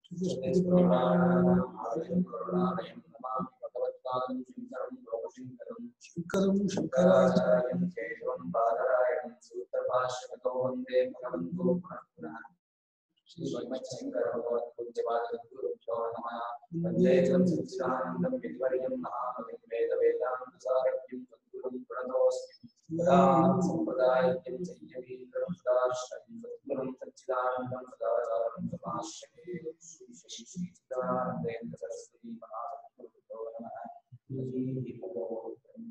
ಶಂಕರಂ ಶಂಕರಾಚಾರ್ಯ शङ्कराचार्यं केशवं बादरायणं सूत्रभाष्यतो वन्दे भगवन्तो पुनः पुनः श्रीमच्छङ्करभगवत्पूज्यपादगुरुभ्यो नमः वन्दे तं सच्चिदानन्दं विद्वर्यं महामतिं वेदवेदान्तसारथ्यं सद्गुरुं प्रणतोऽस्मि सदानन्दं सम्प्रदायज्ञं संयमीकरं सदाश्रयं सद्गुरुं सच्चिदानन्दं सदाचारं समाश्रये श्री श्री श्री चिदानन्देन्द्र सरस्वती महासद्गुरुभ्यो नमः हरिः ओम्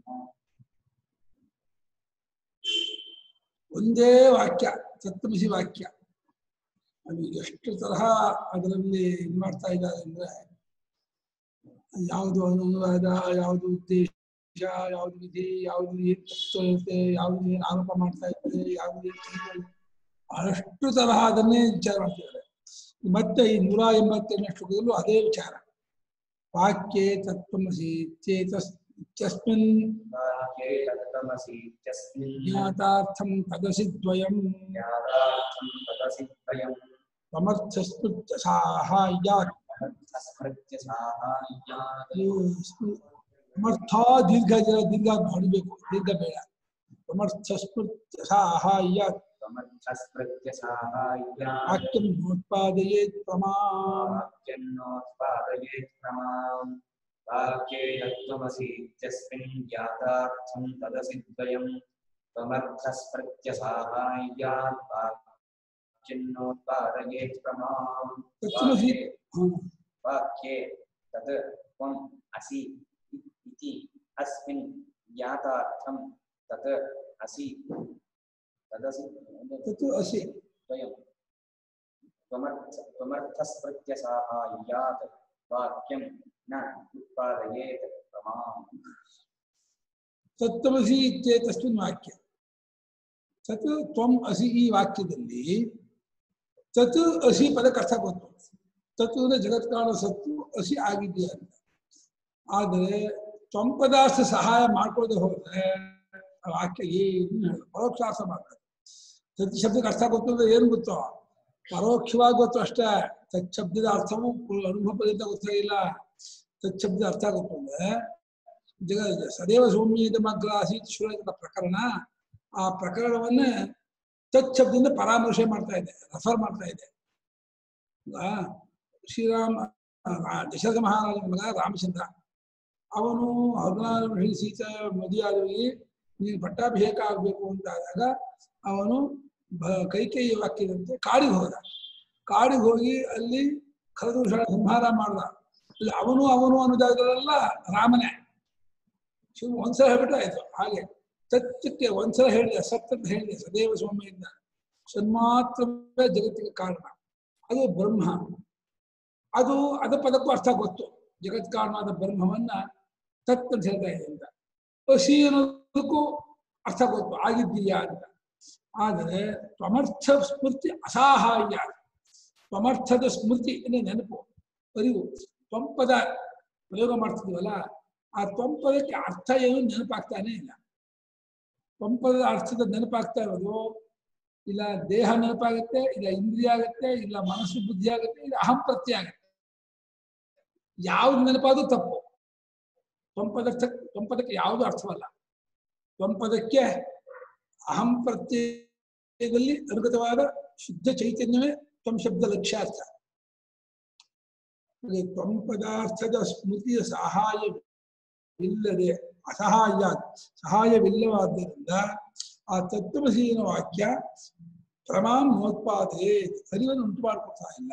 ಒಂದೇ ವಾಕ್ಯ ಸಪ್ತಮಿಸಿ ವಾಕ್ಯ ಅದು ಎಷ್ಟು ತರಹ ಅದರಲ್ಲಿ ಇದು ಮಾಡ್ತಾ ಇದ್ದಾರೆ ಅಂದ್ರೆ ಯಾವುದು ಅನುವಾದ ಯಾವುದು ಉದ್ದೇಶ ಯಾವುದು ವಿಧಿ ಯಾವುದು ಏನ್ ತತ್ವ ಇರುತ್ತೆ ಯಾವುದು ಏನ್ ಆರೋಪ ಮಾಡ್ತಾ ಇದ್ದಾರೆ ಯಾವುದು ಏನ್ ತಿಳಿಯೋದು. ಅಷ್ಟು ತರಹ ಅದನ್ನೇ ವಿಚಾರ ಮಾಡ್ತಿದ್ದಾರೆ ಮತ್ತೆ ಈ ನೂರ ಎಂಬತ್ತೆರಡನೇ ಶ್ಲೋಕದಲ್ಲೂ ಅದೇ ವಿಚಾರ ವಾಕ್ಯೆ ತತ್ವಮಸಿ ಚೇತಸ್ ಇತ್ಯಸ್ಮಿನ್ वाक्ये तत्तमसि इत्यस्मिन् ಜ್ಞಾತಾರ್ಥಂ ತದಸಿ ದ್ವಯಂ ज्ञातार्थं तदसि द्वयं ಸಮರ್ಥಸ್ಮೃತ್ಯ ಸಾಹಾಯ್ಯಾತ್ तस्मृत्य साहाय्यात् ಸಮರ್ಥ ದೀರ್ಘ ಜನ ದೀರ್ಘ ಹೊಡಿಬೇಕು ದೀರ್ಘ ಬೇಡ ಸಮರ್ಥ ಸ್ಮೃತ್ಯ ಸಾಹಾಯ್ಯಾತ್ समर्थस्मृत्य साहाय्यात् ವಾಕ್ಯಂ ನೋತ್ಪಾದಯೇತ್ ಪ್ರಮಾಣ वाक्यन्नोत्पादयेत् प्रमाम् वाक्ये तत्त्वमसि इत्यस्मिन् ज्ञातार्थं तदसि द्वयं त्वमर्थस्मृत्य साहाय्यात् वाक्यन्नोत्पादयेत् प्रमाम् ತತ್ವಮಸಿ वाक्ये वाक्ये तत् त्वम् असि इ- इति अस्मिन् ज्ञातार्थं तत् असि तदसि ತತ್ತು ಅಸಿ द्वयं त्वमर्थ त्वमर्थस्मृत्यसाहाय्यात् वाक्यं न उत्पादयेत् प्रमाम् ತತ್ವಮಸಿ ಇತ್ಯೇತಸ್ಮಿನ್ ವಾಕ್ಯ ತತ್ ತ್ವಂ ಅಸಿ ಈ ವಾಕ್ಯದಲ್ಲಿ ತತ್ ಅಸಿ ಪದಕ್ಕೆ ಅರ್ಥ ಗೊತ್ತು ತತ್ ಅಂದ್ರೆ ಜಗತ್ ಕಾರಣ ಸತ್ತು ಅಸಿ ಆಗಿದೆಯಾ ಅಂತ ಆದರೆ ತ್ವಂ ಪದಾರ್ಥ ಸಹಾಯ ಮಾಡ್ಕೊಳ್ಳದೆ ಹೋದ್ರೆ ಆ ವಾಕ್ಯ ಏನು ಹೇಳಲ್ಲ. ಪರೋಕ್ಷಾರ್ಥ ಮಾಡ್ತಾರೆ ತತ್ ಶಬ್ದಕ್ಕೆ ಅರ್ಥ ಗೊತ್ತು ಅಂದ್ರೆ ಏನು ಗೊತ್ತೋ ಪರೋಕ್ಷವಾಗಿ ಗೊತ್ತು ಅಷ್ಟೇ ತತ್ ಶಬ್ದದ ಅರ್ಥವು ಅನುಭವದಿಂದ ಗೊತ್ತಾಗಿಲ್ಲ ತತ್ ಶಬ್ದದ ಅರ್ಥ ಗೊತ್ತು ಅಂದ್ರೆ ಜಗ ಸದೇವ ಸೌಮ್ಯದ ಮಗ್ಲ ಆಸೀತ್ ಶೂರಕದ ಪ್ರಕರಣ ಆ ಪ್ರಕರಣವನ್ನ ತತ್ ಶಬ್ದದಿಂದ ಪರಾಮರ್ಶೆ ಮಾಡ್ತಾ ಇದೆ ರೆಫರ್ ಮಾಡ್ತಾ ಇದೆ ಆ, ಶ್ರೀರಾಮ ಆ, ದಶರಥ ಮಹಾರಾಜನ ಮಗ ರಾಮಚಂದ್ರ ಅವನು ಹದಿನಾರು ವರ್ಷ ಸೀತಾ ಮದುವೆಯಾದವರಿಗೆ ನೀನು ಪಟ್ಟಾಭಿಷೇಕ ಆಗಬೇಕು ಅಂತ ಆದಾಗ ಅವನು ಬ- ಕೈಕೇಯಿ ವಾಕ್ಯದಂತೆ ಕಾಡಿಗೆ ಹೋದ ಕಾಡಿಗೆ ಹೋಗಿ ಅಲ್ಲಿ ಖರದೂಷಣ ಸಂಹಾರ ಮಾಡ್ದ ಅಲ್ಲಿ ಅವನು ಅವನು ಅನ್ನೋ ಜಾಗದಲ್ಲೆಲ್ಲ ರಾಮನೇ ಶಿವ ಒಂದ್ಸಲ ಹೇಳ್ಬಿಟ್ರೆ ಆಯ್ತು ಹಾಗೆ ಸತ್ಯಕ್ಕೆ ಒಂದ್ಸಲ ಹೇಳಿದೆ ಸತ್ಯ ಅಂತ ಹೇಳಿದೆ ಸದೇವ ಸ್ವಾಮಿಯಿಂದ ಸನ್ಮಾತ್ರವೇ ಜಗತ್ತಿಗೆ ಕಾರಣ ಅದು ಬ್ರಹ್ಮ ಅದು ಅದ ಪದಕ್ಕೂ ಅರ್ಥ ಗೊತ್ತು ಜಗತ್ ಕಾರಣವಾದ ಬ್ರಹ್ಮವನ್ನ ತತ್ ಅಂತ ಹೇಳ್ತಾ ಇದೆ ಅಂತ ಅಸಿ ಅನ್ನೋದಕ್ಕೂ ಅರ್ಥ ಗೊತ್ತು ಆಗಿದ್ದೀಯಾ ಅಂತ ಆದರೆ ತ್ವಮರ್ಥ ಸ್ಮೃತಿ ಅಸಹಾಯ ತ್ವಮರ್ಥದ ಸ್ಮೃತಿ ಅಂದ್ರೆ ನೆನಪು ಅರಿವು ತ್ವಂಪದ ಪ್ರಯೋಗ ಮಾಡ್ತಿದ್ವಲ್ಲ ಆ ತ್ವಂಪದಕ್ಕೆ ಅರ್ಥ ಏನು ನೆನಪಾಗ್ತಾನೆ ಇಲ್ಲ ತ್ವಂಪದ ಅರ್ಥದ ನೆನಪಾಗ್ತಾ ಇರೋದು ಇಲ್ಲ ದೇಹ ನೆನಪಾಗುತ್ತೆ ಇಲ್ಲ ಇಂದ್ರಿಯ ಆಗುತ್ತೆ ಇಲ್ಲ ಮನಸ್ಸು ಬುದ್ಧಿ ಆಗುತ್ತೆ ಇಲ್ಲ ಅಹಂ ಪ್ರತ್ಯಯ ಆಗುತ್ತೆ ಯಾವ್ದು ನೆನಪಾದ್ರೂ ತಪ್ಪು ತ್ವಂಪದರ್ಥ ತ್ವಂಪದಕ್ಕೆ ಯಾವುದು ಅರ್ಥವಲ್ಲ ತ್ವಂಪದಕ್ಕೆ ಅಹಂ ಪ್ರತ್ಯಯದಲ್ಲಿ ಅನುಗತವಾದ ಶುದ್ಧ ಚೈತನ್ಯವೇ ತ್ವಂ ಶಬ್ದ ಲಕ್ಷ್ಯಾರ್ಥ ಹಾಗೆ ತ್ವಂ ಪದಾರ್ಥದ ಸ್ಮೃತಿಯ ಸಹಾಯವಿಲ್ಲದೆ ಅಸಹಾಯ ಸಹಾಯವಿಲ್ಲವಾದ್ದರಿಂದ ಆ ತತ್ವಮಸೀನ ವಾಕ್ಯ ಪ್ರಮಾಣ ನೋತ್ಪಾದೆ ಅರಿವನ್ನು ಉಂಟು ಮಾಡಿಕೊಡ್ತಾ ಇಲ್ಲ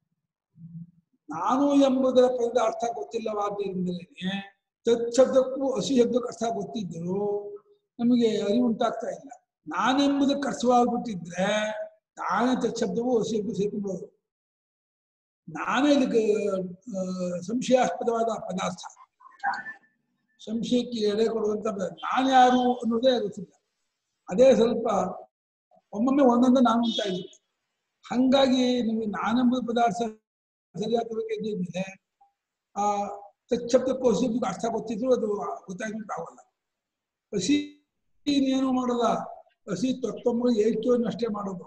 ನಾನು ಎಂಬುದರ ಪದದ ಅರ್ಥ ಗೊತ್ತಿಲ್ಲವಾದ್ದರಿಂದಲೇ ತತ್ ಶಬ್ದಕ್ಕೂ ಹಸಿ ಶಬ್ದಕ್ಕೂ ಅರ್ಥ ಗೊತ್ತಿದ್ದರೂ ನಮಗೆ ಅರಿವು ಉಂಟಾಗ್ತಾ ಇಲ್ಲ ನಾನೆಂಬುದಕ್ಕೆ ಅರ್ಥವಾಗ್ಬಿಟ್ಟಿದ್ರೆ ತಾನೇ ತತ್ ಶಬ್ದವು ಹಸಿ ಶಬ್ದ ಸೇರ್ಕೊಳ್ಬೋದು ನಾನೇ ಇದಕ್ಕೆ ಆ, ಸಂಶಯಾಸ್ಪದವಾದ ಪದಾರ್ಥ ಸಂಶಯಕ್ಕೆ ಎಡೆ ಕೊಡುವಂತ ಪದಾರ್ಥ. ನಾನು ಯಾರು ಅನ್ನೋದೇ ಗೊತ್ತಿಲ್ಲ ಅದೇ ಸ್ವಲ್ಪ ಒಮ್ಮೊಮ್ಮೆ ಒಂದೊಂದು ನಾನು ಅಂತ ಇದ್ದೀನಿ ಹಂಗಾಗಿ ನಿಮಗೆ ನಾನೆಂಬುದು ಪದಾರ್ಥ ಸರಿಯಾದ ಇದ್ದಿದ್ಮೇಲೆ ಆ ತಚ್ಚಬ್ದಕ್ಕೂ ಹಸಿಬ್ದಕ್ಕೂ ಅರ್ಥ ಗೊತ್ತಿದ್ರು ಅದು ಗೊತ್ತಾಗ್ಲಿಕ್ಕೆ ಆಗೋಲ್ಲ ಹಸಿ ಏನು ಮಾಡೋದ ಹಸಿ ತತ್ವಗಳು ಏರಿಕೆಯನ್ನು ಅಷ್ಟೇ ಮಾಡೋದು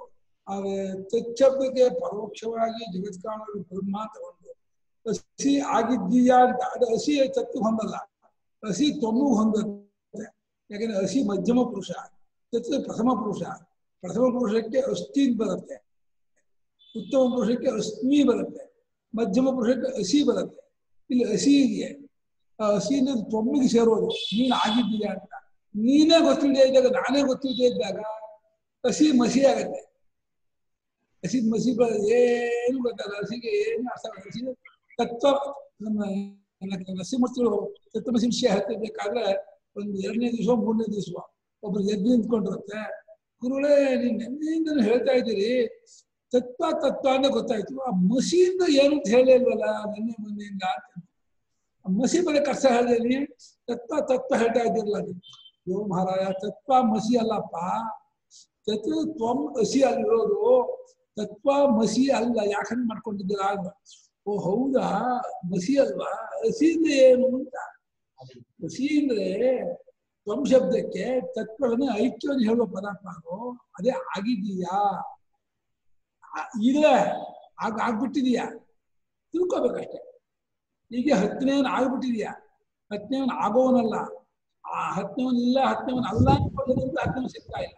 ಆದ್ರೆ ತಚ್ಚಬ್ದಕ್ಕೆ ಪರೋಕ್ಷವಾಗಿ ಜಗತ್ ಕಾಣಲು ಬ್ರಹ್ಮ ತಗೊಂಡು ಹಸಿ ಆಗಿದ್ದೀಯಾ ಅಂತ ಅದು ಹಸಿ ತತ್ತು ಹೊಂದಲ್ಲ ಹಸಿ ತೊಮ್ಮಿಗೆ ಹೊಂದುತ್ತೆ ಯಾಕಂದ್ರೆ ಹಸಿ ಮಧ್ಯಮ ಪುರುಷ ತತ್ತು ಪ್ರಥಮ ಪುರುಷ ಪ್ರಥಮ ಪುರುಷಕ್ಕೆ ಅಸ್ಥಿ ಅಂತ ಬರುತ್ತೆ ಉತ್ತಮ ಪುರುಷಕ್ಕೆ ಅಸ್ಮಿ ಬರುತ್ತೆ ಮಧ್ಯಮ ಪುರುಷಕ್ಕೆ ಹಸಿ ಬರುತ್ತೆ ಇಲ್ಲಿ ಹಸಿ ಇದೆಯೇ ಆ ಹಸಿಯಿಂದ ತೊಮ್ಮಿಗೆ ಸೇರೋದು ನೀನು ಆಗಿದ್ದೀಯಾ ಅಂತ ನೀನೇ ಗೊತ್ತಿಲ್ಲದೆ ಇದ್ದಾಗ ನಾನೇ ಗೊತ್ತಿಲ್ಲದೆ ಇದ್ದಾಗ ಹಸಿ ಮಸಿ ಆಗತ್ತೆ ಹಸಿ ಮಸಿ ಬ ಏನು ಗೊತ್ತಲ್ಲ ಹಸಿಗೆ ಏನು ಅರ್ಥ ಆಗಲ್ಲ. ಹಸಿ ತತ್ವ ನಮ್ಮ ನಮ್ಮ ನರಸಿಂಹಮೂರ್ತಿಗಳು ತತ್ವಮಸಿ ವಿಷಯ ಹೇಳ್ತಿರ್ಬೇಕಾದ್ರೆ ಒಂದು ಎರಡನೇ ದಿವಸ ಮೂರನೇ ದಿವಸ ಒಬ್ರು ಎದ್ದು ನಿಂತ್ಕೊಂಡಿರುತ್ತೆ ಗುರುಗಳೇ ನೀವು ನೆನ್ನೆಯಿಂದನೂ ಹೇಳ್ತಾ ಇದ್ದೀರಿ ತತ್ವ ತತ್ವ ಅಂತ ಗೊತ್ತಾಯ್ತು ಆ ಮಸಿಯಿಂದ ಏನು ಅಂತ ಹೇಳೇ ಇಲ್ವಲ್ಲ ನಿನ್ನೆ ಮೊನ್ನೆಯಿಂದ ಅಂತ ಆ ಮಸಿ ಬಗ್ಗೆ ಕಷ್ಟ ಹೇಳಿದೀನಿ ತತ್ವ ತತ್ವ ಹೇಳ್ತಾ ಇದ್ದೀರಲ್ಲ ಅದು ಯೋ ಮಹಾರಾಯ ತತ್ವ ಮಸಿ ಅಲ್ಲಪ್ಪ ತತ್ವ ತ್ವಂ ಹಸಿ ಅಲ್ಲಿರೋದು ತತ್ವ ಮಸಿ ಅಲ್ಲ ಯಾಕಂದ್ ಮಾಡ್ಕೊಂಡಿದ್ದೀರಾ ಅಂತ ಓ ಹೌದಾ ಮಸಿ ಅಲ್ವಾ ಹಸಿ ಅಂದ್ರೆ ಏನು ಅಂತ ಹಸಿ ಅಂದ್ರೆ ತ್ವಂ ಶಬ್ದಕ್ಕೆ ತತ್ವವನ್ನು ಐಕ್ಯವನ್ನು ಹೇಳುವ ಪದಾರ್ಥ ಅದು ಅದೇ ಆಗಿದೀಯಾ ಆ- ಈಗಲೇ ಆಗ ಆಗ್ಬಿಟ್ಟಿದೀಯಾ ತಿಳ್ಕೊಬೇಕಷ್ಟೆ ಈಗ ಹತ್ತನೇವನ್ ಆಗ್ಬಿಟ್ಟಿದೀಯಾ ಹತ್ತನೇವನ್ ಆಗೋವನಲ್ಲ ಆ ಹತ್ತನೇವನ್ ಇಲ್ಲ ಹತ್ತನೇವನ್ ಅಲ್ಲ ಅನ್ಕೊಳ್ಳೋದ್ರಿಂದ ಹತ್ತನೇವನ್ ಸಿಗ್ತಾ ಇಲ್ಲ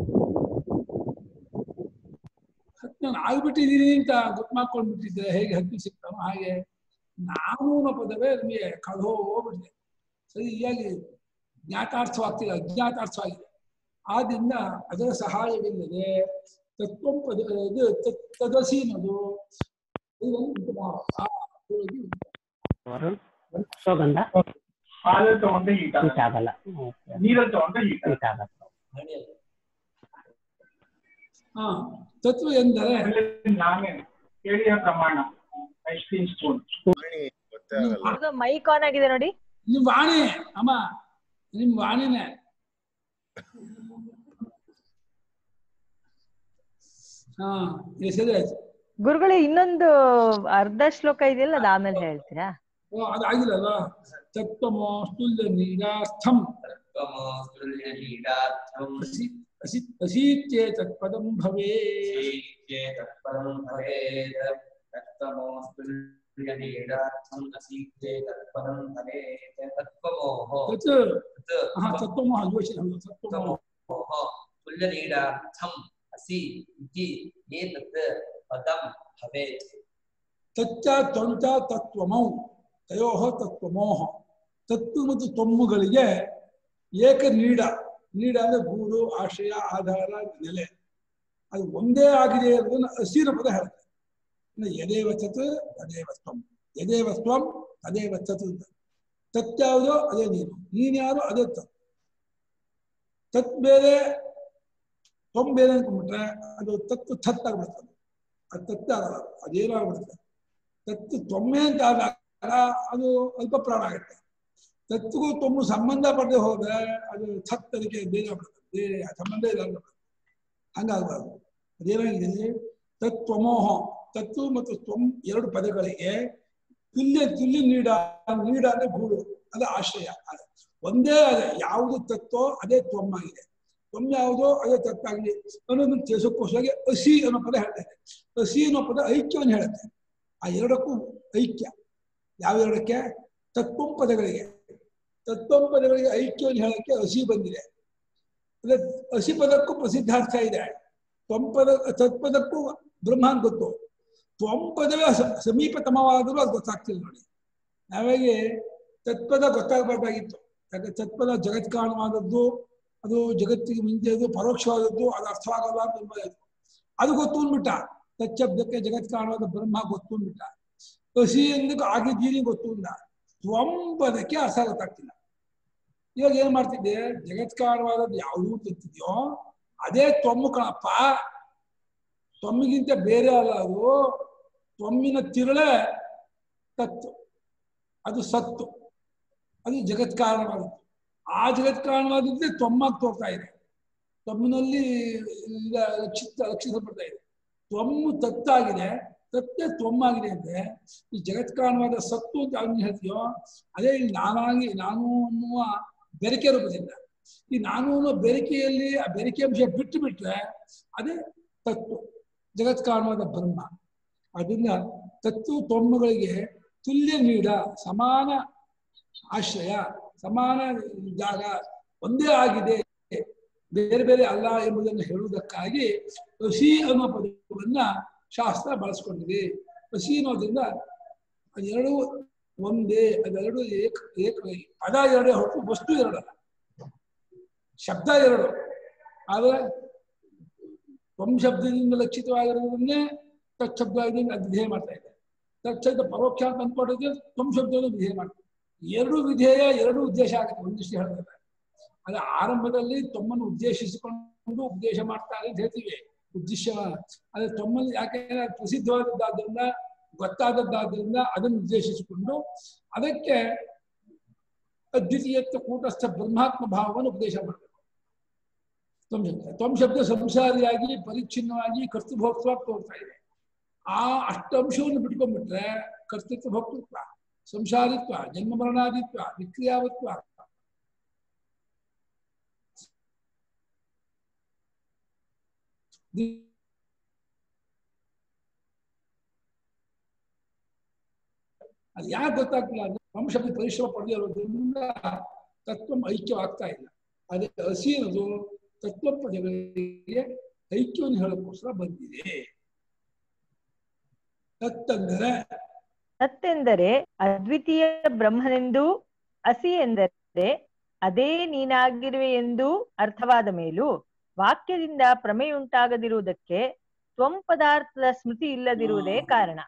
ಹತ್ತನೇವನ್ ಆಗ್ಬಿಟ್ಟಿದೀನಿ ಅಂತ ಗೊತ್ತು ಮಾಡ್ಕೊಂಡ್ಬಿಟ್ಟಿದ್ರೆ ಹೇಗೆ ಹತ್ತನೇ ಸಿಗ್ತಾನೋ ಹಾಗೆ ನಾನು ಅನ್ನೋ ಪದವೇ ನಮಗೆ ಕಳೆದು ಹೋಗ್ಬಿಟ್ಟಿದೆ ಸರಿಯಾಗಿ ಜ್ಞಾತಾರ್ಥವಾಗ್ತಿಲ್ಲ ಅಜ್ಞಾತಾರ್ಥವಾಗಿದೆ ಆದ್ರಿಂದ ಅದರ ಸಹಾಯವಿಲ್ಲದೆ ತತ್ವ ಪದ ಇದು ತತ್- ತದಸಿ ಅನ್ನೋದು ಇದನ್ನು ಉಂಟು ಮಾಡು. ಆ ಹೋಗಿ ಉಂಟು. ವರುಣ್ ಸುಗಂಧ ಹಾಲಲ್ಲಿ ತಗೊಂಡ್ರೆ ಹೀಟ್ ಹೀಟ್ ಆಗಲ್ಲ ನೀರಲ್ಲಿ ತಗೊಂಡ್ರೆ ಹೀಟ್ ಹೀಟ್ ಆಗಲ್ಲ ಹಾ ತತ್ವ ಎಂದರೆ ನಾನೇ ಕೇಳಿಯ ಪ್ರಮಾಣ ಐಸ್ ಕ್ರೀಮ್ ಸ್ಪೂನ್ ವಾಣಿ ಗೊತ್ತೇ ಆಗಲ್ಲ ಅದು ಮೈಕ್ ಆನ್ ಆಗಿದೆ ನೋಡಿ ನಿಮ್ ವಾಣಿ ಅಮ್ಮ ನಿಮ್ ವಾಣಿನೇ ಹಾ ಹೆಸರಾಯ್ತು ಗುರುಗಳೇ ಇನ್ನೊಂದು ಅರ್ಧ ಶ್ಲೋಕ ಇದೆಯಲ್ಲ ಅದು ಆಮೇಲೆ ಹೇಳ್ತೀರಾ ಓ ಅದಾಗಿಲ್ಲಲ್ಲ ತತ್ವಮೋ ಸ್ತುಲ್ಯ ನೀರಾರ್ಥಂ त्वमोऽस्तुल्यलीलार्थम् ಅಸಿ ಅಸಿ ಅಸೀತ್ಯೇ ತತ್ಪದಂ ಭವೇ असीत्येतत्परं भवेत् तत्त्वमोऽस्तुल्यलीलार्थम् असीत्येतत्परं भवेत् तत्त्वमोः ತತ್ ಹಾ ತತ್ವಮೋಹ ಯೋಚನೆ ಹೌದು ತತ್ವಮೋಹ तत्त्वमोः तुल्यलीलार्थम् असि इति एतत् पदं भवेत् ತಚ್ಚ ತ್ವಂಚ ತತ್ವಮೌ ತಯೋಹ ತತ್ವಮೋಹ ತತ್ತು ಮತ್ತು ತೊಮ್ಮುಗಳಿಗೆ ಏಕ ನೀಡ ನೀಡ ಅಂದ್ರೆ ಗೂಡು ಆಶ್ರಯ ಆಧಾರ ನೆಲೆ ಅದು ಒಂದೇ ಆಗಿದೆ ಅನ್ನೋದನ್ನ ಹಸಿರ ಪದ ಹೇಳುತ್ತೆ ಇನ್ನು ಯದೇವ ತತ್ ತದೇವ ತ್ವಂ ಯದೇವ ತ್ವಂ ತದೇವ ತತ್ ಅಂತ ತತ್ ಯಾವುದೋ ಅದೇ ನೀನು ನೀನ್ಯಾರೋ ಅದೇ ತತ್ ತತ್ ಬೇರೆ ತ್ವಂ ಬೇರೆ ಅನ್ಕೊಂಡ್ಬಿಟ್ರೆ ಅದು ತತ್ತು ಥತ್ ಆಗ್ಬಿಡ್ತದೆ ಅದು ತತ್ತ ಆಗಲ್ಲ ಅದೇನಾಗ್ಬಿಡುತ್ತೆ ತತ್ತು ತೊಮ್ಮೆ ಅಂತ ಆದಾಗ ಅದು ಅಲ್ಪ ಪ್ರಾಣ ಆಗುತ್ತೆ ತತ್ತಿಗೂ ತೊಮ್ಮು ಸಂಬಂಧ ಪಡದೆ ಹೋದ್ರೆ ಅದು ಥತ್ ಅದಕ್ಕೆ ಬೇರೆ ಆಗ್ಬಿಡುತ್ತೆ ಬೇರೆ ಆ ಸಂಬಂಧ ಇಲ್ಲ ಆಗ್ಬಿಡುತ್ತೆ ಹಂಗಾಗಬಾರ್ದು ಅದೇನಾಗಿದೆ ತತ್ವಮೋಹ ತತ್ತು ಮತ್ತು ತ್ವಂ ಎರಡು ಪದಗಳಿಗೆ ತುಲ್ಯ ತುಲ್ಯ ನೀಡ ನೀಡ ಅಂದ್ರೆ ಗೂಡು ಅದು ಆಶ್ರಯ ಅದು ಒಂದೇ ಅದೇ ಯಾವುದು ತತ್ವೋ ಅದೇ ತ್ವಮ್ ಆಗಿದೆ ತ್ವಮ್ ಯಾವುದೋ ಅದೇ ತತ್ತಾಗಿದೆ ಅನ್ನೋದನ್ನ ತಿಳಿಸೋಕ್ಕೋಸ್ಕರ ಹಸಿ ಅನ್ನೋ ಪದ ಹೇಳ್ತಾ ಇದೆ ಹಸಿ ಅನ್ನೋ ಪದ ಐಕ್ಯವನ್ನು ಹೇಳುತ್ತೆ ಆ ಎರಡಕ್ಕೂ ಐಕ್ಯ ಯಾವ ಎರಡಕ್ಕೆ ತತ್ವಂ ಪದಗಳಿಗೆ ತತ್ವಂ ಪದಗಳಿಗೆ ಐಕ್ಯವನ್ನು ಹೇಳಕ್ಕೆ ಹಸಿ ಬಂದಿದೆ ಅಂದ್ರೆ ಹಸಿ ಪದಕ್ಕೂ ಪ್ರಸಿದ್ಧಾರ್ಥ ಇದೆ ತ್ವಂ ಪದ ತತ್ಪದಕ್ಕೂ ಬ್ರಹ್ಮಾನ್ ಗೊತ್ತು ತ್ವಂ ಪದವೇ ಸ- ಸಮೀಪತಮವಾದರೂ ಅದು ಗೊತ್ತಾಗ್ತಿಲ್ಲ ನೋಡಿ ನಾವಾಗಿ ತತ್ಪದ ಗೊತ್ತಾಗಬೇಕಾಗಿತ್ತು ಯಾಕಂದ್ರೆ ತತ್ಪದ ಜಗತ್ ಕಾರಣವಾದದ್ದು ಅದು ಜಗತ್ತಿಗೆ ಮಿಂಚಿದ್ದು ಪರೋಕ್ಷವಾದದ್ದು ಅದು ಅರ್ಥವಾಗಲ್ಲ ಅಂತ ಎಂಬುದಾಯ್ತು ಅದು ಗೊತ್ತು ಅಂದ್ಬಿಟ್ಟ ತಚ್ಚಬ್ದಕ್ಕೆ ಜಗತ್ ಕಾರಣವಾದ ಬ್ರಹ್ಮ ಗೊತ್ತು ಅಂದ್ಬಿಟ್ಟ ಹಸಿ ಎಂದಕ್ಕೆ ಆಗಿದ್ದೀನಿ ಗೊತ್ತು ಅಂದ ತ್ವಂ ಪದಕ್ಕೆ ಅರ್ಥ ಗೊತ್ತಾಗ್ತಿಲ್ಲ ಇವಾಗ ಏನ್ ಮಾಡ್ತಿದ್ದೆ ಜಗತ್ ಕಾರಣವಾದದ್ದು ಯಾವುದು ತಿಂತಿದ್ಯೋ ಅದೇ ತ್ವಮ್ಮು ಕಣಪ್ಪ ತ್ವಮ್ಮಿಗಿಂತ ಬೇರೆ ಅಲ್ಲ ಅದು ತ್ವಮ್ಮಿನ ತಿರುಳೆ ತತ್ತು ಅದು ಸತ್ತು ಅದು ಜಗತ್ ಕಾರಣವಾದದ್ದು ಆ ಜಗತ್ ಕಾರಣವಾದದ್ದೇ ತ್ವಮ್ಮಾಗಿ ತೋರ್ತಾ ಇದೆ ತ್ವಮ್ಮಿನಲ್ಲಿ ಈಗ ರಕ್ಷಿತ ರಕ್ಷಿಸಲ್ಪಡ್ತಾ ಇದೆ ತ್ವಮ್ಮು ತತ್ತಾಗಿದೆ ತತ್ತೇ ತ್ವಮ್ಮಾಗಿದೆ ಅಂದ್ರೆ ಈ ಜಗತ್ ಕಾರಣವಾದ ಸತ್ತು ಅಂತ ಯಾವ್ದು ಹೇಳ್ತೀಯೋ ಅದೇ ಇಲ್ಲಿ ನಾನಾಗಿ ನಾನು ಅನ್ನುವ ಬೆರಕೆ ರೂಪದಿಂದ ಈ ನಾನು ಅನ್ನೋ ಬೆರಕೆಯಲ್ಲಿ ಆ ಬೆರಕೆ ಅಂಶ ಬಿಟ್ಟು ಬಿಟ್ರೆ ಅದೇ ತತ್ವ ಜಗತ್ ಕಾರಣವಾದ ಬ್ರಹ್ಮ ಅದರಿಂದ ತತ್ವ ತೊಮ್ಮಗಳಿಗೆ ತುಲ್ಯ ನೀಡ ಸಮಾನ ಆಶ್ರಯ ಸಮಾನ ಜಾಗ ಒಂದೇ ಆಗಿದೆ ಬೇರೆ ಬೇರೆ ಅಲ್ಲ ಎಂಬುದನ್ನು ಹೇಳುವುದಕ್ಕಾಗಿ ಹಸಿ ಅನ್ನುವ ಪದವನ್ನ ಶಾಸ್ತ್ರ ಬಳಸ್ಕೊಂಡಿದೆ ಹಸಿ ಅನ್ನೋದ್ರಿಂದ ಅದೆರಡು ಒಂದೇ ಅದೆರಡು ಏಕ ಏಕ ಪದ ಎರಡೇ ಹೊರತು ವಸ್ತು ಎರಡಲ್ಲ ಶಬ್ದ ಎರಡು ಆದರೆ ತ್ವಂ ಶಬ್ದದಿಂದ ಲಕ್ಷಿತವಾಗಿರೋದನ್ನೇ ತತ್ಶಬ್ದದಿಂದ ವಿಧೇಯ ಮಾಡ್ತಾ ಇದೆ ತತ್ಶಬ್ದ ಪರೋಕ್ಷ ಅಂತ ಅಂದ್ಕೊಂಡಿದ್ರೆ ತ್ವಂ ಶಬ್ದವನ್ನು ವಿಧೇಯ ಮಾಡ್ತಾರೆ ಎರಡು ವಿಧೇಯ ಎರಡು ಉದ್ದೇಶ ಆಗುತ್ತೆ ಒಂದಿಷ್ಟು ಹೇಳಿದ್ರೆ ಅದೇ ಆರಂಭದಲ್ಲಿ ತಮ್ಮನ್ನು ಉದ್ದೇಶಿಸಿಕೊಂಡು ಉದ್ದೇಶ ಮಾಡ್ತಾರೆ ಅಂತ ಹೇಳ್ತೀವಿ ಉದ್ದೇಶ ಅದೇ ತಮ್ಮಲ್ಲಿ ಯಾಕೆ ಪ್ರಸಿದ್ಧವಾದದ್ದಾದ್ರಿಂದ ಗೊತ್ತಾದದ್ದಾದ್ರಿಂದ ಅದನ್ನು ಉದ್ದೇಶಿಸಿಕೊಂಡು ಅದಕ್ಕೆ ಅದ್ವಿತೀಯತ್ವ ಕೂಟಸ್ಥ ಬ್ರಹ್ಮಾತ್ಮ ಭಾವವನ್ನು ಉಪದೇಶ ಮಾಡಬೇಕು ತ್ವಂ ಶಬ್ದ ತ್ವಂ ಶಬ್ದ ಸಂಸಾರಿಯಾಗಿ ಪರಿಚ್ಛಿನ್ನವಾಗಿ ಕರ್ತೃಭೋಕ್ತೃ ತೋರ್ತಾ ಇದೆ ಆ ಅಷ್ಟಂಶವನ್ನು ಬಿಟ್ಕೊಂಡ್ಬಿಟ್ರೆ ಕರ್ತೃತ್ವ ಭೋಕ್ತೃತ್ವ ಸಂಸಾರಿತ್ವ ಜನ್ಮ ಮರಣಾದಿತ್ವ ವಿಕ್ರಿಯಾವತ್ವ ಅದು ಯಾಕೆ ಗೊತ್ತಾಗ್ತಿಲ್ಲ ಅಂದ್ರೆ ವಂಶದ ಪರಿಶ್ರಮ ಪಡೆದಿರೋದ್ರಿಂದ ತತ್ವ ಐಕ್ಯವಾಗ್ತಾ ಇಲ್ಲ ಅದೇ ಹಸಿ ಅನ್ನೋದು ತತ್ವ ಪದಗಳಿಗೆ ಐಕ್ಯವನ್ನು ಹೇಳೋಕ್ಕೋಸ್ಕರ ಬಂದಿದೆ ತತ್ತಂದರೆ ತತ್ತೆಂದರೆ ಅದ್ವಿತೀಯ ಬ್ರಹ್ಮನೆಂದು ಅಸಿ ಎಂದರೆ ಅದೇ ನೀನಾಗಿರುವೆ ಎಂದು ಅರ್ಥವಾದ ಮೇಲೂ ವಾಕ್ಯದಿಂದ ಪ್ರಮೆಯುಂಟಾಗದಿರುವುದಕ್ಕೆ ತ್ವಂ ಪದಾರ್ಥದ ಸ್ಮೃತಿ ಇಲ್ಲದಿರುವುದೇ ಕಾರಣ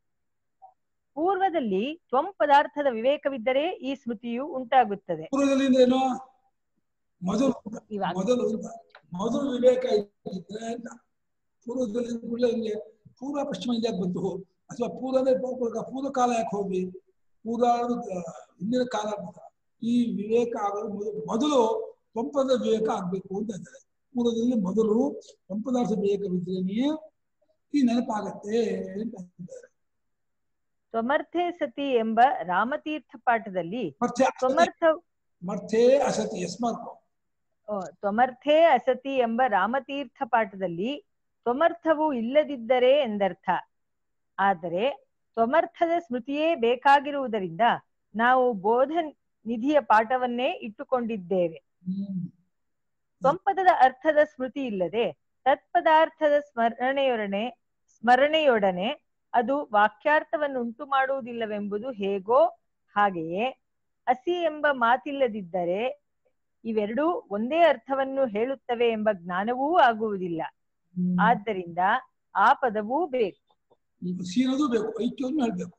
ಪೂರ್ವದಲ್ಲಿ ತ್ವಂ ಪದಾರ್ಥದ ವಿವೇಕವಿದ್ದರೆ ಈ ಸ್ಮೃತಿಯು ಉಂಟಾಗುತ್ತದೆ ಪೂರ್ವದಲ್ಲಿ ಏನು ಮೊದಲು ಇವಾಗ ಮೊದಲು ಮೊದಲು ವಿವೇಕ ಇದ್ರೆ ಅಂತ ಪೂರ್ವದಲ್ಲಿ ಕೂಡಲೇ ಹಿಂಗೆ ಪೂರ್ವ ಪಶ್ಚಿಮ ಯಾಕೆ ಬಂತು ಅಥವಾ ಪೂರ್ವ ಅಂದ್ರೆ ಪೂರ್ವ ಪೂರ್ವ ಕಾಲ ಯಾಕೆ ಹೋಗಿ ಪೂರ್ವ ಅನ್ನೋದು, ಆ, ಹಿಂದಿನ ಕಾಲ ಅಂತ. ಈ ವಿವೇಕ ಆಗೋದು ಮೊದಲು ಮೊದಲು ಪಂಪದ ವಿವೇಕ ಆಗ್ಬೇಕು ಅಂತ ಇದ್ದಾರೆ ಪೂರ್ವದಲ್ಲಿ ಮೊದಲು ಪಂಪದಾರ್ಥ ವಿವೇಕವಿದ್ರೇನೆಯೇ ಈ ನೆನಪಾಗತ್ತೆ ಅಂತ ಇದ್ದಾರೆ ತ್ವಮರ್ಥೆ ಸತಿ ಎಂಬ ರಾಮತೀರ್ಥ ಪಾಠದಲ್ಲಿ ಮತ್ತೆ ಅಸತಿ- ತ್ವಮರ್ಥ ಮರ್ಥೇ ಅಸತಿ ಯಸ್ಮಾತ್ ಆ, ತ್ವಮರ್ಥೇ ಅಸತಿ ಎಂಬ ರಾಮತೀರ್ಥ ಪಾಠದಲ್ಲಿ ತ್ವಮರ್ಥವು ಇಲ್ಲದಿದ್ದರೆ ಎಂದರ್ಥ ಆದರೆ ತ್ವಮರ್ಥದ ಸ್ಮೃತಿಯೇ ಬೇಕಾಗಿರುವುದರಿಂದ ನಾವು ಬೋಧ ನಿಧಿಯ ಪಾಠವನ್ನೇ ಇಟ್ಟುಕೊಂಡಿದ್ದೇವೆ ಹ್ಮ್ ತ್ವಂಪದದ ಅರ್ಥದ ಸ್ಮೃತಿ ಇಲ್ಲದೆ ತತ್ಪದಾರ್ಥದ ಸ್ಮರಣೆಯೊಡನೆ ಸ್ಮರಣೆಯೊಡನೆ ಅದು ವಾಕ್ಯಾರ್ಥವನ್ನು ಉಂಟು ಮಾಡುವುದಿಲ್ಲವೆಂಬುದು ಹೇಗೋ ಹಾಗೆಯೇ ಅಸಿ ಎಂಬ ಮಾತಿಲ್ಲದಿದ್ದರೆ ಇವೆರಡೂ ಒಂದೇ ಅರ್ಥವನ್ನು ಹೇಳುತ್ತವೆ ಎಂಬ ಜ್ಞಾನವೂ ಆಗುವುದಿಲ್ಲ ಹ್ಮ್. ಆದ್ದರಿಂದ ಆ ಪದವೂ ಬೇಕು ಸೀನೋದು ಬೇಕು ಐಕ್ಯವನ್ನು ಹೇಳ್ಬೇಕು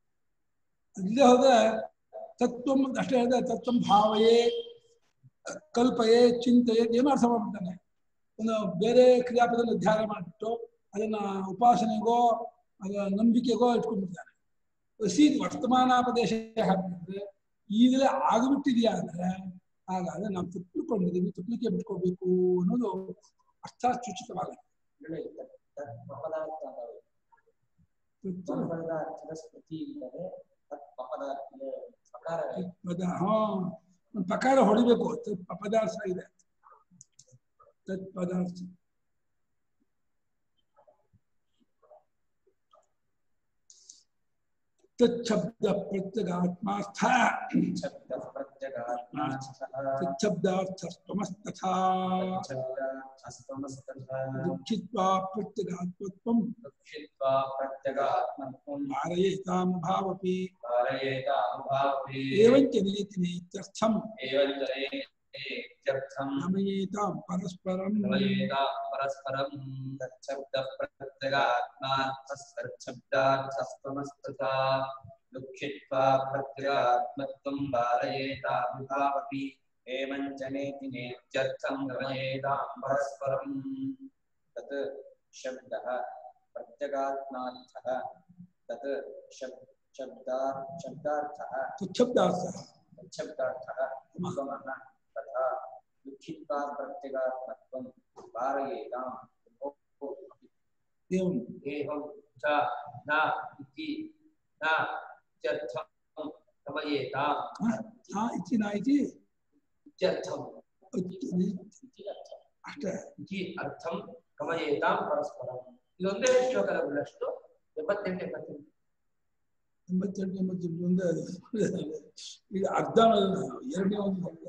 ಇಲ್ಲೇ ಹೋದ್ರೆ ತತ್ವಂ ಅಂತ ಅಷ್ಟೇ ಹೇಳಿದ್ರೆ ತತ್ವಂ ಭಾವಯೇ ಕಲ್ಪಯೇ ಚಿಂತೆಯೇ ಏನು ಅರ್ಥ ಮಾಡ್ಬಿಡ್ತಾನೆ ಒಂದು ಬೇರೆ ಕ್ರಿಯಾಪದಲ್ಲಿ ಧ್ಯಾನ ಮಾಡಿಬಿಟ್ಟು ಅದನ್ನ ಉಪಾಸನೆಗೋ ಅದ ನಂಬಿಕೆಗೋ ಇಟ್ಕೊಂಡ್ಬಿಡ್ತಾನೆ ಹಸಿ ವರ್ತಮಾನಾಪದೇಶ ಹಾಕಿದ್ರೆ ಈಗಲೇ ಆಗಿಬಿಟ್ಟಿದೆಯಾ ಅಂದ್ರೆ ಹಾಗಾದ್ರೆ ನಾವು ತಪ್ಪಿಕೊಂಡಿದ್ದೀವಿ ತಪ್ಪಲಿಕ್ಕೆ ಬಿಟ್ಕೋಬೇಕು ಅನ್ನೋದು ಅರ್ಥ ಸೂಚಿತವಾಗುತ್ತೆ ಪದಾರ್ಥ ಅದಾವೆ ತತ್ವ- ಪದಾರ್ಥದ ಸ್ಮೃತಿ ಇಲ್ಲದೆ ತತ್ ಪದಾರ್ಥದ ಪ್ರಕಾರ ಪದ ಹಾ ಒಂದು ಪ್ರಕಾರ ಹೊಡಿಬೇಕು ತತ್ ಪದಾರ್ಥ ಇದೆ ತತ್ ಪದಾರ್ಥ ತಚ್ಛಬ್ದ ಪ್ರತ್ಯಗಾತ್ಮಾರ್ಥ ಶಬ್ದ ಪ್ರತ್ಯಗಾತ್ಮಾರ್ಥಃ ತಚ್ಛಬ್ದಾರ್ಥಸ್ತಮಸ್ತಥಾ ಶಬ್ದಾರ್ಥಸ್ತಮಸ್ತಥಾ ದುಃಖಿತ್ವಾ ಪ್ರತ್ಯಗಾತ್ಮತ್ವಂ ದುಃಖಿತ್ವಾ ಪ್ರತ್ಯಗಾತ್ಮತ್ವಂ ಭಾರಯೇತಾಂ ಭಾವಪಿ कारयेतानुभावे ಏವಂಚ ನೇತಿ ನೇತ್ಯರ್ಥಂ एवञ्चरेत्यर्थं ಗಮಯೇತಾಂ ಪರಸ್ಪರಂ गमयेतां परस्परं तच्छब्दप्रत्यगात्मार्थस्तच्छब्दार्थस्तमस्तथा दुःखित्वा प्रत्यगात्मत्वं वारयेतानुभावपि एवञ्च नेति नेत्यर्थं गमयेतां परस्परं तत् शब्दः प्रत्यगात्मार्थः तत् शब् शब्दा शब्दार्थः ತಚ್ಛಬ್ದಾರ್ಥ शब्दार्थः उपगमः तथा दुःखित्वा प्रत्यगात्मत्वं वारयेताम् ಏವಂ एवं च न इति न इत्यर्थं गमयेताम् ಹಾ ಇತಿ ನಾ ಇತಿ इत्यर्थम् ಅಚ್ಚ- इति अर्थम् ಅಷ್ಟೇ इति अर्थं गमयेतां परस्परम् ಇದೊಂದೇ ಶ್ಲೋಕದ ಉಳ್ಳಷ್ಟು ಎಂಬತ್ತೆಂಟು ಎಂಬತ್ತೆಂಟು ಎಂಬತ್ತೆಂಟು ಎಂಬತ್ತೆಂಟು ಒಂದೇ ಅದು. ಇದು ಅರ್ಧ ಎರಡನೇ ಒಂದು ಅರ್ಧ.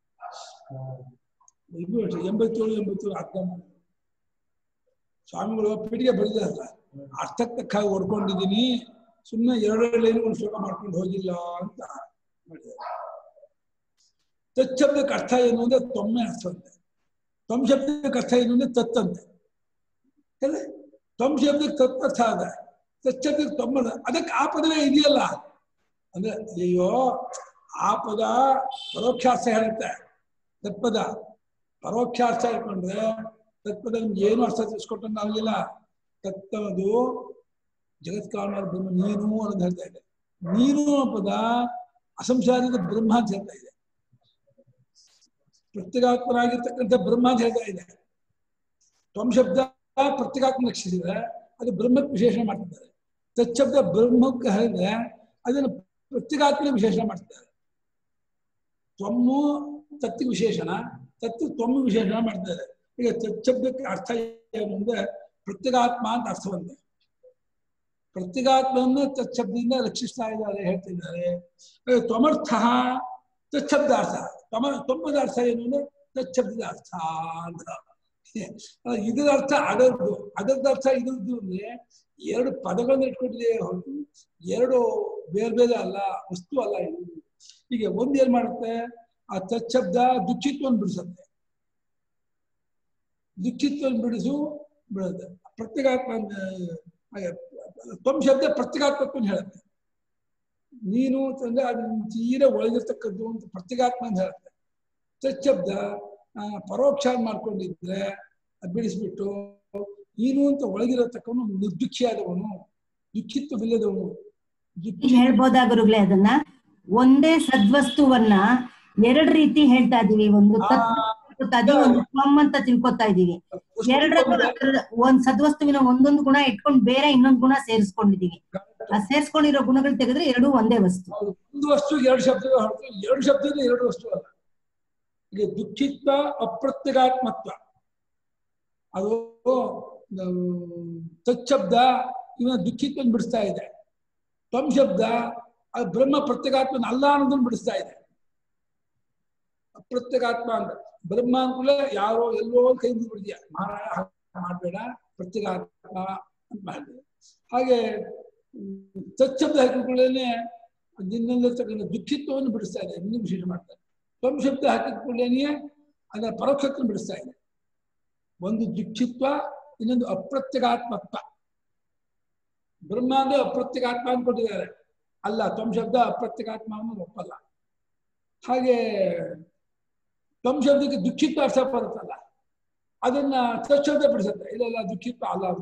ಇದು ಅಷ್ಟೇ ಎಂಬತ್ತೇಳು ಎಂಬತ್ತೇಳು ಅರ್ಧ ಮಾಡಿದ್ರು. ಸ್ವಾಮಿಗಳು ಪೀಠಿಗೆ ಬರೆದಾರಲ್ಲ ಅರ್ಥಕ್ಕೆ ತಕ್ಕ ಹೊಡ್ಕೊಂಡಿದ್ದೀನಿ ಸುಮ್ಮನೆ ಎರಡೆರಡು ಲೈನ್ ಒಂದು ಶ್ಲೋಕ ಮಾಡ್ಕೊಂಡು ಹೋಗಿಲ್ಲ ಅಂತ ಮಾಡಿದ್ದಾರೆ ತಚ್ಚಬ್ದಕ್ಕೆ ಅರ್ಥ ಏನು ಅಂದ್ರೆ ತೊಮ್ಮೆ ಅರ್ಥ ಅಂತೆ ತೊಮ್ ಶಬ್ದಕ್ಕೆ ಅರ್ಥ ಏನು ಅಂದ್ರೆ ತತ್ತಂತೆ ಅಲ್ಲ ತೊಮ್ ಶಬ್ದಕ್ಕೆ ತತ್ ಅರ್ಥ ಅದ ತಚ್ಚಬ್ದಕ್ಕೆ ತೊಮ್ಮದ ಅದಕ್ಕೆ ಆ ಪದವೇ ಇದೆಯಲ್ಲ ಅಂದ್ರೆ ಅಯ್ಯೋ ಆ ಪದ ಪರೋಕ್ಷಾರ್ಥ ಹೇಳುತ್ತೆ ತತ್ಪದ ಪರೋಕ್ಷಾರ್ಥ ಹೇಳ್ಕೊಂಡ್ರೆ ತತ್ಪದ ನಿಮ್ಗೆ ಏನು ಅರ್ಥ ತಿಳಿಸ್ಕೊಟ್ಟಂಗೆ ಆಗಲಿಲ್ಲ ತತ್ತದು ಜಗತ್ಕಾರಣ ಬ್ರಹ್ಮ ನೀನು ಅನ್ನೋದು ಹೇಳ್ತಾ ಇದೆ ನೀನು ಅನ್ನೋ ಪದ ಅಸಂಸಾರಿತ ಬ್ರಹ್ಮ ಅಂತ ಹೇಳ್ತಾ ಇದೆ ಪ್ರತ್ಯೇಗಾತ್ಮನಾಗಿರ್ತಕ್ಕಂಥ ಬ್ರಹ್ಮ ಅಂತ ಹೇಳ್ತಾ ಇದೆ ತ್ವಂ ಶಬ್ದ ಪ್ರತ್ಯೇಗಾತ್ಮ ರಕ್ಷಿಸಿದ್ರೆ ಅದು ಬ್ರಹ್ಮಕ್ಕೆ ವಿಶೇಷಣ ಮಾಡ್ತಿದ್ದಾರೆ ತಚ್ಚಬ್ದ ಬ್ರಹ್ಮಕ್ಕೆ ಹೇಳಿದ್ರೆ ಅದನ್ನು ಪ್ರತ್ಯೇಗಾತ್ಮನ ವಿಶೇಷಣ ಮಾಡ್ತಿದ್ದಾರೆ ತ್ವಮ್ಮು ತತ್ತಿಗೆ ವಿಶೇಷಣ ತತ್ತು ತ್ವಮ್ಮು ವಿಶೇಷಣ ಮಾಡ್ತಿದ್ದಾರೆ ಈಗ ತಚ್ಚಬ್ದಕ್ಕೆ ಅರ್ಥ ಏನು ಅಂದ್ರೆ ಪ್ರತ್ಯೇಗಾತ್ಮ ಅಂತ ಅರ್ಥವಂತೆ ಪ್ರತ್ಯೇಗಾತ್ಮವನ್ನು ತತ್ಶಬ್ದದಿಂದ ರಕ್ಷಿಸ್ತಾ ಇದ್ದಾರೆ ಹೇಳ್ತಿದ್ದಾರೆ ಹಾಗೆ ತ್ವಮರ್ಥ ತತ್ಶಬ್ದಾರ್ಥ ತ್ವಮ ತ್ವಮ್ಮದ ಅರ್ಥ ಏನು ಅಂದ್ರೆ ತತ್ಶಬ್ದದ ಅರ್ಥ ಅಂತ ಅಲ್ಲ, ಇದರ ಅರ್ಥ ಅದರದ್ದು ಅದರದ್ದು ಅರ್ಥ ಇದ್ರದ್ದು ಅಂದ್ರೆ ಎರಡು ಪದಗಳನ್ನ ಇಟ್ಕೊಂಡಿದೆ ಹೊರತು ಎರಡು ಬೇರೆ ಬೇರೆ ಅಲ್ಲ ವಸ್ತು ಅಲ್ಲ ಇದು ಹೀಗೆ ಒಂದ್ ಏನ್ ಮಾಡುತ್ತೆ ಆ ತತ್ಶಬ್ದ ದುಃಖಿತ್ವವನ್ನು ಬಿಡಿಸುತ್ತೆ ದುಃಖಿತ್ವವನ್ನು ಬಿಡಿಸು ಬಿಡುತ್ತೆ ಪ್ರತ್ಯೇಗಾತ್ಮ ಹಾಗೆ ತ್ವಂ ಶಬ್ದ ಪ್ರತ್ಯೇಗಾತ್ಮತ್ವವನ್ನು ಹೇಳುತ್ತೆ ನೀನು ಅಂತಂದ್ರೆ ಅದು ತೀರ ಒಳಗಿರ್ತಕ್ಕದ್ದು ಅಂತ ಪ್ರತ್ಯೇಗಾತ್ಮ ಅಂತ ಹೇಳುತ್ತೆ ತಚ್ಚಬ್ದ ಆ, ಪರೋಕ್ಷ ಮಾಡ್ಕೊಂಡಿದ್ರೆ ಅದು ಬಿಡಿಸ್ಬಿಟ್ಟು ನೀನು ಅಂತ ಒಳಗಿರತಕ್ಕವನು ನಿರ್ದುಃಖಿಯಾದವನು ದುಃಖಿತ್ವವಿಲ್ಲದವನು ಈಗ ದುಃಖಿ ಹೇಳ್ಬೋದಾ ಗುರುಗಳೇ ಅದನ್ನ ಒಂದೇ ಸದ್ವಸ್ತುವನ್ನ ಎರಡ್ ರೀತಿ ಹೇಳ್ತಾ ಇದೀವಿ ಒಂದು ಆ, ತತ್ವ ತಿಳ್ಕೊತಾ ಇದೀವಿ ಒಂದು ತ್ವಂ ಅಂತ ತಿಳ್ಕೊತಾ ಇದೀವಿ ಎರಡರಲ್ಲೂ ಅದ್ರ ಒಂದ್ ಸದ್ವಸ್ತುವಿನ ಒಂದೊಂದು ಗುಣ ಇಟ್ಕೊಂಡು ಬೇರೆ ಇನ್ನೊಂದು ಗುಣ ಸೇರಿಸ್ಕೊಂಡಿದೀವಿ ಆ ಸೇರಿಸ್ಕೊಂಡಿರೋ ಗುಣಗಳು ತೆಗೆದ್ರೆ ಎರಡೂ ಒಂದೇ ವಸ್ತು ಹೌದು. ಒಂದು ವಸ್ತು ಎರಡು ಶಬ್ದಗಳು ಹೊರತು ಎರಡು ಶಬ್ದನೇ ಎರಡು ವಸ್ತು ಅಲ್ಲ ಈಗ ದುಃಖಿತ್ವ ಅಪ್ರತ್ಯಗಾತ್ಮತ್ವ ಅದು ನಾವು ತಚ್ಚಬ್ದ ಇವನ ದುಃಖಿತ್ವವನ್ನು ಬಿಡಿಸ್ತಾ ಇದೆ ತ್ವಂ ಶಬ್ದ ಅದು ಬ್ರಹ್ಮ ಪ್ರತ್ಯಗಾತ್ಮನ ಅಲ್ಲ ಅನ್ನೋದನ್ನ ಬಿಡಿಸ್ತಾ ಇದೆ ಅಪ್ರತ್ಯಗಾತ್ಮ ಅಂತ ಬ್ರಹ್ಮ ಅನ್ಕೂಲ ಯಾರೋ ಎಲ್ಲೋ ಒಂದ್ ಕೈ ಬಿಡ್ತೀಯ ಮಹಾರಾಯ ಹಾಗೆ ಮಾಡಬೇಡ ಪ್ರತ್ಯಗಾತ್ಮ ಅಂತ ಮಾಡಿದೆ ಹಾಗೆ ಹ್ಮ್, ತಚ್ಚಬ್ದ ಹಾಕಿಕೊಳ್ಳೇನೆ ನಿನ್ನಲ್ಲಿರ್ತಕ್ಕಂಥ ದುಃಖಿತ್ವವನ್ನು ಬಿಡಿಸ್ತಾ ಇದೆ ಇನ್ನೂ ವಿಶೇಷ ಮಾಡ್ತಾರೆ ತ್ವಂ ಶಬ್ದ ಹಾಕಿಕೊಳ್ಳೇನೆಯೇ ಅದರ ಪರೋಕ್ಷತ್ವವನ್ನು ಬಿಡಿಸ್ತಾ ಇದೆ ಒಂದು ದುಃಖಿತ್ವ ಇನ್ನೊಂದು ಅಪ್ರತ್ಯಗಾತ್ಮತ್ವ ಬ್ರಹ್ಮ ಅಂದ್ರೆ ಅಪ್ರತ್ಯಗಾತ್ಮ ಅನ್ಕೊಟ್ಟಿದ್ದಾರೆ ಅಲ್ಲ ತ್ವಂ ಶಬ್ದ ಅಪ್ರತ್ಯಗಾತ್ಮ ಅನ್ನೋದು ಒಪ್ಪಲ್ಲ ಹಾಗೆ ತ್ವಂ ಶಬ್ದಕ್ಕೆ ದುಃಖಿತ್ವ ಅರ್ಥ ಬರುತ್ತಲ್ಲ ಅದನ್ನ ತತ್ಶಬ್ದ ಬಿಡಿಸುತ್ತೆ ಇಲ್ಲ ಇಲ್ಲ ದುಃಖಿತ್ವ ಅಲ್ಲ ಅದು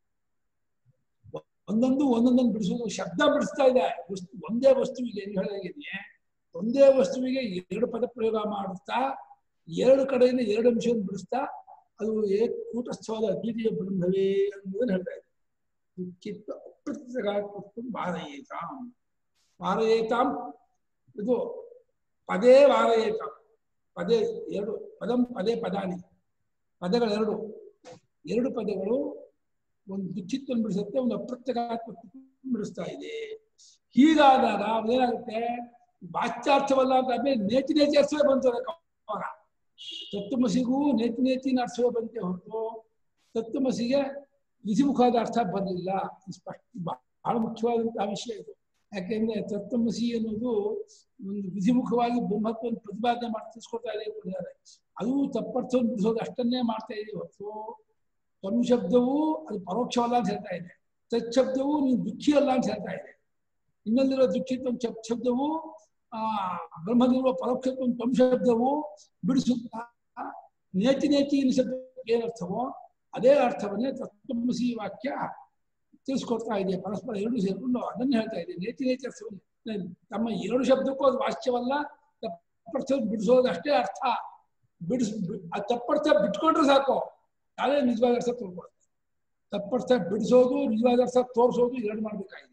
ಒಂದೊಂದು ಒಂದೊಂದನ್ನು ಬಿಡಿಸೋದು ಶಬ್ದ ಬಿಡಿಸ್ತಾ ಇದೆ ವಸ್ತು ಒಂದೇ ವಸ್ತುವಿಗೆ ಏನು ಹೇಳಾಗಿದೆಯೇ ಒಂದೇ ವಸ್ತುವಿಗೆ ಎರಡು ಪದ ಪ್ರಯೋಗ ಮಾಡುತ್ತಾ ಎರಡು ಕಡೆಯಿಂದ ಎರಡು ಅಂಶವನ್ನು ಬಿಡಿಸ್ತಾ ಅದು ಏಕ್ ಕೂಟಸ್ಥವಾದ ಅದ್ವಿತೀಯ ಬ್ರಹ್ಮವೇ ಅನ್ನೋದನ್ನು ಹೇಳ್ತಾ ಇದೆ ದುಃಖಿತ್ವ ಅಪ್ರತ್ಯಗಾತ್ಮತ್ವ ವಾರಯೇತಾಂ ವಾರಯೇತಾಂ ಇದು ಪದೇ ವಾರಯೇತಾಂ ಪದೇ ಎರಡು ಪದಂ ಪದೇ ಪದಾನಿ ಪದಗಳೆರಡು ಎರಡು ಪದಗಳು ಒಂದು ದುಃಖಿತ್ವವನ್ನು ಬಿಡಿಸುತ್ತೆ ಒಂದು ಅಪ್ರತ್ಯಗಾತ್ಮ ಬಿಡಿಸ್ತಾ ಇದೆ ಹೀಗಾದಾಗ ಅದೇನಾಗುತ್ತೆ ವಾಚ್ಯಾರ್ಥವಲ್ಲ ಅಂತ ಆದ್ಮೇಲೆ ನೇತಿ ನೇತಿ ಅರ್ಥವೇ ಬಂತು ಅದಕ್ಕೆ ಅವಾಗ ತತ್ವಮಸಿಗೂ ನೇತಿ ನೇತಿನ ಅರ್ಥವೇ ಬಂತೆ ಹೊರತು ತತ್ವಮಸಿಗೆ ವಿಧಿಮುಖವಾದ ಅರ್ಥ ಬರಲಿಲ್ಲ ಇದು ಸ್ಪಷ್ಟ ಬಹಳ ಮುಖ್ಯವಾದಂತಹ ವಿಷಯ ಇದು ಯಾಕೆಂದ್ರೆ ತತ್ವಮಸಿ ಅನ್ನೋದು ಒಂದು ವಿಧಿಮುಖವಾಗಿ ಬ್ರಹ್ಮತ್ವವನ್ನು ಪ್ರತಿಪಾದನೆ ಮಾಡಿ ತಿಳಿಸ್ಕೊಡ್ತಾ ಇದೆ ಅಂತಿದ್ದಾರೆ ಅದು ತಪ್ಪರ್ಥವನ್ನು ಬಿಡಿಸೋದು ಅಷ್ಟನ್ನೇ ಮಾಡ್ತಾ ಇದೆ ಹೊರತು ತ್ವಂ ಶಬ್ದವು ಅದು ಪರೋಕ್ಷವಲ್ಲ ಅಂತ ಹೇಳ್ತಾ ಇದೆ ತತ್ಶಬ್ದವು ನೀನು ದುಃಖಿ ಅಲ್ಲ ಅಂತ ಹೇಳ್ತಾ ಇದೆ ಇನ್ನೊಂದಿರೋ ದುಃಖಿತ್ವ ಚಪ್ ಶಬ್ದವು ಆ ಬ್ರಹ್ಮದಿರುವ ಪರೋಕ್ಷತ್ವ ತ್ವಂ ಶಬ್ದವು ಬಿಡಿಸುತ್ತಾ ನೇತಿ ನೇತಿ ಇನ್ನು ಶಬ್ದಕ್ಕೆ ಏನರ್ಥವೋ ಅದೇ ಅರ್ಥವನ್ನೇ ತತ್ವಮಸಿ ವಾಕ್ಯ ತಿಳಿಸ್ಕೊಡ್ತಾ ಇದೆ ಪರಸ್ಪರ ಎರಡು ಸೇರಿಕೊಂಡು ಅದನ್ನು ಹೇಳ್ತಾ ಇದೆ ನೇತಿ ನೇತಿ ಅರ್ಥವನ್ನು ತಮ್ಮ ಎರಡು ಶಬ್ದಕ್ಕೂ ಅದು ವಾಚ್ಯವಲ್ಲ ತಪ್ಪರ್ಥ ಬಿಡಿಸೋದು ಅಷ್ಟೇ ಅರ್ಥ ಬಿಡಿಸ್ ಆ ತಪ್ಪರ್ಥ ಬಿಟ್ಕೊಂಡ್ರೆ ಸಾಕು ಅದೇ ನಿಜವಾದ ಅರ್ಥ ತೋರ್ಕೊಡುತ್ತೆ ತಪ್ಪರ್ಥ ಬಿಡಿಸೋದು ನಿಜವಾದ ಅರ್ಥ ತೋರಿಸೋದು ಎರಡು ಮಾಡ್ಬೇಕಾಗಿಲ್ಲ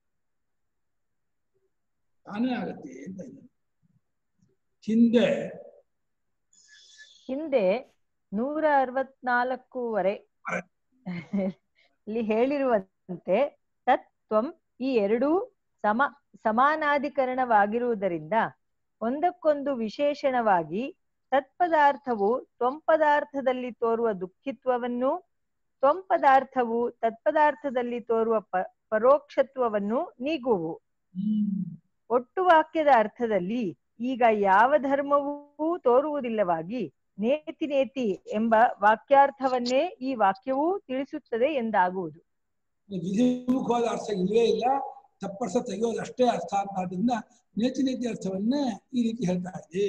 ತಾನೇ ಆಗತ್ತೆ ಅಂತ ಇದೆ ಹಿಂದೆ ಹಿಂದೆ ನೂರ ಅರವತ್ನಾಲ್ಕೂವರೆ ಅಲ್ಲಿ ಹೇಳಿರುವಂತೆ ತತ್ವಂ ಈ ಎರಡೂ ಸಮ ಸಮಾನಾಧಿಕರಣವಾಗಿರುವುದರಿಂದ ಒಂದಕ್ಕೊಂದು ವಿಶೇಷಣವಾಗಿ ತತ್ಪದಾರ್ಥವು ತ್ವಂಪದಾರ್ಥದಲ್ಲಿ ತೋರುವ ದುಃಖಿತ್ವವನ್ನು ತ್ವಂಪದಾರ್ಥವು ತತ್ಪದಾರ್ಥದಲ್ಲಿ ತೋರುವ ಪ ಪರೋಕ್ಷತ್ವವನ್ನು ನೀಗುವು ಒಟ್ಟು ವಾಕ್ಯದ ಅರ್ಥದಲ್ಲಿ ಈಗ ಯಾವ ಧರ್ಮವೂ ತೋರುವುದಿಲ್ಲವಾಗಿ ನೇತಿ ನೇತಿ ಎಂಬ ವಾಕ್ಯಾರ್ಥವನ್ನೇ ಈ ವಾಕ್ಯವೂ ತಿಳಿಸುತ್ತದೆ ಎಂದಾಗುವುದು ವಿಧಿಮುಖವಾದ ಅರ್ಥ ಇಲ್ಲವೇ ಇಲ್ಲ ತಪ್ಪರ್ಥ ತೆಗೆಯೋದು ಅಷ್ಟೇ ಅರ್ಥ ಅಂತ ಆದ್ರಿಂದ ನೇತಿ ನೇತಿ ಅರ್ಥವನ್ನೇ ಈ ರೀತಿ ಹೇಳ್ತಾ ಇದೆ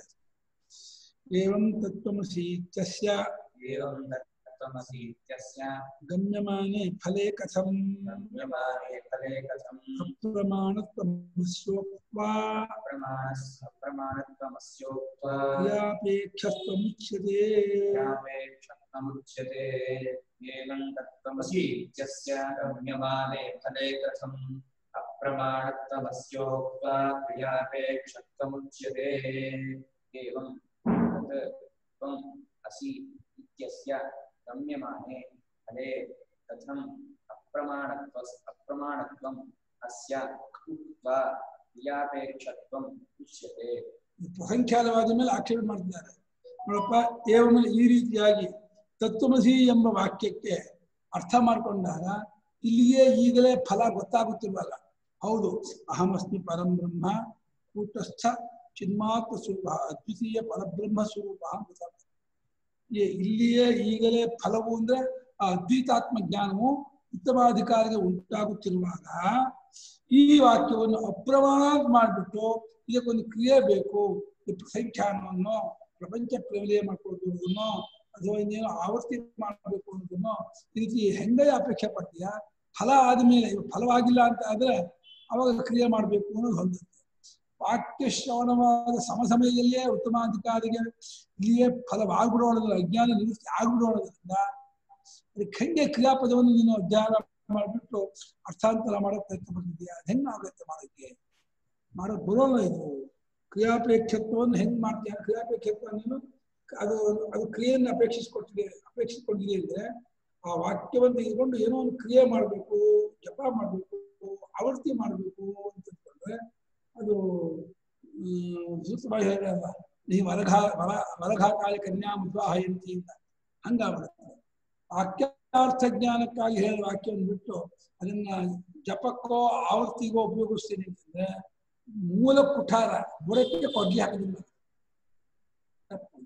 ಏವಂ ತತ್ವಮಸಿ ಇತ್ಯಸ್ಯ एवं तत्त्वमसि इत्यस्य ಗಮ್ಯಮಾನೆ ಫಲೆ ಕಥಂ गम्यमाने फले कथम् ಅಪ್ರಮಾಣತ್ವಮಸ್ಯೋಕ್ತ್ವಾ अप्रमाणस् अप्रमाणत्वमस्योक्त्वा ಕ್ರಿಯಾಪೇಕ್ಷತ್ವಮುಚ್ಯತೆ यापेक्षत्वमुच्यते एवं तत्त्वमसि इत्यस्य गम्यमाने फले कथम् अप्रमाणत्वमस्योक्त्वा क्रियापेक्षत्वमुच्यते एवं तत् त्वम् असि इत्यस्य गम्यमाने फले कथम् अप्रमाणत्व अप्रमाणत्वम् अस्य उक्त्वा क्रियापेक्षत्वम् उच्यते ಪ್ರಸಂಖ್ಯಾತವಾದ ಮೇಲೆ ಆಕ್ಷೇಪ ಮಾಡ್ತಿದ್ದಾರೆ ನೋಡಪ್ಪ ಏವಮ ಈ ರೀತಿಯಾಗಿ ತತ್ವಮಸಿ ಎಂಬ ವಾಕ್ಯಕ್ಕೆ ಅರ್ಥ ಮಾಡ್ಕೊಂಡಾಗ ಇಲ್ಲಿಯೇ ಈಗಲೇ ಫಲ ಗೊತ್ತಾಗುತ್ತಿರುವಾಗ ಹೌದು ಅಹಮಸ್ಮಿ ಪರಂ ಬ್ರಹ್ಮ ಕೂಟಸ್ಥ ಚಿನ್ಮಾತ್ರ ಸ್ವರೂಪ ಅದ್ವಿತೀಯ ಪರಬ್ರಹ್ಮ ಸ್ವರೂಪ ಅಂತ ಗೊತ್ತಾಗ್ತದೆ. ಈ- ಇಲ್ಲಿಯೇ ಈಗಲೇ ಫಲವು ಅಂದ್ರೆ ಆ ಅದ್ವೈತಾತ್ಮ ಜ್ಞಾನವು ಉತ್ತಮಾಧಿಕಾರಿಗೆ ಉಂಟಾಗುತ್ತಿರುವಾಗ ಈ ವಾಕ್ಯವನ್ನು ಅಪ್ರಮಾಣ ಮಾಡಿಬಿಟ್ಟು ಇದಕ್ಕೊಂದು ಕ್ರಿಯೆ ಬೇಕು ಈ ಸಂಖ್ಯಾನವನ್ನು ಪ್ರಪಂಚ ಪ್ರವಿಲಯ ಮಾಡ್ಕೊಳ್ಳೋದನ್ನು ಅಥವಾ ಇನ್ನೇನೋ ಆವರ್ತಿ ಮಾಡಬೇಕು ಅನ್ನೋದನ್ನು ಈ ರೀತಿ ಹೆಂಗೆ ಅಪೇಕ್ಷೆ ಪಡ್ತೀಯ ಫಲ ಆದ್ಮೇಲೆ ಇವಾಗ ಫಲವಾಗಿಲ್ಲ ಅಂತ ಆದ್ರೆ ಅವಾಗ ಕ್ರಿಯೆ ಮಾಡಬೇಕು ಅನ್ನೋದು ಹೊಂದುತ್ತೆ ವಾಕ್ಯ ಶ್ರವಣವಾದ ಸಮ ಸಮಯದಲ್ಲೇ ಉತ್ತಮಾಧಿಕಾರಿಗೆ ಇಲ್ಲಿಯೇ ಫಲವಾಗ್ಬಿಡೋಣದಿಲ್ಲ ಅಜ್ಞಾನ ನಿವೃತ್ತಿ ಆಗ್ಬಿಡೋಣದ್ರಿಂದ ಅದಕ್ಕೆ ಹೆಂಗೆ ಕ್ರಿಯಾಪದವನ್ನು ನೀನು ಅಧ್ಯಯನ ಮಾಡಿಬಿಟ್ಟು ಅರ್ಥಾಂತರ ಮಾಡಕ್ ಪ್ರಯತ್ನ ಪಡ್ತಿದ್ಯಾ ಅದ್ ಹೆಂಗ್ ಆಗುತ್ತೆ ಮಾಡೋಕ್ಕೆ ಮಾಡೋಕ್ ಬರೋಲ್ಲ ಇದು ಕ್ರಿಯಾಪೇಕ್ಷತ್ವವನ್ನು ಹೆಂಗ್ ಮಾಡ್ತೀಯ ಕ್ರಿಯಾಪೇಕ್ಷತ್ವ ನೀನು ಅದು ಅದು ಕ್ರಿಯೆಯನ್ನು ಅಪೇಕ್ಷಿಸ್ಕೊಟ್ಟಿದೆ ಅಪೇಕ್ಷಿಸ್ಕೊಂಡಿದೆ ಅಂದ್ರೆ ಆ ವಾಕ್ಯವನ್ನು ತೆಗೆದುಕೊಂಡು ಏನೋ ಒಂದು ಕ್ರಿಯೆ ಮಾಡಬೇಕು ಜಪ ಮಾಡಬೇಕು ಆವರ್ತಿ ಮಾಡಬೇಕು ಅಂತ ತಿಳ್ಕೊಂಡ್ರೆ ಅದು ಸೂತ್ರವಾಗಿ ಹೇಳಲ್ಲ ನೀ ವರಘಾ ವರ ವರಘಾಕಾಲಿ ಕನ್ಯಾ ಮುದ್ವಾಹಯಂತಿ ಅಂತ ಹಂಗಾಗ್ಬಿಡುತ್ತೆ ವಾಕ್ಯಾರ್ಥ ಜ್ಞಾನಕ್ಕಾಗಿ ಹೇಳೋ ವಾಕ್ಯವನ್ನು ಬಿಟ್ಟು ಅದನ್ನ ಜಪಕ್ಕೋ ಆವರ್ತಿಗೋ ಉಪಯೋಗಿಸ್ತೀನಿ ಅಂತಂದ್ರೆ ಮೂಲ ಕುಠಾರ ಬುಡಕ್ಕೆ ಕೊಡ್ಲಿ ಹಾಕೋದಿಲ್ಲ ತಪ್ಪು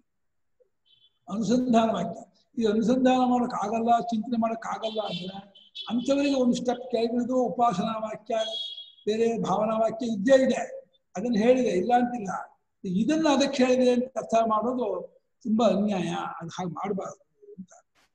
ಅನುಸಂಧಾನ ವಾಕ್ಯ ಈ ಅನುಸಂಧಾನ ಮಾಡಕ್ ಆಗಲ್ಲ ಚಿಂತನೆ ಮಾಡಕ್ ಆಗಲ್ಲ ಅಂದ್ರೆ ಅಂಥವರಿಗೆ ಒಂದು ಸ್ಟೆಪ್ ಕೆಳಗಿಳಿದು ಉಪಾಸನಾ ವಾಕ್ಯ ಬೇರೆ ಭಾವನಾ ವಾಕ್ಯ ಇದ್ದೇ ಇದೆ ಅದನ್ನ ಹೇಳಿದೆ ಇಲ್ಲ ಅಂತಿಲ್ಲ ಇದನ್ನ ಅದಕ್ಕೆ ಹೇಳಿದೆ ಅಂತ ಅರ್ಥ ಮಾಡೋದು ತುಂಬಾ ಅನ್ಯಾಯ ಅದು ಹಾಗೆ ಮಾಡಬಾರ್ದು ಅಂತ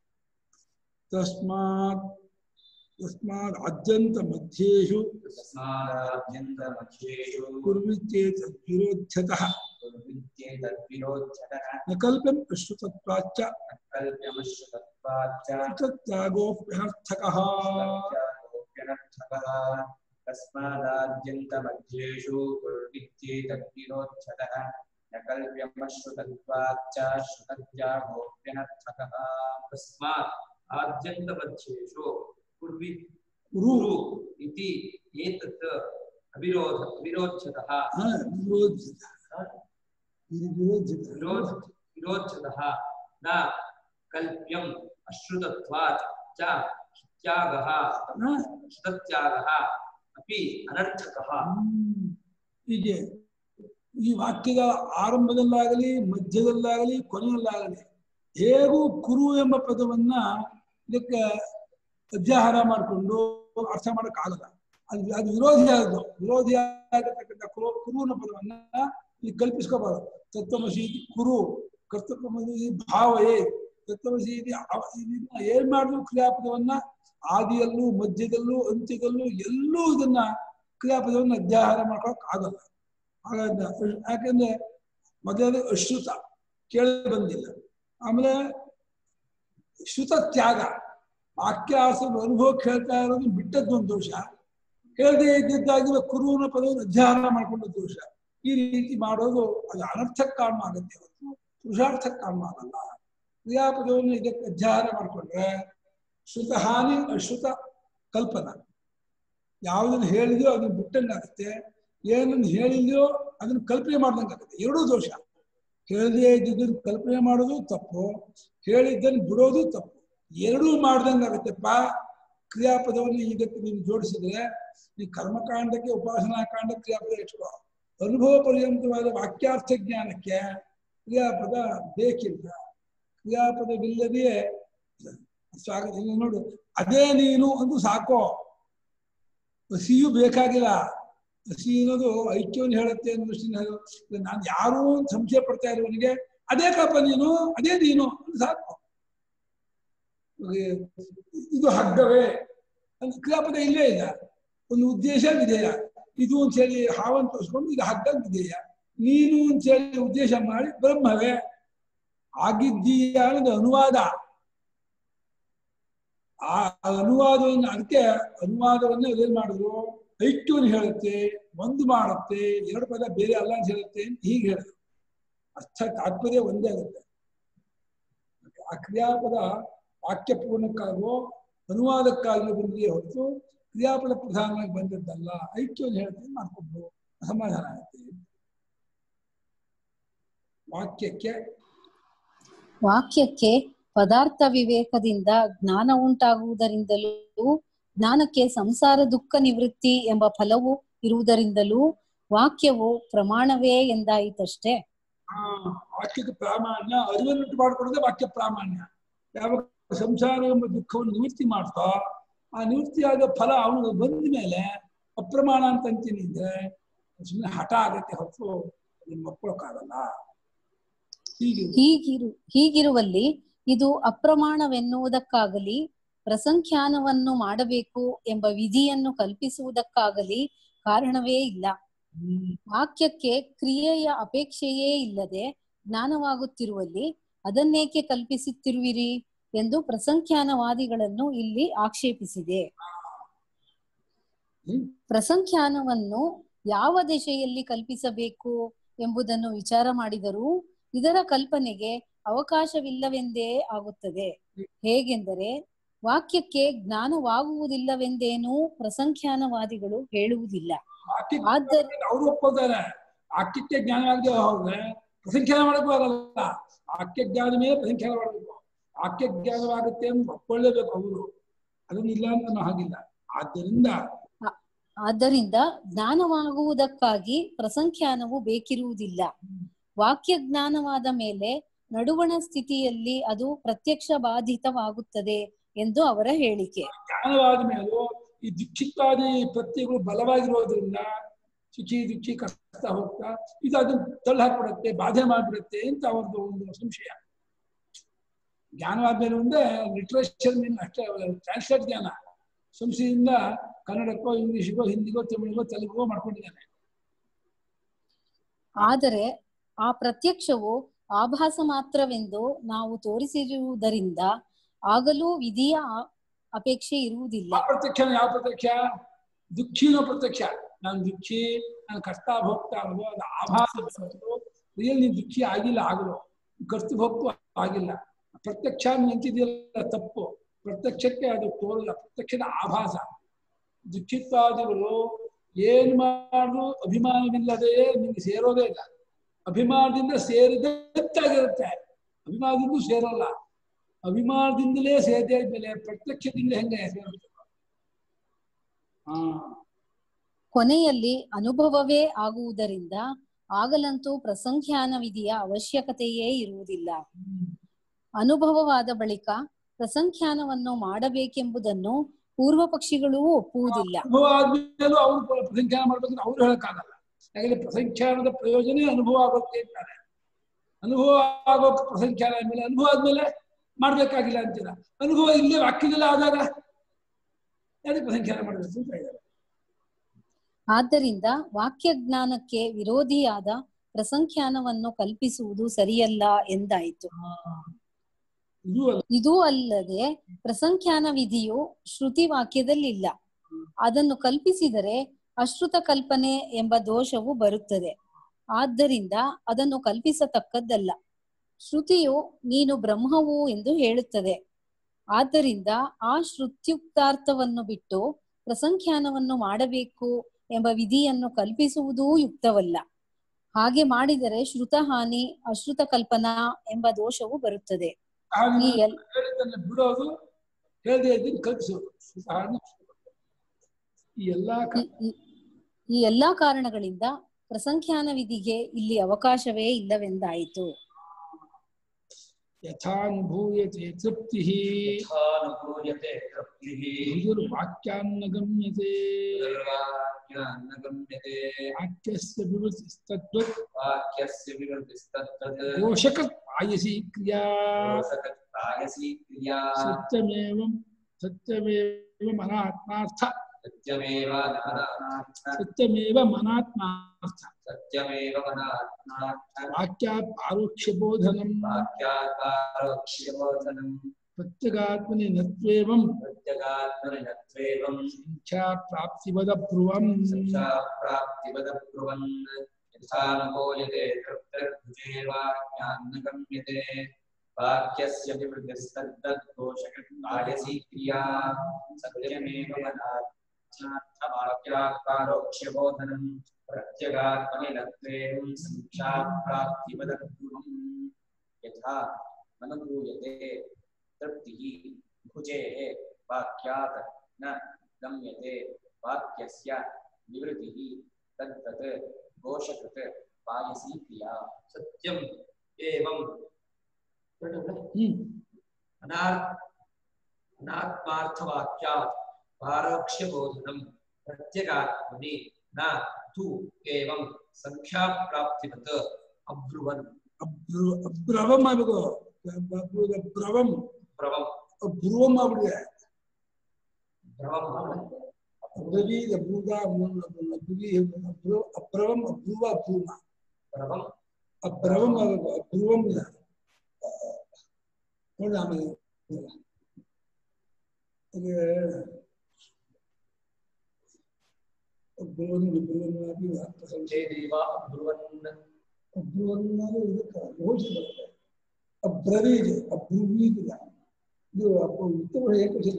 ತಸ್ಮಾತ್ ತಸ್ಮಾತ್ ಅದ್ಯಂತ ಮಧ್ಯೇಶು तस्मादाभ्यन्तरमध्येषु ಕುರ್ವಿಚೇತ ವಿರೋಧ್ಯತಃ कुर्विद्येतद्विरोध्यतः ನ ಕಲ್ಪಂ ಅಶ್ರುತತ್ವಾಚ್ಚ कल्प्यमश्रुतत्वाच्च ತ್ಯಾಗೋಪ್ಯರ್ಥಕಃ गोप्यनर्थकः तस्मादाद्यन्तमध्येषु कुर्विद्येतद्विरोध्यतः न कल्प्यमश्रुतत्वाच्च श्रुतत्यागोप्यनर्थकः तस्मात् आद्यन्तमध्येषु कुर्वि ಗುರು गुरु इति एतत् अविरोध विरोध्यतः ಹಾ ವಿರೋಧ್ಯತ ಇದು ವಿರೋಧ್ಯತ विरोध विरोध्यतः न कल्प्यम् अश्रुतत्वात् च त्यागः ಹಾ श्रुतत्यागः अपि अनर्थकः ಹ್ಮ್. ಹೀಗೆ ಈ ವಾಕ್ಯದ ಆರಂಭದಲ್ಲಾಗಲಿ ಮಧ್ಯದಲ್ಲಾಗಲಿ ಕೊನೆಯಲ್ಲಾಗಲಿ ಹೇಗೂ ಕುರು ಎಂಬ ಪದವನ್ನ ಇದಕ್ಕೆ ಅಧ್ಯಾಹಾರ ಮಾಡಿಕೊಂಡು ಅರ್ಥ ಮಾಡಕ್ಕಾಗಲ್ಲ ಅದು ಅದು ವಿರೋಧಿ ಆಗೋದು ವಿರೋಧಿ ಆಗಿರ್ತಕ್ಕಂಥ ಕುರು ಕುರುವಿನ ಪದವನ್ನ ಇಲ್ಲಿ ಕಲ್ಪಿಸ್ಕೋಬಾರದು ತತ್ವಮಸಿ ಇತಿ ಕುರು ಕರ್ತೃತ್ವಮಸಿ ಭಾವಯೇ ತತ್ವಮಸಿ ಇತಿ ಅವ- ಇದನ್ನ ಏನ್ ಮಾಡಿದ್ರು ಕ್ರಿಯಾಪದವನ್ನ ಆದಿಯಲ್ಲೂ ಮಧ್ಯದಲ್ಲೂ ಅಂತ್ಯದಲ್ಲೂ ಎಲ್ಲೂ ಇದನ್ನ ಕ್ರಿಯಾಪದವನ್ನು ಅಧ್ಯಾಹಾರ ಮಾಡ್ಕೊಳಕ್ ಆಗಲ್ಲ ಹಾಗಾದ್ರೆ ಅಶ್- ಯಾಕಂದ್ರೆ ಮೊದಲನೇ ಅಶ್ರುತ ಕೇಳಿ ಬಂದಿಲ್ಲ ಆಮೇಲೆ ಶ್ರುತ ತ್ಯಾಗ ವಾಕ್ಯಾರ್ಥದ ಅನುಭವಕ್ಕೆ ಹೇಳ್ತಾ ಇರೋದು ಬಿಟ್ಟದ್ದು ಒಂದು ದೋಷ ಹೇಳದೆ ಇದ್ದಿದ್ದಾಗಿರೋ ಕುರುವಿನ ಪದವನ್ನು ಅಧ್ಯಾಹಾರ ಮಾಡ್ಕೊಂಡ ದೋಷ ಈ ರೀತಿ ಮಾಡೋದು ಅದು ಅನರ್ಥಕ್ಕೆ ಕಾರಣ ಆಗುತ್ತೆ ಹೊರತು ಪುರುಷಾರ್ಥಕ್ಕೆ ಕಾರಣ ಆಗಲ್ಲ ಕ್ರಿಯಾಪದವನ್ನು ಇದಕ್ಕೆ ಅಧ್ಯಾಹಾರ ಮಾಡ್ಕೊಂಡ್ರೆ ಶ್ರುತ ಹಾನಿ ಅಶ್ರುತ ಕಲ್ಪನ ಯಾವುದನ್ನು ಹೇಳಿದೆಯೋ ಅದನ್ನ ಬಿಟ್ಟಂಗಾಗುತ್ತೆ ಏನನ್ನು ಹೇಳಿದೆಯೋ ಅದನ್ನ ಕಲ್ಪನೆ ಮಾಡ್ದಂಗಾಗುತ್ತೆ ಎರಡೂ ದೋಷ ಹೇಳದೇ ಇದ್ದಿದ್ದನ್ನು ಕಲ್ಪನೆ ಮಾಡೋದು ತಪ್ಪು ಹೇಳಿದ್ದನ್ನು ಬಿಡೋದು ತಪ್ಪು ಎರಡೂ ಮಾಡ್ದಂಗಾಗತ್ತೆಪ್ಪ ಕ್ರಿಯಾಪದವನ್ನು ಇದಕ್ಕೆ ನೀನು ಜೋಡಿಸಿದ್ರೆ ಈ ಕರ್ಮಕಾಂಡಕ್ಕೆ ಉಪಾಸನಾ ಕಾಂಡ ಕ್ರಿಯಾಪದ ಇಟ್ಕೋ ಅನುಭವ ಪರ್ಯಂತವಾದ ವಾಕ್ಯಾರ್ಥ ಜ್ಞಾನಕ್ಕೆ ಕ್ರಿಯಾಪದ ಬೇಕಿಲ್ಲ ಕ್ರಿಯಾಪದವಿಲ್ಲದೆಯೇ ಸ್ವಾಗತ ಇಲ್ಲಿ ನೋಡು ಅದೇ ನೀನು ಅಂದು ಸಾಕೋ ಹಸಿಯೂ ಬೇಕಾಗಿಲ್ಲ ಹಸಿ ಅನ್ನೋದು ಐಕ್ಯವನ್ನು ಹೇಳುತ್ತೆ ಅನ್ನೋ ದೃಷ್ಟಿಯಿಂದ ಹೇಳು ನಾನು ಯಾರು ಅಂತ ಸಂಶಯ ಪಡ್ತಾ ಇರುವವನಿಗೆ ಅದೇ ಕಪ್ಪ ನೀನು ಅದೇ ನೀನು ಅಂತ ಸಾಕು ಇವಾಗ ಇದು ಹಗ್ಗವೇ ಅದು ಕ್ರಿಯಾಪದ ಇಲ್ಲೇ ಇಲ್ಲ ಒಂದು ಉದ್ದೇಶ ವಿಧೇಯ ಇದು ಅಂತ ಹೇಳಿ ಹಾವನ್ನು ತೋರಿಸ್ಕೊಂಡು ಇದು ಹಗ್ಗ ವಿಧೇಯ ನೀನು ಅಂತ ಹೇಳಿ ಉದ್ದೇಶ ಮಾಡಿ ಬ್ರಹ್ಮವೇ ಆಗಿದ್ದೀಯ ಅನ್ನೋದು ಅನುವಾದ ಆ ಅನುವಾದವನ್ನು ಅದಕ್ಕೆ ಅನುವಾದವನ್ನು ಅದೇನ್ ಮಾಡಿದ್ರು ಐಕ್ಯವನ್ನು ಹೇಳುತ್ತೆ ಒಂದು ಮಾಡುತ್ತೆ ಎರಡು ಪದ ಬೇರೆ ಅಲ್ಲ ಅಂತ ಹೇಳುತ್ತೆ ಅಂತ ಹೀಗೆ ಹೇಳಿದ್ರು ಅರ್ಥ ತಾತ್ಪರ್ಯ ಒಂದೇ ಆಗುತ್ತೆ ಆ ಕ್ರಿಯಾಪದ ವಾಕ್ಯ ಪೂರ್ಣಕ್ಕಾಗೋ ಅನುವಾದಕ್ಕಾಗಲಿ ಬಂದಿದೆಯೇ ಹೊರತು ಕ್ರಿಯಾಪದ ಪ್ರಧಾನವಾಗಿ ಬಂದದ್ದಲ್ಲ ಐಕ್ಯವನ್ನು ಹೇಳ್ತೀನಿ ಮಾಡ್ಕೊಂಡು ಸಮಾಧಾನ ಆಗುತ್ತೆ ವಾಕ್ಯಕ್ಕೆ ವಾಕ್ಯಕ್ಕೆ ಪದಾರ್ಥ ವಿವೇಕದಿಂದ ಜ್ಞಾನ ಉಂಟಾಗುವುದರಿಂದಲೂ ಜ್ಞಾನಕ್ಕೆ ಸಂಸಾರ ದುಃಖ ನಿವೃತ್ತಿ ಎಂಬ ಫಲವು ಇರುವುದರಿಂದಲೂ ವಾಕ್ಯವು ಪ್ರಮಾಣವೇ ಎಂದಾಯಿತಷ್ಟೇ ಆ ವಾಕ್ಯಕ್ಕೆ ಪ್ರಾಮಾಣ್ಯ ಅರಿವನ್ನುಂಟು ಮಾಡಿಕೊಡೋದೇ ವಾಕ್ಯ ಪ್ರಾಮಾಣ್ಯ ಯಾವಾಗ ಸಂಸಾರ ಎಂಬ ದುಃಖವನ್ನು ನಿವೃತ್ತಿ ಮಾಡ್ತಾ ಆ ನಿವೃತ್ತಿಯಾದ ಫಲ ಅವನಿಗೆ ಬಂದ ಮೇಲೆ ಅಪ್ರಮಾಣ ಅಂತ ಅಂತೀನಿ ಅಂದ್ರೆ ಸುಮ್ಮನೆ ಹಠ ಆಗತ್ತೆ ಹೊರತು ಅದನ್ನ ಒಪ್ಕೊಳಕ್ಕಾಗಲ್ಲ ಹೀಗೆ ಹೀಗಿರು ಹೀಗಿರುವಲ್ಲಿ ಇದು ಅಪ್ರಮಾಣವೆನ್ನುವುದಕ್ಕಾಗಲಿ ಪ್ರಸಂಖ್ಯಾನವನ್ನು ಮಾಡಬೇಕು ಎಂಬ ವಿಧಿಯನ್ನು ಕಲ್ಪಿಸುವುದಕ್ಕಾಗಲಿ ಕಾರಣವೇ ಇಲ್ಲ ಹ್ಮ್. ವಾಕ್ಯಕ್ಕೆ ಕ್ರಿಯೆಯ ಅಪೇಕ್ಷೆಯೇ ಇಲ್ಲದೆ ಜ್ಞಾನವಾಗುತ್ತಿರುವಲ್ಲಿ ಅದನ್ನೇಕೆ ಕಲ್ಪಿಸುತ್ತಿರುವಿರಿ ಎಂದು ಪ್ರಸಂಖ್ಯಾನವಾದಿಗಳನ್ನು ಇಲ್ಲಿ ಆಕ್ಷೇಪಿಸಿದೆ ಹ್ಮ್. ಪ್ರಸಂಖ್ಯಾನವನ್ನು ಯಾವ ದಿಶೆಯಲ್ಲಿ ಕಲ್ಪಿಸಬೇಕು ಎಂಬುದನ್ನು ವಿಚಾರ ಮಾಡಿದರೂ ಇದರ ಕಲ್ಪನೆಗೆ ಅವಕಾಶವಿಲ್ಲವೆಂದೇ ಆಗುತ್ತದೆ ಹೇಗೆಂದರೆ ವಾಕ್ಯಕ್ಕೆ ಜ್ಞಾನವಾಗುವುದಿಲ್ಲವೆಂದೇನೂ ಪ್ರಸಂಖ್ಯಾನವಾದಿಗಳು ಹೇಳುವುದಿಲ್ಲ ವಾಕ್ಯಕ್ಕೆ ಆದ- ಅವ್ರು ಒಪ್ಕೋತಾರೆ ವಾಕ್ಯಕ್ಕೆ ಜ್ಞಾನವಾಗದೆ ಹೋದ್ರೆ ಪ್ರಸಂಖ್ಯಾನ ಮಾಡಕ್ಕೂ ಆಗಲ್ಲ ವಾಕ್ಯ ಜ್ಞಾನ ಮೇಲೆ ಪ್ರಸಂಖ್ಯಾನ ಮಾಡಬೇಕು ವಾಕ್ಯ ಜ್ಞಾನವಾಗುತ್ತೆ ಅಂತ ಒಪ್ಕೊಳ್ಳೇಬೇಕು ಅವರು ಅದನ್ನ ಇಲ್ಲ ಅಂತ ಅನ್ನೋ ಹಾಗಿಲ್ಲ ಆದ್ದರಿಂದ ಆದ್ದರಿಂದ ಜ್ಞಾನವಾಗುವುದಕ್ಕಾಗಿ ಪ್ರಸಂಖ್ಯಾನವು ಬೇಕಿರುವುದಿಲ್ಲ ವಾಕ್ಯ ಜ್ಞಾನವಾದ ಮೇಲೆ ನಡುವಣ ಸ್ಥಿತಿಯಲ್ಲಿ ಅದು ಪ್ರತ್ಯಕ್ಷ ಬಾಧಿತವಾಗುತ್ತದೆ ಎಂದು ಅವರ ಹೇಳಿಕೆ ಜ್ಞಾನವಾದ ಮೇಲೂ ಈ ದುಃಖಿತ್ವಾದಿ ಪ್ರತ್ಯಯಗಳು ಬಲವಾಗಿರೋದ್ರಿಂದ ಸುಖಿ ದುಃಖಿ ಕಷ್ಟ ಹೋಗ್ತಾ ಇದು ಅದನ್ನ ತಳ್ಳಿ ಹಾಕ್ಬಿಡುತ್ತೆ ಬಾಧೆ ಮಾಡ್ಬಿಡುತ್ತೆ ಅಂತ ಅವ್ರದ್ದು ಒಂದು ಸಂಶಯ ಜ್ಞಾನವಾದ್ಮೇಲೆ ಒಂದೇ ಲಿಟ್ರೇಚರ್ ಮೀನ್ ಅಷ್ಟೇ ಟ್ರಾನ್ಸ್ಲೇಟ್ ಜ್ಞಾನ ಸಂಶಯದಿಂದ ಕನ್ನಡಕ್ಕೋ ಇಂಗ್ಲಿಷ್ಗೋ ಹಿಂದಿಗೋ ತಮಿಳಿಗೋ ತೆಲುಗುಗೋ ಮಾಡ್ಕೊಂಡಿದ್ದಾನೆ ಆದರೆ ಆ ಪ್ರತ್ಯಕ್ಷವು ಆಭಾಸ ಮಾತ್ರವೆಂದು ನಾವು ತೋರಿಸಿರುವುದರಿಂದ ಆಗಲೂ ವಿಧಿಯ ಆ- ಅಪೇಕ್ಷೆ ಇರುವುದಿಲ್ಲ ಆ ಪ್ರತ್ಯಕ್ಷ ಯಾವ ಪ್ರತ್ಯಕ್ಷ ದುಃಖಿನೋ ಪ್ರತ್ಯಕ್ಷ ನಾನು ದುಃಖಿ ನಾನು ಕಷ್ಟ ಭೋಗ್ತಾ ಇರೋದು ಅದು ಆಭಾಸ ರಿಯಲ್ ನೀನು ದುಃಖಿ ಆಗಿಲ್ಲ ಆಗಲು ಕರ್ತು ಭೋಗ್ತು ಆಗಿಲ್ಲ ಪ್ರತ್ಯಕ್ಷ ನಿಂತಿದೆಯಲ್ಲ ತಪ್ಪು ಪ್ರತ್ಯಕ್ಷಕ್ಕೆ ಅದು ತೋರಲ್ಲ ಪ್ರತ್ಯಕ್ಷದ ಆಭಾಸ ದುಃಖಿತ್ವಾದಿಗಳು ಏನ್ ಮಾಡಿದ್ರು ಅಭಿಮಾನವಿಲ್ಲದೆಯೇ ನಿಮ್ಗೆ ಸೇರೋದೇ ಇಲ್ಲ ಅಭಿಮಾನದಿಂದ ಸೇರಿದಂತಾಗಿರುತ್ತೆ ಅಭಿಮಾನದಿಂದ ಸೇರೋಲ್ಲ ಅಭಿಮಾನದಿಂದಲೇ ಸೇರಿದೆ ಇದ್ಮೇಲೆ ಪ್ರತ್ಯಕ್ಷದಿಂದ ಹೆಂಗೆ ಸೇರುತ್ತೆ ಹಾ ಕೊನೆಯಲ್ಲಿ ಅನುಭವವೇ ಆಗುವುದರಿಂದ ಆಗಲಂತೂ ಪ್ರಸಂಖ್ಯಾನ ವಿಧಿಯ ಅವಶ್ಯಕತೆಯೇ ಇರುವುದಿಲ್ಲ ಅನುಭವವಾದ ಬಳಿಕ ಪ್ರಸಂಖ್ಯಾನವನ್ನು ಮಾಡಬೇಕೆಂಬುದನ್ನು ಪೂರ್ವ ಪಕ್ಷಿಗಳೂ ಒಪ್ಪುವುದಿಲ್ಲ ಅನುಭವ ಆದ್ಮೇಲೂ ಅವ್ರು ಪ್ರ- ಪ್ರಸಂಖ್ಯಾನ ಮಾಡ್ಬೇಕಂದ್ರೆ ಅವ್ರು ಹೇಳಕ್ಕಾಗಲ್ಲ ಯಾಕಂದ್ರೆ ಪ್ರಸಂಖ್ಯಾನದ ಪ್ರಯೋಜನ ಅನುಭವ ಆಗೋಕೆ ಅಂತಾರೆ ಅನುಭವ ಆಗೋ ಪ್ರಸಂಖ್ಯಾನ ಆದ್ಮೇಲೆ ಅನುಭವ ಆದ್ಮೇಲೆ ಮಾಡ್ಬೇಕಾಗಿಲ್ಲ ಅಂತೀರ ಅನುಭವ ಇಲ್ಲೇ ವಾಕ್ಯದಲ್ಲೇ ಆದಾಗ ಯಾರಿಗೆ ಪ್ರಸಂಖ್ಯಾನ ಮಾಡಬೇಕು ಅಂತ ಹೇಳಿದ್ದಾರೆ ಆದ್ದರಿಂದ ವಾಕ್ಯ ಜ್ಞಾನಕ್ಕೆ ವಿರೋಧಿಯಾದ ಪ್ರಸಂಖ್ಯಾನವನ್ನು ಕಲ್ಪಿಸುವುದು ಸರಿಯಲ್ಲ ಎಂದಾಯಿತು ಇದು ಅಲ್ಲ ಇದೂ ಅಲ್ಲದೆ ಪ್ರಸಂಖ್ಯಾನ ವಿಧಿಯು ಶ್ರುತಿ ವಾಕ್ಯದಲ್ಲಿಲ್ಲ ಅದನ್ನು ಕಲ್ಪಿಸಿದರೆ ಅಶ್ರುತ ಕಲ್ಪನೆ ಎಂಬ ದೋಷವು ಬರುತ್ತದೆ ಆದ್ದರಿಂದ ಅದನ್ನು ಕಲ್ಪಿಸತಕ್ಕದ್ದಲ್ಲ ಶ್ರುತಿಯು ನೀನು ಬ್ರಹ್ಮವು ಎಂದು ಹೇಳುತ್ತದೆ ಆದ್ದರಿಂದ ಆ ಶ್ರುತ್ಯುಕ್ತಾರ್ಥವನ್ನು ಬಿಟ್ಟು ಪ್ರಸಂಖ್ಯಾನವನ್ನು ಮಾಡಬೇಕು ಎಂಬ ವಿಧಿಯನ್ನು ಕಲ್ಪಿಸುವುದೂ ಯುಕ್ತವಲ್ಲ ಹಾಗೆ ಮಾಡಿದರೆ ಶ್ರುತಹಾನಿ ಅಶ್ರುತ ಕಲ್ಪನಾ ಎಂಬ ದೋಷವು ಬರುತ್ತದೆ ಈ ಎಲ್ ಹೇಳಿದ್ದನ್ನ ಬಿಡೋದು ಹೇಳದೆ ಇದ್ದೀನಿ ಕಲ್ಪಿಸೋದು ಸುಧಾರಣೆ ಈ ಎಲ್ಲಾ ಈ- ಈ- ಈ ಎಲ್ಲಾ ಕಾರಣಗಳಿಂದ ಪ್ರಸಂಖ್ಯಾನ ವಿಧಿಗೆ ಇಲ್ಲಿ ಅವಕಾಶವೇ ಇಲ್ಲವೆಂದಾಯಿತು ಯಥಾನುಭೂಯತೆ ತೃಪ್ತಿ ಯಥಾನುಭೂಯತೆ ತೃಪ್ತಿಃ ವಾಕ್ಯಾನ್ನ ಗಮ್ಯತೆ ನಿರ್ವಾಕ್ಯಾನ್ನ ಗಮ್ಯತೆ ವಾಕ್ಯಸ್ಯ ವಿವೃತಿಸ್ತದ್ವತ್ ವಾಕ್ಯಸ್ಯ ವಿವೃತಿಸ್ತತ್ತದ್ ದೋಷಕೃತ್ ಆಯಸಿ ಕ್ರಿಯಾ ದೋಷಕೃತ್ತಾಯಸಿ ಕ್ರಿಯಾ ಸತ್ಯಮೇವಂ ಸತ್ಯಮೇವ ಮನಾತ್ಮಾರ್ಥ ಸತ್ಯಮೇವ ಮನಾತ್ಮಾರ್ಥ ಸತ್ಯಮೇವ ಮನಾತ್ಮಾರ್ಥ ಸತ್ಯಮೇವ ಮನಾತ್ಮಾರ್ಥ ವಾಕ್ಯಾತ್ ಪಾರೋಕ್ಷ್ಯ ಬೋಧನಂ ವಾಕ್ಯಾಕಾರೋಕ್ಷ್ಯಬೋಧನಂ ಪ್ರತ್ಯಗಾತ್ಮನಿ ನತ್ವೇವಂ ಪ್ರತ್ಯಗಾತ್ಮನಿನತ್ವೇವಂ ಸಂಖ್ಯಾ ಪ್ರಾಪ್ತಿವದ ಬ್ರುವಂ ಪ್ರಾಪ್ತಿವದ ಬ್ರುವನ್ ಯಥಾನುಭೂಯತೆ ತೃಪ್ತಿರ್ಭುಜೇವಾಜ್ಞಾನ್ನ ಗಮ್ಯತೆ ವಾಕ್ಯಸ್ಯ ವಿವೃತಿಸ್ತದ್ದೋಷಕಾಯಸಿ ಕ್ರಿಯಾ ಸತ್ಯಮೇವ ಮನಾರ್ಥವಾಕ್ಯಾಕಾರೋಕ್ಷ್ಯಬೋಧನಂ ಪ್ರತ್ಯಗಾತ್ಮನಿನತ್ವೇವಂ ಸಂಖ್ಯಾ ಪ್ರಾಪ್ತಿವದ ಬ್ರುವಂ ಯಥಾ ಅನುಭೂಯತೆ ತೃಪ್ತಿಃ ಭುಜೇः वाक्यात् न गम्यते वाक्यस्य निवृत्तिः तद्वत् घोषकृत् पायसी क्रिया सत्यम् एवं ಹ್ಮ್ अनार् अनात्मार्थवाक्यात् पारोक्ष्यबोधनं प्रत्यगात्मनि न तु एवं संख्याप्राप्तिवत् अब्रुवन् ಅಬ್ರು ಅಬ್ರವಂ ಆಗಬೇಕು ಅಬ್ರವಂ ब्रवम् ಅಬ್ರುವಂ ಆಗ್ಬಿಡಿದೆ ब्रवम् ಅಬ್ರವಿ ಅಬ್ರೂಗ ಅಬ್ರುವಿ ಅಬ್ರು ಅಬ್ರವಂ ಅಬ್ರುವ ಅಬ್ರೂಮ ब्रवम् ಅಬ್ರವಂ ಆಗಬೇಕು ಅಬ್ರುವಂ ಇಲ್ಲ ನೋಡಿ ಆಮೇಲೆ ಅದು ಅಬ್ರುವನ್ ಅಬ್ರುವನ್ ಆಗಿ ಅರ್ಥ चेदेव अब्रुवन् ಅಬ್ರುವನ್ನಾರು ಇದಕ್ಕೆ ಘೋಷ ಬರುತ್ತೆ ಅಬ್ರವೀಜ್ ಅಬ್ರುವೀಜ್ ಇಲ್ಲ ಇದು ಅಬ್ಬ ಉತ್ತಮ ಏಕವಚನ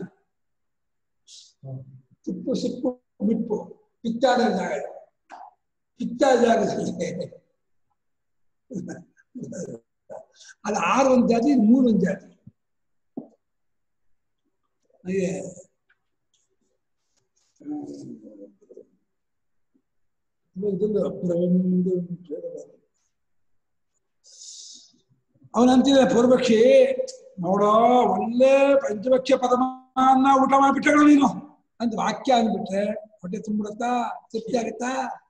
ತಿಪ್ಪು ಸಿಪ್ಪು ಮಿಪ್ಪು ಪಿತ್ತಾದ ಜಾಗ ಪಿತ್ತ ಜಾಗದಲ್ಲಿ ಅದು ಆರು ಒಂದು ಜಾತಿ ಇದು ಮೂರು ಒಂದು ಜಾತಿ ಹಾಗೆ ಇದೊಂದು ಅಬ್ರವೊಂದು ಅವನಂತಿದೆ ಪೂರ್ವಕ್ಷಿ ನೋಡೋ ಒಳ್ಳೆ ಪಂಚಭಕ್ಷ ಪದಮಾನ ಊಟ ಮಾಡಿಬಿಟ್ಟಗಳು ನೀನು ಅಂತ ವಾಕ್ಯ ಅಂದ್ಬಿಟ್ರೆ ಹೊಟ್ಟೆ ತುಂಬಿಡುತ್ತಾ ತೃಪ್ತಿ ಆಗುತ್ತಾ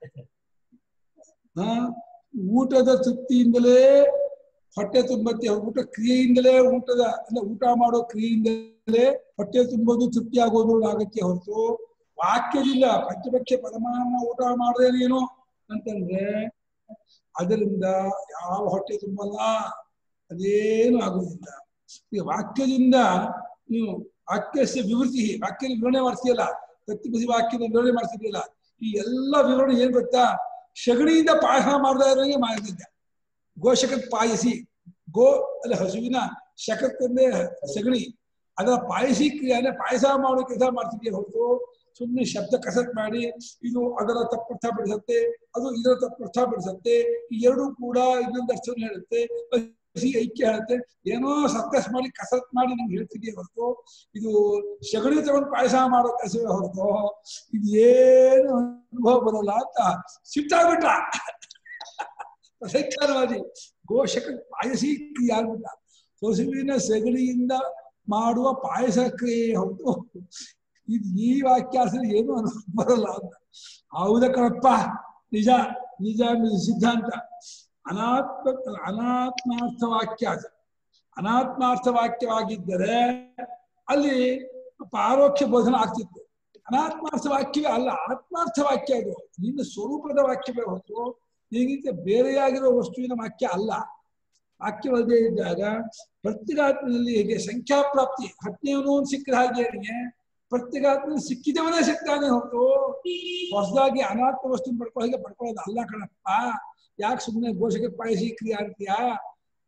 ಹಾ ಊಟದ ತೃಪ್ತಿಯಿಂದಲೇ ಹೊಟ್ಟೆ ತುಂಬತ್ತೆ ಊಟ ಕ್ರಿಯೆಯಿಂದಲೇ ಊಟದ ಅಂದ್ರೆ ಊಟ ಮಾಡೋ ಕ್ರಿಯೆಯಿಂದಲೇ ಹೊಟ್ಟೆ ತುಂಬೋದು ತೃಪ್ತಿ ಆಗೋದು ಆಗತ್ತೆ ಹೊರತು ವಾಕ್ಯದಿಂದ ಪಂಚಭಕ್ಷ ಪರಮಾನ್ನ ಊಟ ಮಾಡದೆ ನೀನು ಅಂತಂದ್ರೆ ಅದರಿಂದ ಯಾವ ಹೊಟ್ಟೆ ತುಂಬಲ್ಲ ಅದೇನು ಆಗೋದಿಲ್ಲ ಈ ವಾಕ್ಯದಿಂದ ನೀವು ವಾಕ್ಯಸ್ಯ ವಿವೃತಿ ವಾಕ್ಯದ ವಿವರಣೆ ಮಾಡ್ತೀಯಲ್ಲ ಪ್ರತಿ ಪ್ರತಿ ವಾಕ್ಯದ ವಿವರಣೆ ಮಾಡ್ತಿದ್ಯಲ್ಲ ಈ ಎಲ್ಲ ವಿವರಣೆ ಏನ್ ಗೊತ್ತಾ ಸಗಣಿಯಿಂದ ಪಾಯಸ ಮಾಡ್ತಾ ಇರೋಂಗೆ ಮಾಡಿದ್ದೆ ಗೋಶಕತ್ ಪಾಯಸಿ ಗೋ ಅಲ್ಲ ಹಸುವಿನ ಶಕತ್ತಂದೇ ಸಗಣಿ ಅದರ ಪಾಯಸಿ ಕ್ರಿಯೆ ಅಂದ್ರೆ ಪಾಯಸ ಮಾಡೋ ಕೆಲಸ ಮಾಡ್ತಿದ್ಯಾ ಹೊರತು ಸುಮ್ಮನೆ ಶಬ್ದ ಕಸತ್ ಮಾಡಿ ಇದು ಅದರ ತಪ್ಪರ್ಥ ಬಿಡಿಸತ್ತೆ ಅದು ಇದರ ತಪ್ಪರ್ಥ ಬಿಡಿಸತ್ತೆ ಈ ಎರಡೂ ಕೂಡ ಇನ್ನೊಂದು ಅರ್ಥವನ್ನು ಹೇಳುತ್ತೆ ಹಸಿ ಐಕ್ಯ ಹೇಳುತ್ತೆ ಏನೋ ಸರ್ಕಸ್ ಮಾಡಿ ಕಸರತ್ ಮಾಡಿ ನಂಗೆ ಹೇಳ್ತಿದ್ಯಾ ಹೊರತು ಇದು ಸಗಣಿ ತಗೊಂಡು ಪಾಯಸ ಮಾಡೋ ಕೆಲಸವೇ ಹೊರತು ಇದು ಏನು ಅನುಭವ ಬರೋಲ್ಲ ಅಂತ ಸಿಟ್ಟಾಗ್ಬಿಟ್ಟ ಪ್ರಸಕ್ತವಾದಿ ಗೋಶಕ ಪಾಯಸಿ ಕ್ರಿಯೆ ಆಗ್ಬಿಟ್ಟ ಹಸುವಿನ ಸಗಣಿಯಿಂದ ಮಾಡುವ ಪಾಯಸ ಕ್ರಿಯೆ ಹೊರತು ಇದು ಈ ವಾಕ್ಯಾರ್ಥ ಏನು ಅನುಭವ ಬರಲ್ಲ ಅಂತ ಹೌದ ಕಣಪ್ಪ ನಿಜ ನಿಜ ನಿಜ ಸಿದ್ಧಾಂತ ಅನಾತ್ಮ ಅನಾತ್ಮಾರ್ಥ ವಾಕ್ಯ ಅದು. ಅನಾತ್ಮಾರ್ಥ ವಾಕ್ಯವಾಗಿದ್ದರೆ ಅಲ್ಲಿ ಪಾರೋಕ್ಷ ಬೋಧನ ಆಗ್ತಿತ್ತು ಅನಾತ್ಮಾರ್ಥ ವಾಕ್ಯವೇ ಅಲ್ಲ ಆತ್ಮಾರ್ಥ ವಾಕ್ಯ ಅದು ನಿನ್ನ ಸ್ವರೂಪದ ವಾಕ್ಯವೇ ಹೊರತು ನಿನಗಿಂತ ಬೇರೆಯಾಗಿರೋ ವಸ್ತುವಿನ ವಾಕ್ಯ ಅಲ್ಲ ವಾಕ್ಯವಲ್ಲದೆ ಇದ್ದಾಗ ಪ್ರತ್ಯಗಾತ್ಮದಲ್ಲಿ ಹೇಗೆ ಸಂಖ್ಯಾಪ್ರಾಪ್ತಿ ಹತ್ತನೇವನು ಸಿಕ್ಕಿದ ಹಾಗೆ ಅವನಿಗೆ ಪ್ರತ್ಯಗಾತ್ಮ ಸಿಕ್ಕಿದವನೇ ಸಿಗ್ತಾನೆ ಹೊರತು ಹೊಸದಾಗಿ ಅನಾತ್ಮ ವಸ್ತು ಪಡ್ಕೊಳ್ಳೋ ಹಾಗೆ ಪಡ್ಕೊಳ್ಳೋದು ಅಲ್ಲ ಕಣಪ್ಪ ಯಾಕೆ ಸುಮ್ಮನೆ ಘೋಷಕ್ಕೆ ಪಾಯಿಸಿ ಕ್ರಿಯೆ ಆಗ್ತೀಯಾ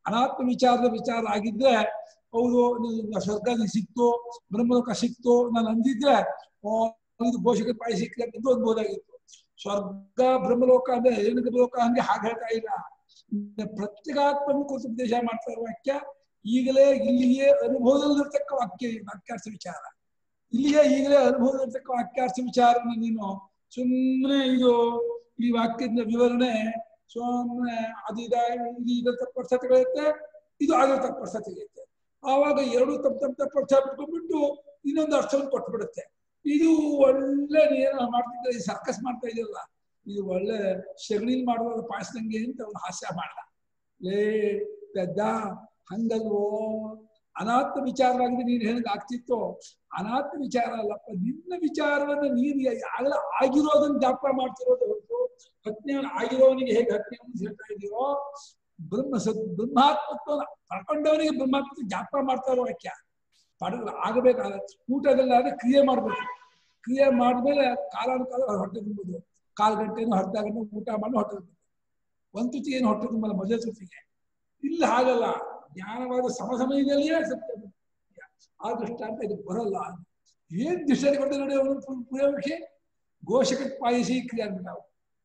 ಅನಾತ್ಮ ವಿಚಾರದ ವಿಚಾರ ಆಗಿದ್ರೆ ಹೌದು ನೀನು ಸ್ವರ್ಗ ನೀನ್ ಸಿಕ್ತು ಬ್ರಹ್ಮಲೋಕ ಸಿಕ್ತು ನಾನು ಅಂದಿದ್ರೆ ಓ ಇದು ಘೋಷಕ ಪಾಯಿ ಸಿಕ್ಕಿದೆ ಎಂದು ಅನ್ಬೋದಾಗಿತ್ತು ಸ್ವರ್ಗ ಬ್ರಹ್ಮಲೋಕ ಅಂದ್ರೆ ಏನು ಲೋಕ ಹಂಗೆ ಹಾಗೆ ಹೇಳ್ತಾ ಇಲ್ಲ ಪ್ರತ್ಯೇಕಾತ್ಮ ಕುರಿತು ಉಪದೇಶ ಮಾಡ್ತಾ ಇರುವ ವಾಕ್ಯ ಈಗಲೇ ಇಲ್ಲಿಯೇ ಅನುಭವದಲ್ಲಿರ್ತಕ್ಕ ವಾಕ್ಯ ವಾಕ್ಯಾರ್ಥ ವಿಚಾರ ಇಲ್ಲಿಯೇ ಈಗಲೇ ಅನುಭವದಲ್ಲಿರ್ತಕ್ಕ ವಾಕ್ಯಾರ್ಥ ವಿಚಾರನ ನೀನು ಸುಮ್ಮನೆ ಇದು ಈ ವಾಕ್ಯದ ವಿವರಣೆ ಸುಮ್ಮನೆ ಅದು ಇದ ಇದು ಇದ ತಪ್ಪರ್ಥತೆಗಳಿರುತ್ತೆ ಇದು ಆಗಿರೋ ತಪ್ಪರ್ಥತೆಗಳಿರುತ್ತೆ ಆವಾಗ ಎರಡು ತಪ್ಪು ತಪ್ಪು ತಪ್ಪರ್ಥ ಬಿಟ್ಕೊಂಡ್ಬಿಟ್ಟು ಇನ್ನೊಂದು ಅರ್ಥವನ್ನು ಕೊಟ್ಬಿಡುತ್ತೆ ಇದು ಒಳ್ಳೆ ನೀನು ಮಾಡ್ತಿದ್ದ ಈ ಸರ್ಕಸ್ ಮಾಡ್ತಾ ಇದೆಯಲ್ಲ ಇದು ಒಳ್ಳೆ ಸಗಣಿಲ್ ಮಾಡುವಾಗ ಪಾಯಸದಂಗೆ ಅಂತ ಅವ್ನು ಹಾಸ್ಯ ಮಾಡ್ದ ಲೇ ಪೆದ್ದ ಹಂಗಲ್ವೋ ಅನಾತ್ಮ ವಿಚಾರವಾಗಿದೆ ನೀನು ಹೇಳಿದ ಆಗ್ತಿತ್ತು ಅನಾತ್ಮ ವಿಚಾರ ಅಲ್ಲಪ್ಪ ನಿನ್ನ ವಿಚಾರವನ್ನ ನೀನು ಆಗಲೇ ಆಗಿರೋದನ್ನ ಜ್ಞಾಪಕ ಮಾಡ್ತಿರೋದು ಹೊರತು ಹತ್ನೆಯವನು ಆಗಿರೋವನಿಗೆ ಹೇಗೆ ಹತ್ನೆಯವನು ಹೇಳ್ತಾ ಇದೆಯೋ ಬ್ರಹ್ಮ ಸತ್ ಬ್ರಹ್ಮಾತ್ಮತ್ವ ಪಡ್ಕೊಂಡವನಿಗೆ ಬ್ರಹ್ಮಾತ್ಮ ಜ್ಞಾಪಕ ಮಾಡ್ತಾ ಇರೋ ವಾಕ್ಯ ಪಡ ಆಗಬೇಕಾದ ಊಟದಲ್ಲಾದ್ರೆ ಕ್ರಿಯೆ ಮಾಡ್ಬೇಕು ಕ್ರಿಯೆ ಮಾಡಿದ್ಮೇಲೆ ಕಾಲಾನುಕಾಲ ಹೊಟ್ಟೆ ತುಂಬೋದು ಕಾಲು ಗಂಟೆನೂ ಅರ್ಧ ಗಂಟೆ ಊಟ ಮಾಡಿ ಹೊಟ್ಟೆ ತುಂಬ ಒಂದು ತುತಿ ಏನು ಹೊಟ್ಟೆ ತುಂಬಲ್ಲ ಮೊದಲ ತುತಿಗೆ ಇಲ್ಲ ಹಾಗಲ್ಲ ಜ್ಞಾನವಾದ ಸಮ ಸಮಯದಲ್ಲಿಯೇ ಸತ್ಯ ಆ ದೃಷ್ಟಾಂತ ಇದು ಬರಲ್ಲ ಏನ್ ದೃಷ್ಟಿ ಕೊಟ್ಟು ನೋಡಿ ಅವನು ಪ್ರಯೋಗಕ್ಕೆ ಘೋಷಕ ಪಾಯಿಸಿ ಕ್ರಿಯೆ ನಾವು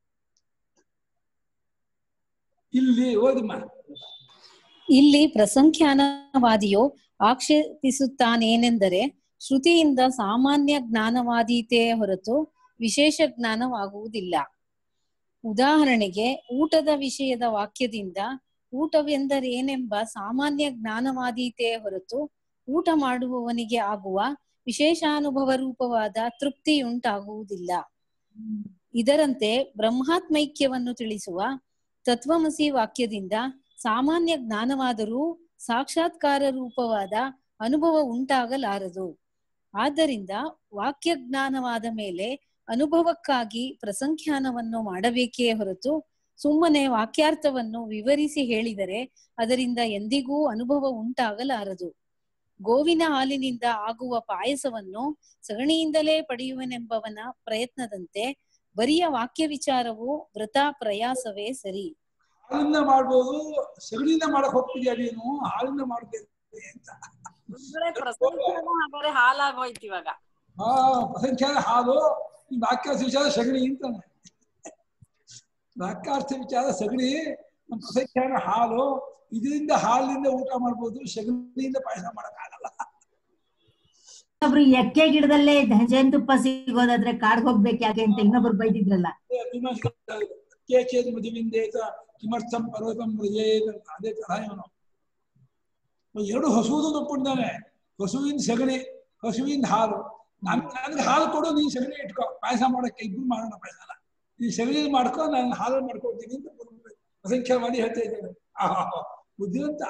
ಇಲ್ಲಿ ಓದಿಮ್ಮ ಇಲ್ಲಿ ಪ್ರಸಂಖ್ಯಾನವಾದಿಯು ಆಕ್ಷೇಪಿಸುತ್ತಾನೇನೆಂದರೆ ಶ್ರುತಿಯಿಂದ ಸಾಮಾನ್ಯ ಜ್ಞಾನವಾದೀತೆ ಹೊರತು ವಿಶೇಷ ಜ್ಞಾನವಾಗುವುದಿಲ್ಲ ಉದಾಹರಣೆಗೆ ಊಟದ ವಿಷಯದ ವಾಕ್ಯದಿಂದ ಊಟವೆಂದರೇನೆಂಬ ಸಾಮಾನ್ಯ ಜ್ಞಾನವಾದೀತೆ ಹೊರತು ಊಟ ಮಾಡುವವನಿಗೆ ಆಗುವ ವಿಶೇಷಾನುಭವ ರೂಪವಾದ ತೃಪ್ತಿಯುಂಟಾಗುವುದಿಲ್ಲ ಇದರಂತೆ ಬ್ರಹ್ಮಾತ್ಮೈಕ್ಯವನ್ನು ತಿಳಿಸುವ ತತ್ವಮಸಿ ವಾಕ್ಯದಿಂದ ಸಾಮಾನ್ಯ ಜ್ಞಾನವಾದರೂ ಸಾಕ್ಷಾತ್ಕಾರ ರೂಪವಾದ ಅನುಭವ ಉಂಟಾಗಲಾರದು ಆದ್ದರಿಂದ ವಾಕ್ಯ ಜ್ಞಾನವಾದ ಮೇಲೆ ಅನುಭವಕ್ಕಾಗಿ ಪ್ರಸಂಖ್ಯಾನವನ್ನು ಮಾಡಬೇಕೇ ಹೊರತು ಸುಮ್ಮನೆ ವಾಕ್ಯಾರ್ಥವನ್ನು ವಿವರಿಸಿ ಹೇಳಿದರೆ ಅದರಿಂದ ಎಂದಿಗೂ ಅನುಭವ ಉಂಟಾಗಲಾರದು ಗೋವಿನ ಹಾಲಿನಿಂದ ಆಗುವ ಪಾಯಸವನ್ನು ಸಗಣಿಯಿಂದಲೇ ಪಡೆಯುವನೆಂಬವನ ಪ್ರಯತ್ನದಂತೆ ಬರಿಯ ವಾಕ್ಯ ವಿಚಾರವು ವೃಥಾ ಪ್ರಯಾಸವೇ ಸರಿ ಹಾಲಿಂದ ಮಾಡ್ಬೋದು ಸಗಣಿಯಿಂದ ಮಾಡಕ್ ಹೋಗ್ತಿದ್ಯಾ ನೀನು ಹಾಲಿಂದ ಮಾಡ್ಬೇಕು ಅಂತ ಹಾಗಾದ್ರೆ ಹಾಲಾಗೋಯ್ತು ಇವಾಗ ಹಾ ಪ್ರಸಂಖ್ಯಾನ ಹಾಲು ಈ ವಾಕ್ಯಾರ್ಥ ವಿಚಾರ ಸಗಣಿ ಅಂತಾನೆ ವಾಕ್ಯಾರ್ಥ ವಿಚಾರ ಸಗಣಿ ನಮ್ಮ ಪ್ರಸಂಖ್ಯಾನ ಹಾಲು ಇದರಿಂದ ಹಾಲಿನಿಂದ ಊಟ ಮಾಡ್ಬೋದು ಸಗಣಿಯಿಂದ ಪಾಯಸ ಮಾಡಕ್ಕಾಗಲ್ಲ ಇನ್ನೊಬ್ರು ಎಕ್ಕೆ ಗಿಡದಲ್ಲೇ ಜೇನುತುಪ್ಪ ಸಿಗೋದಾದ್ರೆ ಕಾಡ್ಗ್ ಹೋಗ್ಬೇಕು ಯಾಕೆ ಅಂತ ಇನ್ನೊಬ್ರು ಬೈದಿದ್ರಲ್ಲ ಕೇಚೇದ್ ಮದುವಿಂದೇತ ಕಿಮರ್ಥಂ ಪರ್ವತಂ ಮೃಜೇತ್ ಅಂತ ಅದೇ ತರಹ ಇವನು ಎರಡು ಹಸುವುದು ಒಪ್ಪಿದ್ದಾನೆ ಹಸುವಿನ ಸಗಣಿ ಹಸುವಿನ ಹಾಲು ನನ್ ನನ್ಗೆ ಹಾಲು ಕೊಡು ನೀನ್ ಸಗಣಿ ಇಟ್ಕೋ ಪಾಯಸ ಮಾಡಕ್ಕೆ ಇಬ್ರು ಮಾಡೋಣ ಪಾಯಸನ ಈ ಸಗಣಿ ಮಾಡ್ಕೊ ನಾನು ಹಾಲು ಮಾಡ್ಕೊಡ್ತೀನಿ ಅಂತ ಅಸಂಖ್ಯ ಮಾಡಿ ಹೇಳ್ತಾ ಇದ್ದೇನೆ ಆಹಾ ಬುದ್ಧಿವಂತ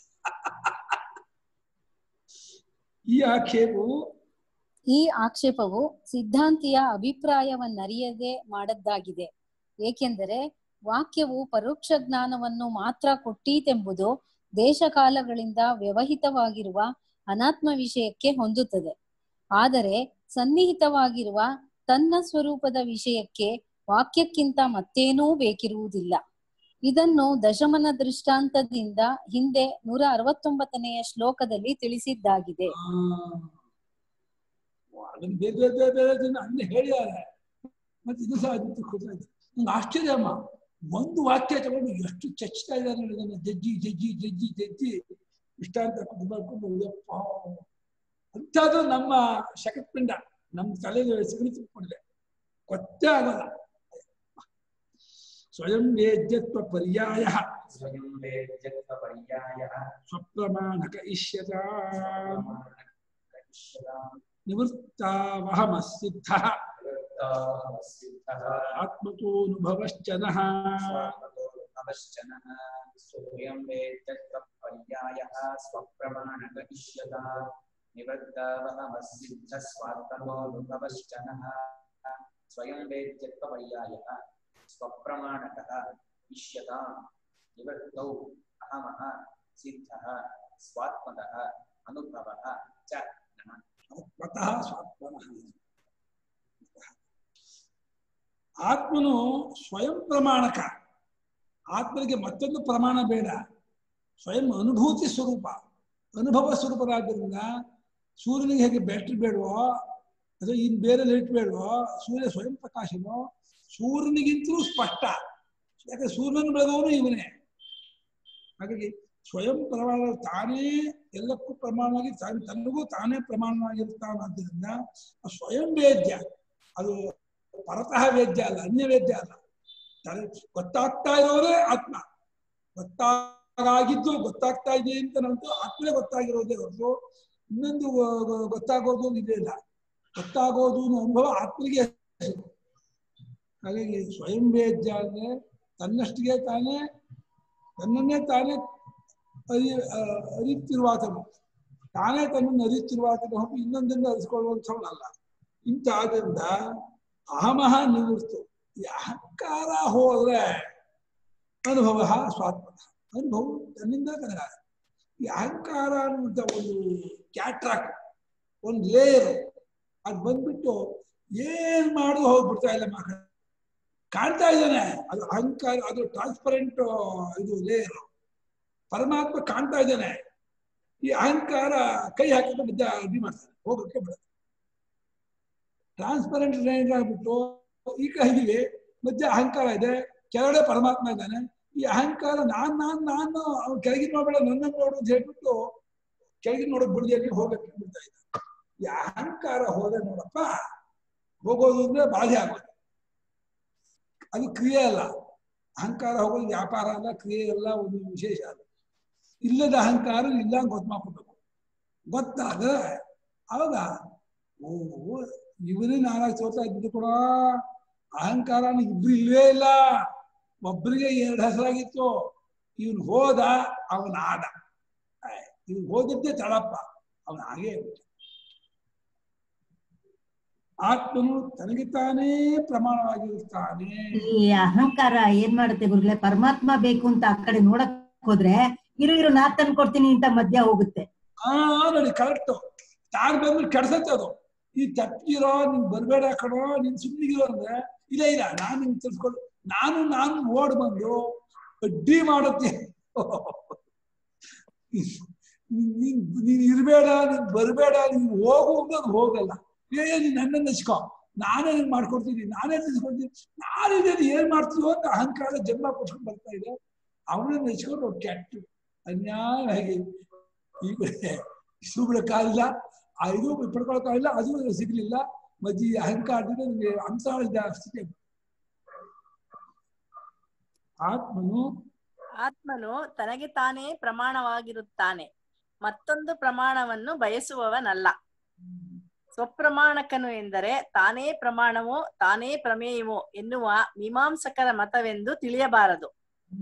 ಈ ಆಕ್ಷೇಪವು ಈ ಆಕ್ಷೇಪವು ಸಿದ್ಧಾಂತಿಯ ಅಭಿಪ್ರಾಯವನ್ನರಿಯದೆ ಮಾಡದ್ದಾಗಿದೆ ಏಕೆಂದರೆ ವಾಕ್ಯವು ಪರೋಕ್ಷ ಜ್ಞಾನವನ್ನು ಮಾತ್ರ ಕೊಟ್ಟೀತೆಂಬುದು ದೇಶಕಾಲಗಳಿಂದ ವ್ಯವಹಿತವಾಗಿರುವ ಅನಾತ್ಮ ವಿಷಯಕ್ಕೆ ಹೊಂದುತ್ತದೆ ಆದರೆ ಸನ್ನಿಹಿತವಾಗಿರುವ ತನ್ನ ಸ್ವರೂಪದ ವಿಷಯಕ್ಕೆ ವಾಕ್ಯಕ್ಕಿಂತ ಮತ್ತೇನೂ ಬೇಕಿರುವುದಿಲ್ಲ ಇದನ್ನು ದಶಮನ ದೃಷ್ಟಾಂತದಿಂದ ಹಿಂದೆ ನೂರ ಅರವತ್ತೊಂಬತ್ತನೆಯ ಶ್ಲೋಕದಲ್ಲಿ ತಿಳಿಸಿದ್ದಾಗಿದೆ ಅದನ್ನ ಬೇರೆ ಬೇರೆ ಬೇರೆ ಬೇರೆ ದಿನ ಅನ್ನ ಹೇಳಿದ್ದಾರೆ ಮತ್ತೆ ಇದು ಸಹ ಅದಕ್ಕೆ ಗೊತ್ತಾಯ್ತು ನಂಗೆ ಆಶ್ಚರ್ಯ ಅಮ್ಮ ಒಂದು ವಾಕ್ಯ ತಗೊಂಡು ಎಷ್ಟು ಚಚ್ತಾ ಇದ್ದಾರೆ ನೋಡಿ ನನ್ನ ಜಜ್ಜಿ ಜಜ್ಜಿ ಜಜ್ಜಿ ಜಜ್ಜಿ ಇಷ್ಟ ಅಂತ ಮಾಡ್ಕೊಂಡು ಯಪ್ಪ ಅಂಥದ್ದು ನಮ್ಮ ಶಕತ್ಪಿಂಡ ನಮ್ಮ ತಲೆಗೆ ಸಿಗಣಿ ತುಂಬಿಕೊಂಡಿದೆ ಗೊತ್ತೇ ಆಗಲ್ಲ ಸ್ವಯಂ ವೇದ್ಯತ್ವ ಪರ್ಯಾಯ ಸ್ವಯಂ ವೇದ್ಯತ್ವ ಪರ್ಯಾಯಃ ಸ್ವಪ್ರಮಾಣಕ ಇಷ್ಯತ ಪ್ರಮಾಣಕರಿಷ್ಯತಾಂ ನಿವೃತ್ತಾವಹಮಸಿದ್ಧ ವೃತ್ತಾವಸಿದ್ಧಃ ಆತ್ಮತೋನುಭವಶ್ಚ ನಃ ಅವಶ್ಚನಃ ಸ್ವಯಂ ವೇದ್ಯತ್ವ ಪರ್ಯಾಯಃ ಸ್ವಪ್ರಮಾಣಕ ಇಷ್ಯತಾ ನಿವೃತ್ತಾವಹಮಸಿದ್ಧ ಸ್ವಾತ್ಮನೋನುಭವಶ್ಚನಃ ಸ್ವಯಂ ವೇದ್ಯತ್ವ ಪರ್ಯಾಯಃ ಸ್ವಪ್ರಮಾಣಕಃ ಇಷ್ಯತಾಂ ನಿವೃತ್ತೌ ಅಹಮಃ ಸಿದ್ಧಃ ಸ್ವಾತ್ಮತಃ ಅನುಭವಃ ಚ ನಃ ಸ್ವತಃ ಸ್ವಾತ್ಮನಃ ಆತ್ಮನು ಸ್ವಯಂ ಪ್ರಮಾಣಕ ಆತ್ಮನಿಗೆ ಮತ್ತೊಂದು ಪ್ರಮಾಣ ಬೇಡ ಸ್ವಯಂ ಅನುಭೂತಿ ಸ್ವರೂಪ ಅನುಭವ ಸ್ವರೂಪರಾದ್ದರಿಂದ ಸೂರ್ಯನಿಗೆ ಹೇಗೆ ಬ್ಯಾಟ್ರಿ ಬೇಡವೋ ಅಥವಾ ಇನ್ ಬೇರೆ ಲೈಟ್ ಬೇಡವೋ ಸೂರ್ಯ ಸ್ವಯಂ ಪ್ರಕಾಶನೋ ಸೂರ್ಯನಿಗಿಂತಲೂ ಸ್ಪಷ್ಟ ಯಾಕಂದ್ರೆ ಸೂರ್ಯನ ಬೆಳೆದವನು ಇವನೇ ಹಾಗಾಗಿ ಸ್ವಯಂ ಪ್ರಮಾಣ ತಾನೇ ಎಲ್ಲಕ್ಕೂ ಪ್ರಮಾಣವಾಗಿ ತಾನು ತನ್ನಗೂ ತಾನೇ ಪ್ರಮಾಣವಾಗಿರ್ತಾನಾದ್ದರಿಂದ ಆ ಸ್ವಯಂ ವೇದ್ಯ ಅದು ಪರತಃ ವೇದ್ಯ ಅಲ್ಲ ಅನ್ಯ ವೇದ್ಯ ಅಲ್ಲ ತಲೆ ಗೊತ್ತಾಗ್ತಾ ಇರೋದೇ ಆತ್ಮ ಗೊತ್ತಾಗಿದ್ದು ಗೊತ್ತಾಗ್ತಾ ಇದೆ ಅಂತ ನಮ್ದು ಆತ್ಮನೇ ಗೊತ್ತಾಗಿರೋದೇ ಹೊರತು ಇನ್ನೊಂದು ಗೊ- ಗೊ- ಗೊತ್ತಾಗೋದು ಇದೇ ಇಲ್ಲ ಗೊತ್ತಾಗೋದು ಅನ್ನೋ ಅನುಭವ ಆತ್ಮನಿಗೆ ಹೆಸರು ಹಾಗಾಗಿ ಸ್ವಯಂ ವೇದ್ಯ ಅಂದ್ರೆ ತನ್ನಷ್ಟಿಗೆ ತಾನೇ ತನ್ನನ್ನೇ ತಾನೇ ಅರಿ ಆ, ಅರಿತಿರುವಾತನು ತಾನೇ ತನ್ನನ್ನು ಅರಿತಿರುವಾತನು ಹೊರತು ಇನ್ನೊಂದನ್ನು ಅರಿಸಿಕೊಳ್ಳುವಂಥವನಲ್ಲ ಇಂಥ ಆದ್ರಿಂದ ಅಹಮಹ ನಿವೃತ್ತು ಈ ಅಹಂಕಾರ ಹೋದ್ರೆ ಅನುಭವ ಸ್ವಾತ್ಮ ಅನುಭವ ತನ್ನಿಂದ ತನಗಾಗ ಈ ಅಹಂಕಾರ ಅನ್ನುವಂಥ ಒಂದು ಕ್ಯಾಟ್ರಾಕ್ ಒಂದು ಲೇಯರ್ ಅದು ಬಂದ್ಬಿಟ್ಟು ಏನ್ ಮಾಡುದು ಹೋಗ್ಬಿಡ್ತಾ ಇಲ್ಲ ಮಕ್ಕಳು ಕಾಣ್ತಾ ಇದ್ದಾನೆ ಅದು ಅಹಂಕಾರ ಅದು ಟ್ರಾನ್ಸ್ಪರೆಂಟ್ ಇದು ಲೇಯರ್ ಪರಮಾತ್ಮ ಕಾಣ್ತಾ ಇದ್ದಾನೆ ಈ ಅಹಂಕಾರ ಕೈ ಹಾಕಿದ್ರೆ ಬಿದ್ದ ಅಡ್ಡಿ ಮಾಡ್ತಾನೆ ಹೋಗಕ್ಕೆ ಬಿಡುತ್ತೆ ಟ್ರಾನ್ಸ್ಪರೆಂಟ್ ರೇಂಜ್ ಆಗ್ಬಿಟ್ಟು ಈಗ ಹೀಗೆ ಮಧ್ಯೆ ಅಹಂಕಾರ ಇದೆ ಕೆಳಗಡೆ ಪರಮಾತ್ಮ ಇದ್ದಾನೆ ಈ ಅಹಂಕಾರ ನಾನ್ ನಾನ್ ನಾನು ಅವ್ನು ಕೆಳಗಿನ ನೋಡ್ಬೇಡ ನನ್ನ ನೋಡು ಅಂತ ಹೇಳ್ಬಿಟ್ಟು ಕೆಳಗಿನ ನೋಡಕ್ ಬಿಡದೆ ಹೋಗಕ್ಕೆ ಬಿಡ್ತಾ ಇದ್ದ ಈ ಅಹಂಕಾರ ಹೋದೆ ನೋಡಪ್ಪ ಹೋಗೋದು ಅಂದ್ರೆ ಬಾಧೆ ಆಗೋದು ಅದು ಕ್ರಿಯೆ ಅಲ್ಲ ಅಹಂಕಾರ ಹೋಗೋದು ವ್ಯಾಪಾರ ಅಲ್ಲ ಕ್ರಿಯೆ ಅಲ್ಲ ಒಂದು ವಿಶೇಷ ಅಲ್ಲ ಇಲ್ಲದ ಅಹಂಕಾರ ಇಲ್ಲ ಅಂತ ಗೊತ್ತು ಮಾಡ್ಕೊಬೇಕು ಗೊತ್ತಾದ್ರೆ ಅವಾಗ ಓ ಇವನೇ ನಾನಾಗಿ ತೋರ್ತಾ ಇದ್ದು ಕೂಡ ಅಹಂಕಾರ ಇಬ್ರು ಇಲ್ವೇ ಇಲ್ಲ ಒಬ್ಬರಿಗೆ ಎರಡು ಹೆಸರಾಗಿತ್ತು ಇವನು ಹೋದ ಅವನ ಆದ ಇವನು ಹೋದದ್ದೇ ತಳಪ್ಪ ಅವನ ಹಾಗೆ ಬಿಟ್ಟ. ಆತ್ಮನು ತನಗೆ ತಾನೇ ಪ್ರಮಾಣವಾಗಿರುತ್ತಾನೆ ಈ ಅಹಂಕಾರ ಏನ್ ಮಾಡುತ್ತೆ ಗುರುಗಳೇ ಪರಮಾತ್ಮ ಬೇಕು ಅಂತ ಆ ಕಡೆ ನೋಡಕ್ ಹೋದ್ರೆ ಇರು ಇರು ನಾ ತಂದು ಕೊಡ್ತೀನಿ ಅಂತ ಮಧ್ಯ ಹೋಗುತ್ತೆ ಆ ನೋಡಿ ಕರೆಕ್ಟ್ ತಾನು ಬಂದ್ರೆ ಕೆಡ್ಸತ್ತೆ ಅದು ಈ ತಪ್ಪಿರೋ ನಿನ್ ಬರ್ಬೇಡ ಕಣೋ ನೀನ್ ಸುಮ್ಮನಿಗಿರೋ ಅಂದ್ರೆ ಇಲ್ಲ ಇಲ್ಲ ನಾನು ನಿನ್ ತಿಳ್ಸ್ಕೊಂಡು ನಾನು ನಾನು ಓಡ್ ಬಂದು ಅಡ್ಡಿ ಮಾಡುತ್ತೆ ನೀನ್ ನೀನ್ ಇರ್ಬೇಡ ನೀನ್ ಬರ್ಬೇಡ ನೀನ್ ಹೋಗು ಅಂದ್ರೆ ಅದು ಹೋಗಲ್ಲ ಏ ನೀನ್ ನನ್ನನ್ನು ನೆಚ್ಕೊ ನಾನೇ ನಿನ್ ಮಾಡ್ಕೊಡ್ತೀನಿ ನಾನೇ ನಿಲ್ಸ್ಕೊಡ್ತೀನಿ ನಾನಿದ್ದೇನೆ ಏನ್ ಮಾಡ್ತೀವೋ ಅಂತ ಅಹಂಕಾರ ಜನ್ಮ ಕೊಟ್ಕೊಂಡು ಬರ್ತಾ ಇದೆ ಅವನನ್ನ ನೆಚ್ಕೊಂಡು ಅವ್ರು ಕೆಟ್ಟು ಅನ್ಯಾಯವಾಗಿ ಈಗ ಸುಬಿಡಕ್ಕಾಗಿಲ್ಲ ಆ ಇದು ಪಡ್ಕೊಳಕ್ಕಾಗಿಲ್ಲ ಅದು ಸಿಗ್ಲಿಲ್ಲ ಮಜ್ಜಿ ಅಹಂಕಾರದಿಂದ ನಿಮಗೆ ಅಂಸಾಳ ಸ್ಥಿತಿ ಆತ್ಮನು ಆತ್ಮನು ತನಗೆ ತಾನೇ ಪ್ರಮಾಣವಾಗಿರುತ್ತಾನೆ ಮತ್ತೊಂದು ಪ್ರಮಾಣವನ್ನು ಬಯಸುವವನಲ್ಲ ಸ್ವಪ್ರಮಾಣಕನು ಎಂದರೆ ತಾನೇ ಪ್ರಮಾಣವೋ ತಾನೇ ಪ್ರಮೇಯವೋ ಎನ್ನುವ ಮೀಮಾಂಸಕರ ಮತವೆಂದು ತಿಳಿಯಬಾರದು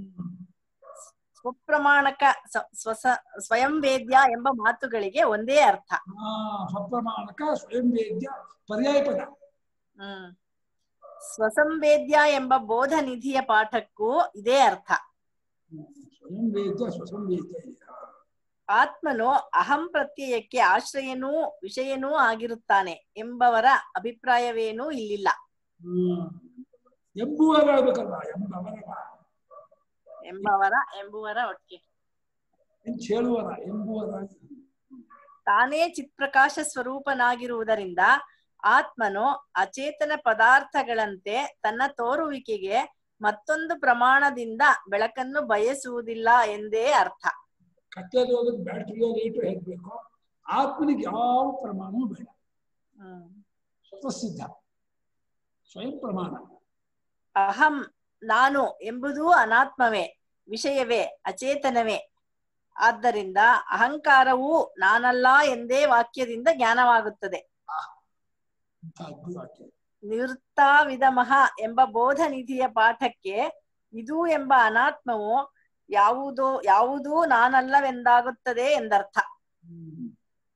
ಸ್ವಪ್ರಮಾಣಕ ಸ- ಸ್ವಸ ಸ್ವಯಂ ವೇದ್ಯ ಎಂಬ ಮಾತುಗಳಿಗೆ ಒಂದೇ ಅರ್ಥ ಆ ಸ್ವಪ್ರಮಾಣಕ ಸ್ವಯಂ ವೇದ್ಯ ಪರ್ಯಾಯ ಪದ ಹ್ಮ್ ಸ್ವಸಂವೇದ್ಯ ಎಂಬ ಬೋಧ ನಿಧಿಯ ಪಾಠಕ್ಕೂ ಇದೇ ಅರ್ಥ ಸ್ವಯಂ ವೇದ್ಯ ಸ್ವಸಂ ವೇದ್ಯ ಇದೆ. ಆತ್ಮನು ಅಹಂ ಪ್ರತ್ಯಯಕ್ಕೆ ಆಶ್ರಯನೂ ವಿಷಯನೂ ಆಗಿರುತ್ತಾನೆ ಎಂಬವರ ಅಭಿಪ್ರಾಯವೇನೂ ಇಲ್ಲಿಲ್ಲ ಹ್ಮ್. ಎಂಬುವರ ಆಗ್ಬೇಕಲ್ವಾ ಎಂಬವರ ಎಂಬವರ ಎಂಬುವರ ಒಟ್ಟಿಗೆ ಎಂಚ್ ಹೇಳುವರ ಎಂಬುವರ ತಾನೇ ಚಿತ್ಪ್ರಕಾಶ ಸ್ವರೂಪನಾಗಿರುವುದರಿಂದ ಆತ್ಮನು ಅಚೇತನ ಪದಾರ್ಥಗಳಂತೆ ತನ್ನ ತೋರುವಿಕೆಗೆ ಮತ್ತೊಂದು ಪ್ರಮಾಣದಿಂದ ಬೆಳಕನ್ನು ಬಯಸುವುದಿಲ್ಲ ಎಂದೇ ಅರ್ಥ ಕತ್ತಲು ಬ್ಯಾಟ್ರಿಯೋ ಲೈಟು ಹೇಗ್ಬೇಕು ಆತ್ಮನಿಗೆ ಯಾವ ಪ್ರಮಾಣವೂ ಬೇಡ ಹ್ಮ್ ಸ್ವತಃಸಿದ್ಧ ಸ್ವಯಂ ಪ್ರಮಾಣ ಅಹಂ ನಾನು ಎಂಬುದೂ ಅನಾತ್ಮವೇ ವಿಷಯವೇ ಅಚೇತನವೇ ಆದ್ದರಿಂದ ಅಹಂಕಾರವೂ ನಾನಲ್ಲ ಎಂದೇ ವಾಕ್ಯದಿಂದ ಜ್ಞಾನವಾಗುತ್ತದೆ ಇಂಥ ಅದ್ಭುತ ವಾಕ್ಯ ನಿವೃತ್ತಾವಿದಮಃ ಎಂಬ ಬೋಧ ನಿಧಿಯ ಪಾಠಕ್ಕೆ ಇದು ಎಂಬ ಅನಾತ್ಮವು ಯಾವುದೋ ಯಾವುದೂ ನಾನಲ್ಲವೆಂದಾಗುತ್ತದೆ ಎಂದರ್ಥ ಹ್ಮ್.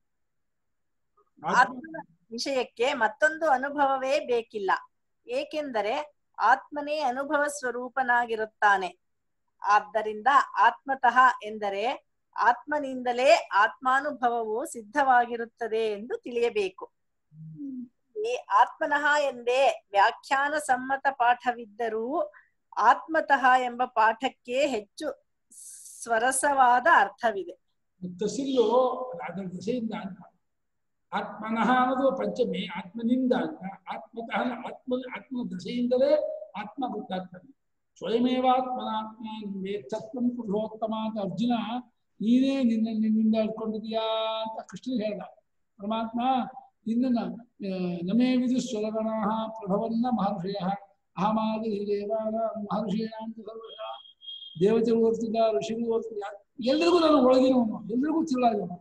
ಆತ್ಮನ ವಿಷಯಕ್ಕೆ ಮತ್ತೊಂದು ಅನುಭವವೇ ಬೇಕಿಲ್ಲ ಏಕೆಂದರೆ ಆತ್ಮನೇ ಅನುಭವ ಸ್ವರೂಪನಾಗಿರುತ್ತಾನೆ ಆದ್ದರಿಂದ ಆತ್ಮತಃ ಎಂದರೆ ಆತ್ಮನಿಂದಲೇ ಆತ್ಮಾನುಭವವು ಸಿದ್ಧವಾಗಿರುತ್ತದೆ ಎಂದು ತಿಳಿಯಬೇಕು ಈ ಆತ್ಮನಃ ಎಂದೇ ವ್ಯಾಖ್ಯಾನ ಸಮ್ಮತ ಪಾಠವಿದ್ದರೂ ಆತ್ಮತಃ ಎಂಬ ಪಾಠಕ್ಕೆ ಹೆಚ್ಚು ಸ್ವರಸವಾದ ಅರ್ಥವಿದೆ ತಸಿಲ್ಲು ಅದರ ದಶೆಯಿಂದ ಅಂತ ಆತ್ಮನಃ ಅನ್ನೋದು ಪಂಚಮಿ ಆತ್ಮನಿಂದ ಅಂತ ಆತ್ಮತಃ ಆತ್ಮ ಆತ್ಮ ದಶೆಯಿಂದಲೇ ಆತ್ಮ ಗೊತ್ತಾಗ್ತಾನೆ ಸ್ವಯಮೇವಾತ್ಮನಾತ್ಮ ತತ್ವಂ ಪುರುಷೋತ್ತಮ ಅಂತ ಅರ್ಜುನ ನೀನೇ ನಿನ್ನ ನಿನ್ನಿಂದ ಹಿಡ್ಕೊಂಡಿದ್ಯಾ ಅಂತ ಕೃಷ್ಣ ಹೇಳ್ದ ಪರಮಾತ್ಮ ನಿನ್ನ ನಮೇ ವಿದು ಸ್ವರಗಣ ಪ್ರಭವನ್ನ ಮಹರ್ಷಯ ಅಹಮಾದಿ ದೇವಾನ ಮಹರ್ಷಯ ಅಂತ ಸರ್ವಶ ದೇವತೆಗಳು ಓದ್ತಿಲ್ಲ ಋಷಿಗಳು ಓದ್ತಿಲ್ಲ ಎಲ್ರಿಗೂ ನಾನು ಒಳಗಿನವನು ಎಲ್ರಿಗೂ ತಿಳಾಗಿವನು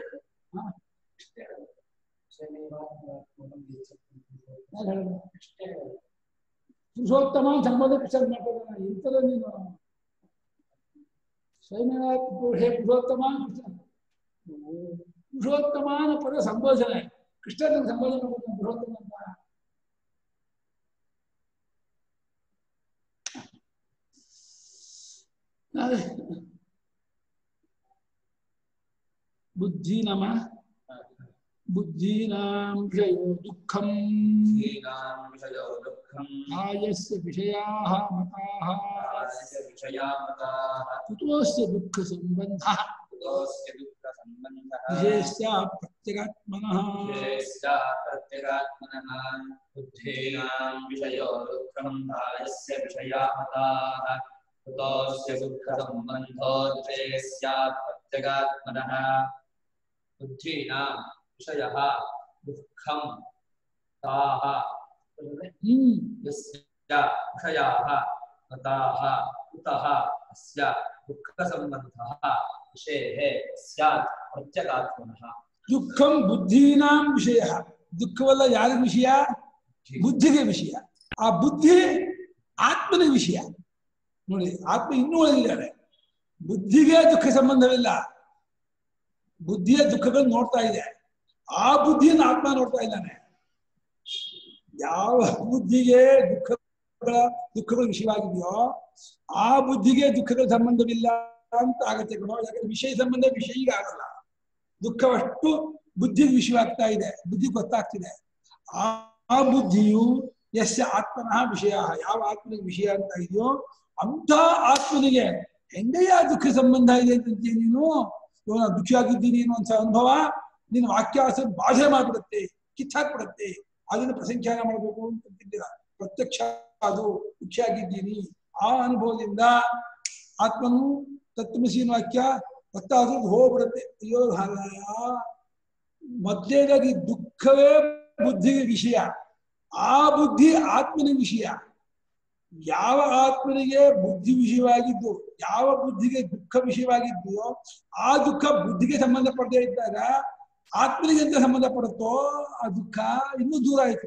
ಪುರುಷೋತ್ತಮ ಸಂಬಂಧ ಕೃಷ್ಣ ಮಾಡ್ತಾನೆ ಇಂಥದ ನೀನು ಸ್ವಯಂನಾಥ್ ಹೇ ಪುರುಷೋತ್ತಮ ಕೃಷ್ಣ ಪುರುಷೋತ್ತಮ ಅನ್ನೋ ಪದ ಸಂಬೋಧನೆ ಕೃಷ್ಣನ ಸಂಬೋಧನೆ ಮಾಡ್ತಾನೆ ಪುರುಷೋತ್ತಮ ಅಂತ ಬುದ್ಧಿ ನಮ ಬುದ್ಧೀನಾಂ ವಿಷಯೋ ದುಃಖಂ हीनां विषयो दुःखम् ಆಯಸ್ಯ ವಿಷಯಾಃ ಮತಾಃ आस्य विषया मताः ಕುತೋಸ್ಯ ದುಃಖ ಸಂಬಂಧಃ कुतोऽस्य दुःखसम्बन्धः ವಿಶೇಷ್ಯ ಪ್ರತ್ಯಗಾತ್ಮನಃ विशेष्य प्रत्यगात्मनः बुद्धीनां विषयो दुःखम् आयस्य विषया मताः कुतोऽस्य दुःखसम्बन्धो विशेष्य प्रत्यगात्मनः बुद्धीनां विषयः दुःखम् ताः ಹ್ಮ್ यस्य विषयाः मताः कुतः अस्य दुःखसम्बन्धः विषेः स्यात् प्रत्यगात्मनः ದುಃಖಂ ಬುದ್ಧೀನಾಂ ವಿಷಯ ದುಃಖವಲ್ಲ ಯಾರ ವಿಷಯ ಬುದ್ಧಿಗೆ ವಿಷಯ ಆ ಬುದ್ಧಿ ಆತ್ಮನ ವಿಷಯ ನೋಡಿ ಆತ್ಮ ಇನ್ನೂ ಒಳಗಿದ್ದಾರೆ ಬುದ್ಧಿಗೆ ದುಃಖ ಸಂಬಂಧವಿಲ್ಲ ಬುದ್ಧಿಯ ದುಃಖಗಳನ್ನು ನೋಡ್ತಾ ಇದೆ ಆ ಬುದ್ಧಿಯನ್ನು ಆತ್ಮ ನೋಡ್ತಾ ಇದ್ದಾನೆ ಯಾವ ಬುದ್ಧಿಗೆ ದುಃಖಗಳ ದುಃಖಗಳ ವಿಷಯವಾಗಿದೆಯೋ ಆ ಬುದ್ಧಿಗೆ ದುಃಖಗಳ ಸಂಬಂಧವಿಲ್ಲ ಅಂತ ಆಗತ್ತೆ ಕಣೋ ಯಾಕಂದ್ರೆ ವಿಷಯ ಸಂಬಂಧ ವಿಷಯಿಗೆ ಆಗಲ್ಲ ದುಃಖವಷ್ಟು ಬುದ್ಧಿಗೆ ವಿಷಯವಾಗ್ತಾ ಇದೆ ಬುದ್ಧಿ ಗೊತ್ತಾಗ್ತಿದೆ ಆ ಆ ಬುದ್ಧಿಯು ಯಶ ಆತ್ಮನಃ ವಿಷಯ ಯಾವ ಆತ್ಮನಿಗೆ ವಿಷಯ ಅಂತ ಇದೆಯೋ ಅಂತ ಆತ್ಮನಿಗೆ ಹೆಂಗಯ್ಯ ದುಃಖ ಸಂಬಂಧ ಇದೆ ಅಂತ ನೀನು ಇವಾಗ ನಾನು ದುಃಖಿಯಾಗಿದ್ದೀನಿ ಅನ್ನುವಂಥ ಅನುಭವ ನಿನ್ನ ವಾಕ್ಯಾಸ ಬಾಧೆ ಮಾಡ್ಬಿಡುತ್ತೆ ಕಿತ್ತಾಕ್ಬಿಡುತ್ತೆ ಅದನ್ನ ಪ್ರಸಂಖ್ಯಾನ ಮಾಡಬೇಕು ಅಂತ ಅಂತಿದ್ದೀರ ಪ್ರತ್ಯಕ್ಷ ಅದು ದುಃಖಿಯಾಗಿದ್ದೀನಿ ಆ ಅನುಭವದಿಂದ ಆತ್ಮನು ತತ್ವಮಸೀನ ವಾಕ್ಯ ಗೊತ್ತಾದ್ರೂ ಹೋಗ್ಬಿಡುತ್ತೆ ಅಯ್ಯೋ ಹಾಗಾಯ ಮೊದಲೇದಾಗಿ ದುಃಖವೇ ಬುದ್ಧಿಗೆ ವಿಷಯ ಆ ಬುದ್ಧಿ ಆತ್ಮನಿಗೆ ವಿಷಯ ಯಾವ ಆತ್ಮನಿಗೆ ಬುದ್ಧಿ ವಿಷಯವಾಗಿದ್ದು ಯಾವ ಬುದ್ಧಿಗೆ ದುಃಖ ವಿಷಯವಾಗಿದೆಯೋ ಆ ದುಃಖ ಬುದ್ಧಿಗೆ ಸಂಬಂಧಪಡದೇ ಇದ್ದಾಗ ಆತ್ಮನಿಗೆ ಅಂತ ಸಂಬಂಧಪಡುತ್ತೋ ಆ ದುಃಖ ಇನ್ನೂ ದೂರ ಆಯ್ತು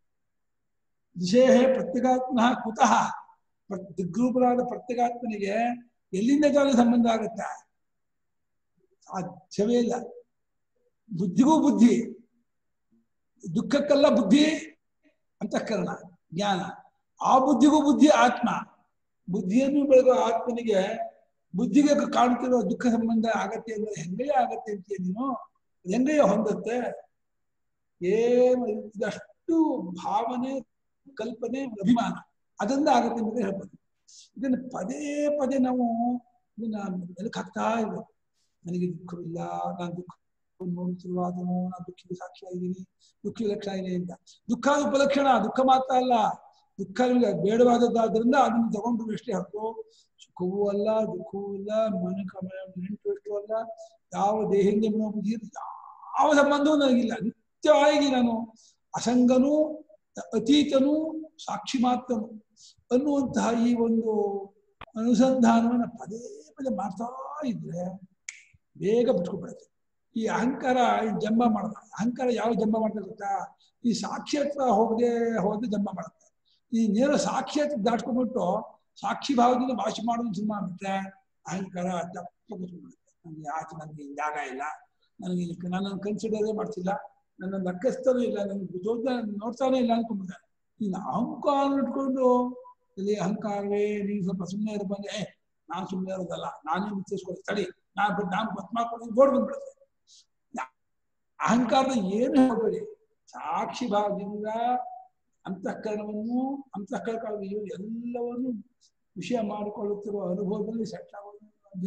ವಿಷಯ ಪ್ರತ್ಯೇಗಾತ್ಮ ಕುತಃ ಪ್ರ- ದಿಗ್ರೂಪರಾದ ಪ್ರತ್ಯೇಗಾತ್ಮನಿಗೆ ಎಲ್ಲಿಂದ ತಾನೇ ಸಂಬಂಧ ಆಗುತ್ತೆ ಸಾಧ್ಯವೇ ಇಲ್ಲ ಬುದ್ಧಿಗೂ ಬುದ್ಧಿ ದುಃಖಕ್ಕೆಲ್ಲ ಬುದ್ಧಿ ಅಂತಃಕರಣ ಜ್ಞಾನ ಆ ಬುದ್ಧಿಗೂ ಬುದ್ಧಿ ಆತ್ಮ ಬುದ್ಧಿಯನ್ನು ಬೆಳಗುವ ಆತ್ಮನಿಗೆ ಬುದ್ಧಿಗೆ ಕಾಣ್ತಿರೋ ದುಃಖ ಸಂಬಂಧ ಆಗತ್ತೆ ಅಂದ್ರೆ ಹೆಂಗಯ್ಯ ಆಗತ್ತೆ ಅಂತೀಯ ನೀನು ಹೆಂಗಯ್ಯ ಹೊಂದತ್ತೆ ಏನು ಇದಷ್ಟು ಭಾವನೆ ಕಲ್ಪನೆ ಅಭಿಮಾನ ಅದರಿಂದ ಆಗತ್ತೆ ಅಂತ ಹೇಳ್ಬೋದು ಇದನ್ನು ಪದೇ ಪದೇ ನಾವು ಇದನ್ನ ಮೆಲುಕು ಹಾಕ್ತಾ ಇರ್ಬೇಕು ನನಗೆ ದುಃಖವಿಲ್ಲ ನಾನು ದುಃಖ ನೋಡುತ್ತಿರುವಾದನು ನಾನು ದುಃಖಿಗೆ ಸಾಕ್ಷಿಯಾಗಿದ್ದೀನಿ ದುಃಖಿ ಲಕ್ಷಣ ಇದೆ ಅಂತ ದುಃಖ ಉಪಲಕ್ಷಣ ದುಃಖ ಮಾತ್ರ ಅಲ್ಲ ದುಃಖ ನಿಮಗೆ ಬೇಡವಾದದ್ದಾದ್ರಿಂದ ಅದನ್ನು ತಗೊಂಡು ಎಷ್ಟೇ ಹೊರತು ಸುಖವೂ ಅಲ್ಲ ದುಃಖವೂ ಇಲ್ಲ ಮನಕ ನೆಂಟು ಎಷ್ಟು ಅಲ್ಲ ಯಾವ ದೇಹಿಂದ ಬುದ್ಧಿ ಯಾವ ಸಂಬಂಧವೂ ನನಗಿಲ್ಲ ನಿತ್ಯವಾಗಿ ನಾನು ಅಸಂಗನು ಅತೀತನು ಸಾಕ್ಷಿ ಮಾತ್ರನು ಅನ್ನುವಂತಹ ಈ ಒಂದು ಅನುಸಂಧಾನವನ್ನು ಪದೇ ಪದೇ ಮಾಡ್ತಾ ಇದ್ರೆ ಬೇಗ ಬಿಟ್ಕೊಬಿಡುತ್ತೆ ಈ ಅಹಂಕಾರ ಈ ಜಂಬ ಮಾಡಲ್ಲ ಅಹಂಕಾರ ಯಾವ ಜಂಬ ಮಾಡ್ತಾ ಗೊತ್ತಾ ಈ ಸಾಕ್ಷಿಯತ್ವ ಹೋಗದೆ ಹೋದ್ರೆ ಜಂಬ ಮಾಡುತ್ತೆ ಈ ನೇರ ಸಾಕ್ಷಿಯತ್ವ ದಾಟ್ಕೊಂಡ್ಬಿಟ್ಟು ಸಾಕ್ಷಿ ಭಾವದಿಂದ ವಾಸಿ ಮಾಡೋದು ಸುಮ್ಮನೆ ಬಿಟ್ರೆ ಅಹಂಕಾರ ತಪ್ಪ ಕೂತ್ಕೊಂಡ್ಬಿಡುತ್ತೆ ನನಗೆ ಆಚೆ ನನಗೆ ಜಾಗ ಇಲ್ಲ ನನಗೆ ಇಲ್ಲಿ ನನ್ನನ್ನು ಕನ್ಸಿಡರೇ ಮಾಡ್ತಿಲ್ಲ ನನ್ನನ್ನು ಲೆಕ್ಕಿಸ್ತಾನೂ ಇಲ್ಲ ನನಗೆ ಜೋದ ನೋಡ್ತಾನೆ ಇಲ್ಲ ಅನ್ಕೊಂಡ್ಬಿಡ್ತಾರೆ ಇನ್ನು ಅಹಂಕಾರ ಇಟ್ಕೊಂಡು ಇಲ್ಲಿ ಅಹಂಕಾರವೇ ನೀನು ಸ್ವಲ್ಪ ಸುಮ್ಮನೆ ಇರೋ ಬಂದೆ ಏ ನಾನು ಸುಮ್ಮನೆ ಇರೋದಲ್ಲ ನಾನೇ ಮುಚ್ಚಿಸ್ಕೊಳ್ಳಿ ತಡಿ ನಾನು ಬಿಟ್ಟು ನಾನು ಬಸ್ ಮಾಡ್ಕೊಂಡು ಗೋಡ್ ಬಂದ್ಬಿಡುತ್ತೆ ಅಹಂಕಾರದ ಏನು ಹೋಗಬೇಡಿ ಸಾಕ್ಷಿ ಭಾವದಿಂದ ಅಂತಃಕರಣವನ್ನು ಅಂತಃಕರಣ ಎಲ್ಲವನ್ನು ವಿಷಯ ಮಾಡಿಕೊಳ್ಳುತ್ತಿರುವ ಅನುಭವದಲ್ಲಿ ಸೆಟ್ ಆಗೋದು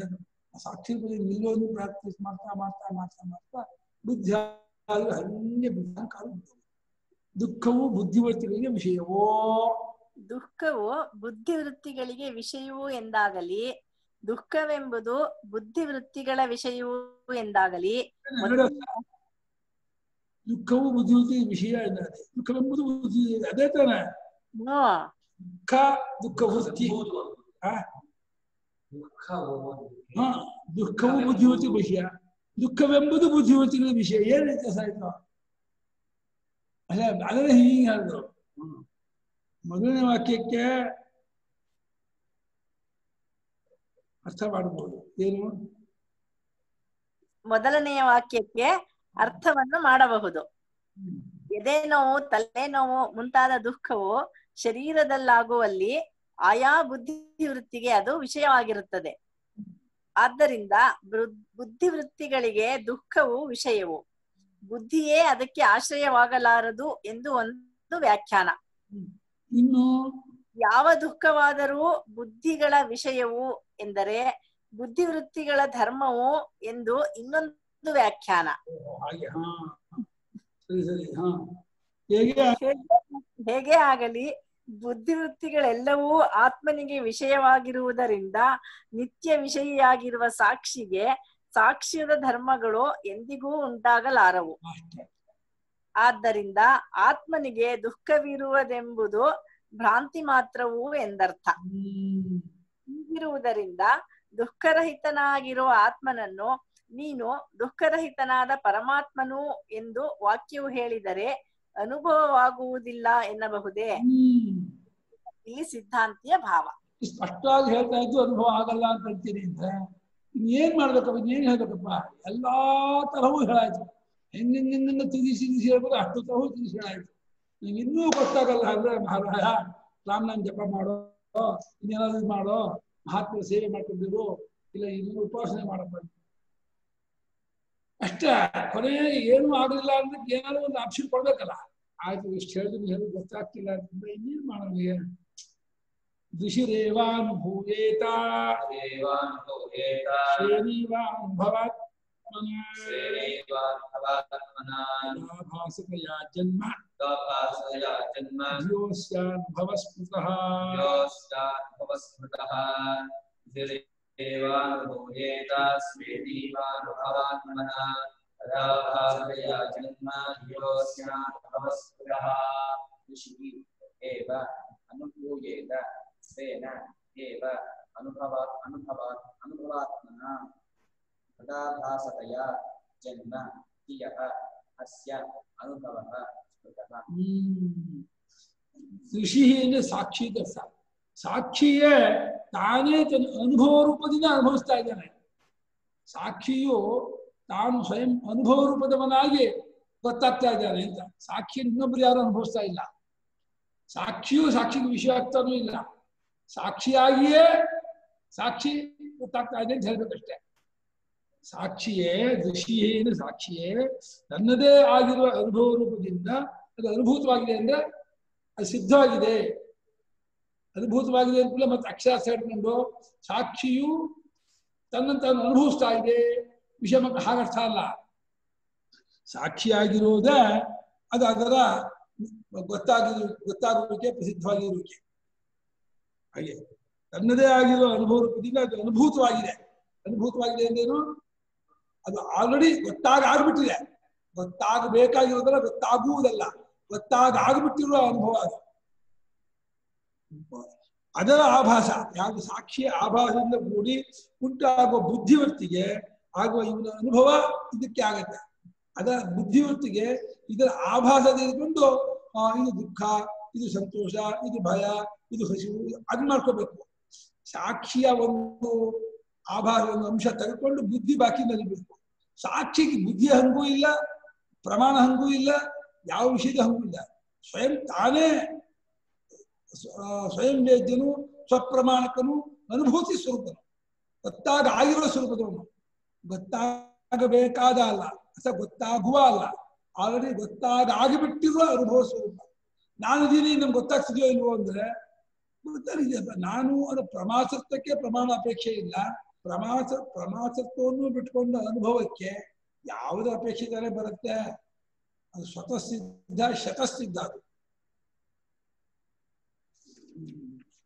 ಸಾಕ್ಷಿ ಬಳಿ ನಿಲ್ಲೋದು ಪ್ರಾಕ್ಟೀಸ್ ಮಾಡ್ತಾ ಮಾಡ್ತಾ ಮಾಡ್ತಾ ಮಾಡ್ತಾ ಬುದ್ಧಿ ಆದ್ರೆ ಹಂಗೆ ಅಹಂಕಾರ ಬಿದ್ದೋಗುತ್ತೆ. ದುಃಖವು ಬುದ್ಧಿವರ್ತಿಗಳಿಗೆ ವಿಷಯವೋ ದುಃಖವು ಬುದ್ಧಿವೃತ್ತಿಗಳಿಗೆ ವಿಷಯವೂ ಎಂದಾಗಲಿ ದುಃಖವೆಂಬುದು ಬುದ್ಧಿವೃತ್ತಿಗಳ ವಿಷಯವೂ ಎಂದಾಗಲಿ ಎರಡು ದುಃಖವು ಬುದ್ಧಿವೃತ್ತಿ ವಿಷಯ ಎಂದರೆ ದುಃಖವೆಂಬುದು ಬುದ್ಧಿ ಅದೇ ತಾನೆ ಹ್ಮ್ ದುಃಖ ದುಃಖ ವೃತ್ತಿ ಆ? ಹಾ ದುಃಖವು ಬುದ್ಧಿವೃತ್ತಿ ವಿಷಯ ದುಃಖವೆಂಬುದು ಬುದ್ಧಿವೃತ್ತಿಗಳ ವಿಷಯ ಏನ್ ವ್ಯತ್ಯಾಸ ಆಯ್ತು ಅಲ್ಲ ಅದನ್ನೇ ಹೀಗೆ ಹೇಳಿದ್ರು ಮೊದಲನೇ ವಾಕ್ಯಕ್ಕೆ ಅರ್ಥ ಮಾಡಬಹುದು ಏನು ಮೊದಲನೆಯ ವಾಕ್ಯಕ್ಕೆ ಅರ್ಥವನ್ನು ಮಾಡಬಹುದು ಎದೆ ನೋವು ತಲೆನೋವು ಮುಂತಾದ ದುಃಖವು ಶರೀರದಲ್ಲಾಗುವಲ್ಲಿ ಆಯಾ ಬುದ್ಧಿವೃತ್ತಿಗೆ ಅದು ವಿಷಯವಾಗಿರುತ್ತದೆ ಆದ್ದರಿಂದ ಬೃ- ಬುದ್ಧಿವೃತ್ತಿಗಳಿಗೆ ದುಃಖವು ವಿಷಯವು ಬುದ್ಧಿಯೇ ಅದಕ್ಕೆ ಆಶ್ರಯವಾಗಲಾರದು ಎಂದು ಒಂದು ವ್ಯಾಖ್ಯಾನ ಇನ್ನು ಯಾವ ದುಃಖವಾದರೂ ಬುದ್ಧಿಗಳ ವಿಷಯವು ಎಂದರೆ ಬುದ್ಧಿವೃತ್ತಿಗಳ ಧರ್ಮವು ಎಂದು ಇನ್ನೊಂದು ವ್ಯಾಖ್ಯಾನ ಓ, ಹಾಗೆ ಹಾ ಸರಿ ಸರಿ ಹಾ ಹೇಗೆ ಹೇಗೆ- ಹೇಗೆ ಆಗಲಿ ಬುದ್ಧಿವೃತ್ತಿಗಳೆಲ್ಲವೂ ಆತ್ಮನಿಗೆ ವಿಷಯವಾಗಿರುವುದರಿಂದ ನಿತ್ಯ ವಿಷಯಿಯಾಗಿರುವ ಸಾಕ್ಷಿಗೆ ಸಾಕ್ಷ್ಯದ ಧರ್ಮಗಳು ಎಂದಿಗೂ ಉಂಟಾಗಲಾರವು ಅಷ್ಟೇ ಆದ್ದರಿಂದ ಆತ್ಮನಿಗೆ ದುಃಖವಿರುವುದೆಂಬುದು ಭ್ರಾಂತಿ ಮಾತ್ರವೂ ಎಂದರ್ಥ ಹ್ಮ್ ಹೀಗಿರುವುದರಿಂದ ದುಃಖರಹಿತನಾಗಿರುವ ಆತ್ಮನನ್ನು ನೀನು ದುಃಖರಹಿತನಾದ ಪರಮಾತ್ಮನು ಎಂದು ವಾಕ್ಯವು ಹೇಳಿದರೆ ಅನುಭವವಾಗುವುದಿಲ್ಲ ಎನ್ನಬಹುದೇ ಹ್ಮ್ ಇಲ್ಲಿ ಸಿದ್ಧಾಂತಿಯ ಭಾವ ಸ್ಪಷ್ಟವಾಗಿ ಹೇಳ್ತಾ ಇದ್ದು ಅನುಭವ ಆಗಲ್ಲ ಅಂತ ಹೇಳ್ತೀನಿ ಅಂದ್ರೆ ಇನ್ನೇನ್ ಮಾಡ್ಬೇಕಪ್ಪ ಇನ್ನೇನ್ ಹೇಳ್ಬೇಕಪ್ಪ ಎಲ್ಲಾ ತರವೂ ಹೇಳಾಯ್ತು ಹೆಂಗೆಂಗೆಂಗ ತಿದಿಸಿ ತಿದಿಸಿ ಹೇಳ್ಬೋದು ಅಷ್ಟು ತರವೂ ತಿದಿಸಿ ಹೇಳಾಯ್ತು ನಿಂಗೆ ಇನ್ನೂ ಗೊತ್ತಾಗಲ್ಲ ಅಂದ್ರೆ ಮಹಾರಾಯ ರಾಮನಾಮ ಜಪ ಮಾಡೋ ಇನ್ನೇನಾದ್ರು ಇದ್ ಮಾಡೋ ಮಹಾತ್ಮರ ಸೇವೆ ಮಾಡ್ಕೊಂಡಿರು ಇಲ್ಲ ಇನ್ನೂ ಉಪಾಸನೆ ಮಾಡಪ್ಪ ಅಷ್ಟೇ ಕೊನೆಗೆ ಏನೂ ಆಗಲಿಲ್ಲ ಅಂದ್ರೆ ಏನಾದ್ರು ಒಂದು ಆಪ್ಷನ್ ಕೊಡ್ಬೇಕಲ್ಲ ಆಯ್ತು ಇಷ್ಟು ಹೇಳಿದ್ರು ಹೇಳಿ ಗೊತ್ತಾಗ್ತಿಲ್ಲ ಅಂತಂದ್ರೆ ಇನ್ನೇನ್ ಮಾಡೋದು ಋಷಿರೇವಾನುಭೂಯೇತ ದೇವಾನುಭವೇತ ಶ್ರೇಣೀವಾನುಭವಾತ್ಮನ ಶ್ರೇಣೀವಾನುಭವಾತ್ಮನಾ ಭಾಸಕಯಾ ಜನ್ಮ ದಾಪಾಸಯ ಜನ್ಮ ಧಿಯೋಸ್ಯಾನುಭವಸ್ಮೃತಃ ಯೋಸ್ಯಾನುಭವಸ್ಮೃತಃ ದೇವಾನುಭವೇತ ಸ್ವೇದೀವಾನುಭವಾತ್ಮನಾ ದಾಪಾಸಯ ಜನ್ಮ ಯೋಸ್ಯಾನುಭವಸ್ಮೃತಃ ಋಷಿಃ ಏವ ಅನುಭೂಯೇತ ಸ್ವೇನ ಏವ ಅನುಭವ ಅನುಭವ ಅನುಭವಾತ್ಮನಾ ತದಾಭಾಸತಯ ಜನ್ಮ ಧಿಯಃ ಅಸ್ಯ ಅನುಭವಃ ಸ್ಮೃತಃ ಋಷಿ ಅಂದ್ರೆ ಸಾಕ್ಷಿ ಅಂತ ಅರ್ಥ. ಸಾಕ್ಷಿಯೇ ತಾನೇ ತನ್ನ ಅನುಭವ ರೂಪದಿಂದ ಅನುಭವಿಸ್ತಾ ಇದ್ದಾನೆ ಸಾಕ್ಷಿಯು ತಾನು ಸ್ವಯಂ ಅನುಭವ ರೂಪದವನಾಗಿ ಗೊತ್ತಾಗ್ತಾ ಇದ್ದಾನೆ ಅಂತ ಸಾಕ್ಷಿ ಇನ್ನೊಬ್ರು ಯಾರು ಅನುಭವಿಸ್ತಾ ಇಲ್ಲ ಸಾಕ್ಷಿಯು ಸಾಕ್ಷಿಗೆ ವಿಷಯ ಆಗ್ತಾನೂ ಇಲ್ಲ ಸಾಕ್ಷಿಯಾಗಿಯೇ ಸಾಕ್ಷಿ ಗೊತ್ತಾಗ್ತಾ ಇದೆ ಅಂತ ಹೇಳ್ಬೇಕಷ್ಟೇ ಸಾಕ್ಷಿಯೇ ದೃಷಿಯೇನು ಸಾಕ್ಷಿಯೇ ತನ್ನದೇ ಆಗಿರುವ ಅನುಭವ ರೂಪದಿಂದ ಅದು ಅನುಭೂತವಾಗಿದೆ ಅಂದ್ರೆ ಅದು ಸಿದ್ಧವಾಗಿದೆ ಅನುಭೂತವಾಗಿದೆ ಅಂತ ಮತ್ತೆ ಅಕ್ಷರಾರ್ಥ ಹಿಡ್ಕೊಂಡು ಸಾಕ್ಷಿಯು ತನ್ನ ತಾನು ಅನುಭವಿಸ್ತಾ ಇದೆ ವಿಷಯ ಮತ್ತೆ ಹಾಗರ್ಥ ಅಲ್ಲ ಸಾಕ್ಷಿಯಾಗಿರೋದೇ ಅದು ಅದರ ಗೊತ್ತಾಗಿರು ಗೊತ್ತಾಗುವಿಕೆ ಪ್ರಸಿದ್ಧವಾಗಿರುವಿಕೆ ಹಾಗೆ ತನ್ನದೇ ಆಗಿರುವ ಅನುಭವ ರೂಪದಿಂದ ಅದು ಅನುಭೂತವಾಗಿದೆ ಅನುಭೂತವಾಗಿದೆ ಅಂದೇನು ಅದು ಆಲ್ರೆಡಿ ಗೊತ್ತಾಗ ಆಗ್ಬಿಟ್ಟಿದೆ ಗೊತ್ತಾಗಬೇಕಾಗಿರೋದಲ್ಲ ಗೊತ್ತಾಗುವುದಲ್ಲ ಗೊತ್ತಾಗ ಆಗ್ಬಿಟ್ಟಿರುವ ಅನುಭವ ಅದು ಅದರ ಆಭಾಸ ಯಾವುದು ಸಾಕ್ಷಿಯ ಆಭಾಸದಿಂದ ಕೂಡಿ ಉಂಟಾಗುವ ಬುದ್ಧಿವರ್ತಿಗೆ ಆಗುವ ಇವನ ಅನುಭವ ಇದಕ್ಕೆ ಆಗತ್ತೆ ಅದರ ಬುದ್ಧಿವರ್ತಿಗೆ ಇದರ ಆಭಾಸ ತೆಗೆದುಕೊಂಡು ಆ, ಇದು ದುಃಖ ಇದು ಸಂತೋಷ ಇದು ಭಯ ಇದು ಹಸಿವು ಅದ್ ಮಾಡ್ಕೋಬೇಕು ಸಾಕ್ಷಿಯ ಒಂದು ಆಭಾಸ ಒಂದು ಅಂಶ ತೆಗೆದುಕೊಂಡು ಬುದ್ಧಿ ಬಾಕಿ ನಲಿಬೇಕು ಸಾಕ್ಷಿಗೆ ಬುದ್ಧಿಯ ಹಂಗೂ ಇಲ್ಲ ಪ್ರಮಾಣ ಹಂಗೂ ಇಲ್ಲ ಯಾವ ವಿಷಯದ ಹಂಗೂ ಇಲ್ಲ ಸ್ವಯಂ ತಾನೇ ಸ್ವ- ಆ, ಸ್ವಯಂ ವೇದ್ಯನು ಸ್ವಪ್ರಮಾಣಕನು ಅನುಭೂತಿ ಸ್ವರೂಪನು ಗೊತ್ತಾಗ ಆಗಿರುವ ಸ್ವರೂಪದವನು ಗೊತ್ತಾಗಬೇಕಾದ ಅಲ್ಲ ಅಥವಾ ಗೊತ್ತಾಗುವ ಅಲ್ಲ ಆಲ್ರೆಡಿ ಗೊತ್ತಾಗ ಆಗಿಬಿಟ್ಟಿರುವ ಅನುಭವ ಸ್ವರೂಪ ನಾನು ಇದೀನಿ ನಮ್ಗೆ ಗೊತ್ತಾಗ್ತಿದೆಯೋ ಇಲ್ವೋ ಅಂದ್ರೆ ಗೊತ್ತಾಗಿದೆಯಪ್ಪ ನಾನು ಅದು ಪ್ರಮಾಸತ್ವಕ್ಕೆ ಪ್ರಮಾಣ ಅಪೇಕ್ಷೆ ಇಲ್ಲ ಪ್ರಮಾಚ ಪ್ರಮಾಚತ್ವವನ್ನು ಬಿಟ್ಕೊಂಡ ಅನುಭವಕ್ಕೆ ಯಾವುದ ಅಪೇಕ್ಷಿತನೇ ಬರುತ್ತೆ ಅದು ಸ್ವತಃ ಸಿದ್ಧ ಶತಸಿದ್ಧ ಅದು ಹ್ಮ್.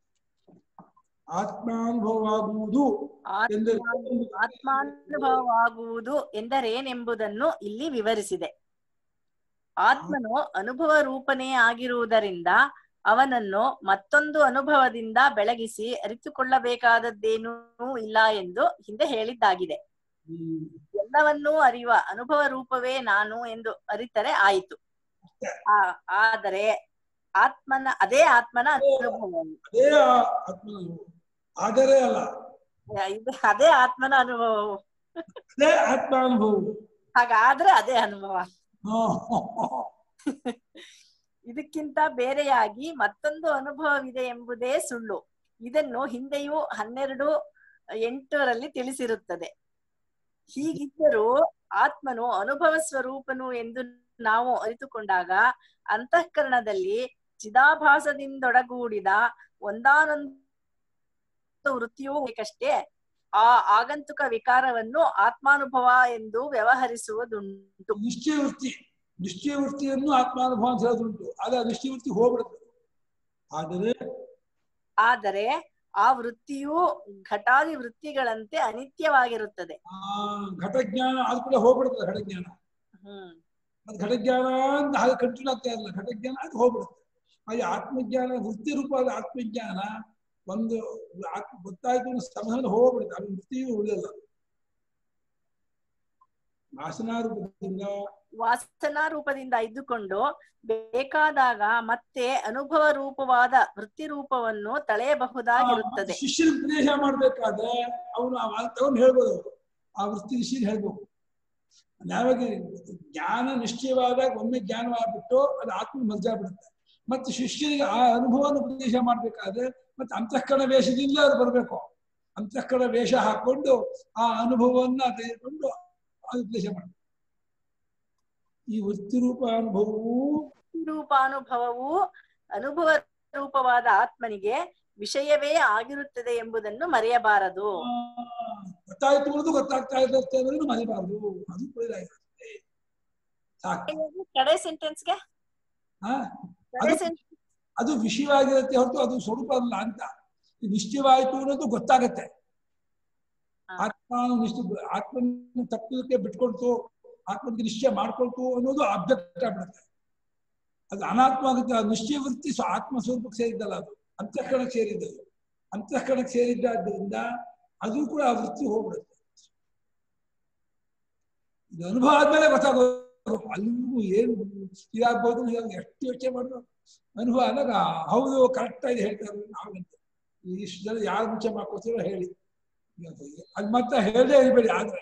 ಆತ್ಮಾನುಭವವಾಗುವುದು ಎಂದರೆ ಆತ್ಮ ಆತ್ಮಾನುಭವವಾಗುವುದು ಎಂದರೇನೆಂಬುದನ್ನು ಇಲ್ಲಿ ವಿವರಿಸಿದೆ ಆತ್ಮನು ಅನುಭವ ರೂಪನೇ ಆಗಿರುವುದರಿಂದ ಅವನನ್ನು ಮತ್ತೊಂದು ಅನುಭವದಿಂದ ಬೆಳಗಿಸಿ ಅರಿತುಕೊಳ್ಳಬೇಕಾದದ್ದೇನೂ ಇಲ್ಲ ಎಂದು ಹಿಂದೆ ಹೇಳಿದ್ದಾಗಿದೆ ಹ್ಮ್. ಎಲ್ಲವನ್ನೂ ಅರಿಯುವ ಅನುಭವ ರೂಪವೇ ನಾನು ಎಂದು ಅರಿತರೆ ಆಯಿತು ಆ- ಆದರೆ ಆತ್ಮನ ಅದೇ ಆತ್ಮನ ಅನುಭವ ಅದೇ ಆ ಆತ್ಮನ ಅನುಭವ. ಆದರೆ ಅಲ್ಲ ಇದು ಅದೇ ಆತ್ಮನ ಅನುಭವವು ಅದೇ ಆತ್ಮಾನುಭವ ಹಾಗಾದ್ರೆ ಅದೇ ಅನುಭವ ಹಾ. ಇದಕ್ಕಿಂತ ಬೇರೆಯಾಗಿ ಮತ್ತೊಂದು ಅನುಭವವಿದೆ ಎಂಬುದೇ ಸುಳ್ಳು ಇದನ್ನು ಹಿಂದೆಯೂ ಹನ್ನೆರಡು ಎಂಟರಲ್ಲಿ ತಿಳಿಸಿರುತ್ತದೆ ಹೀಗಿದ್ದರೂ ಆತ್ಮನು ಅನುಭವ ಸ್ವರೂಪನು ಎಂದು ನಾವು ಅರಿತುಕೊಂಡಾಗ ಅಂತಃಕರಣದಲ್ಲಿ ಚಿದಾಭಾಸದಿಂದೊಡಗೂಡಿದ ಒಂದಾನೊಂದು ವೃತ್ತಿಯೂ ಬೇಕಷ್ಟೇ ಆ ಆಗಂತುಕ ವಿಕಾರವನ್ನು ಆತ್ಮಾನುಭವ ಎಂದು ವ್ಯವಹರಿಸುವುದುಂಟು ನಿಶ್ಚಯ ವೃತ್ತಿ ನಿಶ್ಚಯ ವೃತ್ತಿಯನ್ನು ಆತ್ಮಾನುಭವ ಅಂತ ಹೇಳೋದುಂಟು ಆದ್ರೆ ಆ ನಿಶ್ಚಯ ವೃತ್ತಿ ಹೋಗ್ಬಿಡುತ್ತೆ ಆದರೆ ಆದರೆ ಆ ವೃತ್ತಿಯು ಘಟಾದಿ ವೃತ್ತಿಗಳಂತೆ ಅನಿತ್ಯವಾಗಿರುತ್ತದೆ ಆ ಘಟಜ್ಞಾನ ಅದು ಕೂಡ ಹೋಗ್ಬಿಡುತ್ತೆ ಘಟಜ್ಞಾನ ಹ್ಮ್ ಅದು ಘಟಜ್ಞಾನ ಅಂತ ಹಾಗೆ ಕಂಟಿನ್ಯೂ ಆಗ್ತಾ ಇರಲ್ಲ ಘಟಜ್ಞಾನ ಅದು ಹೋಗ್ಬಿಡುತ್ತೆ ಹಾಗೆ ಆತ್ಮಜ್ಞಾನ ವೃತ್ತಿ ರೂಪವಾದ ಆತ್ಮಜ್ಞಾನ ಒಂದು ಆತ್ಮ ಗೊತ್ತಾಯ್ತು ಅನ್ನೋ ಸಮಾಧಾನ ಹೋಗ್ಬಿಡುತ್ತೆ ಅದು ವೃತ್ತಿಯೂ ಉಳಿಯಲ್ಲ ವಾಸನಾ ರೂಪದಿಂದ ವಾಸನಾ ರೂಪದಿಂದ ಇದ್ದುಕೊಂಡು ಬೇಕಾದಾಗ ಮತ್ತೆ ಅನುಭವ ರೂಪವಾದ ವೃತ್ತಿ ರೂಪವನ್ನು ತಳೆಯಬಹುದಾಗಿರುತ್ತದೆ ಶಿಷ್ಯನ ಉಪದೇಶ ಮಾಡ್ಬೇಕಾದ್ರೆ ಅವನು ಆ ವಾಕ್ ತಗೊಂಡು ಹೇಳ್ಬೋದು ಅವ್ರು. ಆ ವೃತ್ತಿ ಶಿಷ್ಯನ್ ಹೇಳ್ಬೇಕು ಯಾವಾಗ ಜ್ಞಾನ ನಿಶ್ಚಯವಾದಾಗ ಒಮ್ಮೆ ಜ್ಞಾನವಾಗ್ಬಿಟ್ಟು ಅದು ಆತ್ಮ ಮರ್ಜಾಗ್ಬಿಡುತ್ತೆ ಮತ್ತೆ ಶಿಷ್ಯನಿಗೆ ಆ ಅನುಭವನ ಉಪದೇಶ ಮಾಡ್ಬೇಕಾದ್ರೆ ಮತ್ತೆ ಅಂತಃಕರಣ ವೇಷದಿಂದ ಅದು ಬರಬೇಕು ಅಂತಃಕರಣ ವೇಷ ಹಾಕೊಂಡು ಆ ಅನುಭವವನ್ನ ತೆಗೆದುಕೊಂಡು ಅದು ಉಪದೇಶ ಮಾಡ್ಬೇಕು ಈ ವೃತ್ತಿ ರೂಪ ಅನುಭವವು ರೂಪಾನುಭವವು ಅನುಭವ ರೂಪವಾದ ಆತ್ಮನಿಗೆ ವಿಷಯವೇ ಆಗಿರುತ್ತದೆ ಎಂಬುದನ್ನು ಮರೆಯಬಾರದು ಗೊತ್ತಾಯ್ತು ಅನ್ನೋದು ಗೊತ್ತಾಗ್ತಾ ಇರುತ್ತೆ ಅನ್ನೋದನ್ನು ಮರಿಬಾರ್ದು ಅದು ಒಳ್ಳೆದಾಗಿರುತ್ತೆ ಸಾಕು ಕಡೆ ಸೆಂಟೆನ್ಸ್ಗೆ ಹಾ ಕಡೆ ಅದು ಸೆಂಟೆನ್ಸ್ ಅದು ವಿಷಯವಾಗಿರುತ್ತೆ ಹೊರತು ಅದು ಸ್ವರೂಪ ಅಲ್ಲ ಅಂತ ಇದು ನಿಶ್ಚಯವಾಯಿತು ಅನ್ನೋದು ಗೊತ್ತಾಗತ್ತೆ ಹಾ. ಆತ್ಮ ನಿಶ್ಚಯ ಆತ್ಮನ ತಪ್ಪಲಿಕ್ಕೆ ಬಿಟ್ಕೊಳ್ತು ಆತ್ಮನಿಗೆ ನಿಶ್ಚಯ ಮಾಡ್ಕೊಳ್ತು ಅನ್ನೋದು ಅಬ್ಜೆಕ್ಟ್ ಆಗ್ಬಿಡುತ್ತೆ ಅದು ಅನಾತ್ಮ ಆಗುತ್ತೆ ಅದು ನಿಶ್ಚಯ ವೃತ್ತಿ ಸ್ವ- ಆತ್ಮ ಸ್ವರೂಪಕ್ಕೆ ಸೇರಿದ್ದಲ್ಲ ಅದು ಅಂತಃಕರಣಕ್ಕೆ ಸೇರಿದ್ದದು ಅಂತಃಕರಣಕ್ಕೆ ಸೇರಿದ್ದಾದ್ದರಿಂದ ಅದು ಕೂಡ ಆ ವೃತ್ತಿ ಹೋಗ್ಬಿಡುತ್ತೆ ಇದು ಅನುಭವ ಆದ್ಮೇಲೆ ಗೊತ್ತಾಗೋದು ಅಲ್ಲಿಗೂ ಏನು ಇದಾಗ್ಬೋದು ಇದಾಗ್ಬೋದು, ಎಷ್ಟು ಯೋಚನೆ ಮಾಡಿದ್ರು ಅನುಭವ ಆದಾಗ ಹೌದು ಕರೆಕ್ಟ್ ಆಗಿ ಹೇಳ್ತಾರೆ ನಾವಂತ ಇಷ್ಟು ಜನ ಯಾರು ಮುಂಚೆ ಮಾಡ್ಕೋತೀರೋ ಹೇಳಿ ಅದು ಮತ್ತೆ ಹೇಳದೇ ಇರಬೇಡಿ ಆದ್ರೆ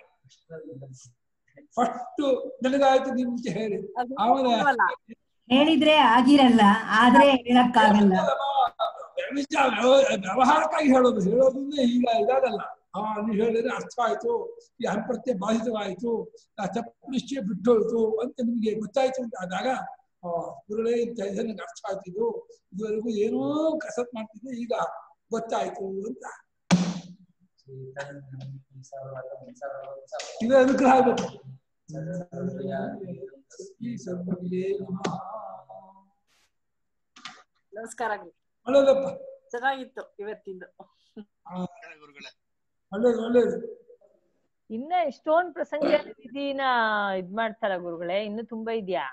ಫಸ್ಟ್ ನನಗಾಯ್ತು ನಿಮ್ ಮುಂಚೆ ಹೇಳಿ ಅದು ಆಮೇಲೆ ಅಲ್ಲ. ಹೇಳಿದ್ರೆ ಆಗಿರಲ್ಲ ಆದ್ರೆ ಹೇಳಕ್ಕಾಗಲ್ಲ ನಿಜ ವ್ಯವ- ವ್ಯವಹಾರಕ್ಕಾಗಿ ಹೇಳೋದು ಹೇಳೋದ್ರಿಂದ ಈಗ ಇದಾಗಲ್ಲ ಆ ನೀವು ಹೇಳಿದ್ರೆ ಅರ್ಥ ಆಯ್ತು ಈ ಅಂಪ್ರತ್ಯ ಬಾಧಿತವಾಯ್ತು ಆ ತಪ್ಪು ನಿಶ್ಚಯ ಬಿಟ್ಟೋಯ್ತು ಅಂತ ನಿಮ್ಗೆ ಗೊತ್ತಾಯ್ತು ಅಂತ ಆದಾಗ ಆ, ಗುರುಗಳೇ ಇಂಥ ಇದೆ ನಂಗೆ ಅರ್ಥ ಆಯ್ತು ಇದು ಇದುವರೆಗೂ ಏನೋ ಕಸತ್ ಮಾಡ್ತಿದ್ದೆ ಈಗ ಗೊತ್ತಾಯ್ತು ಅಂತ ಇದು ಅನುಗ್ರಹ ಆಗ್ಬೇಕು ಈ ಸರ್ವಜ್ಞೇ ನಮಃ. ನಮಸ್ಕಾರ ಗುರು. ಒಳ್ಳೇದಪ್ಪ ಚೆನ್ನಾಗಿತ್ತು ಇವತ್ತಿಂದು ಒಳ್ಳೇದು ಒಳ್ಳೇದು ಇನ್ನ ಎಷ್ಟೊಂದ್ ಪ್ರಸಂಗ ವಿಧಿನ ಇದ್ ಮಾಡ್ತಾರ ಗುರುಗಳೇ ಇನ್ನು ತುಂಬಾ ಇದ್ಯಾ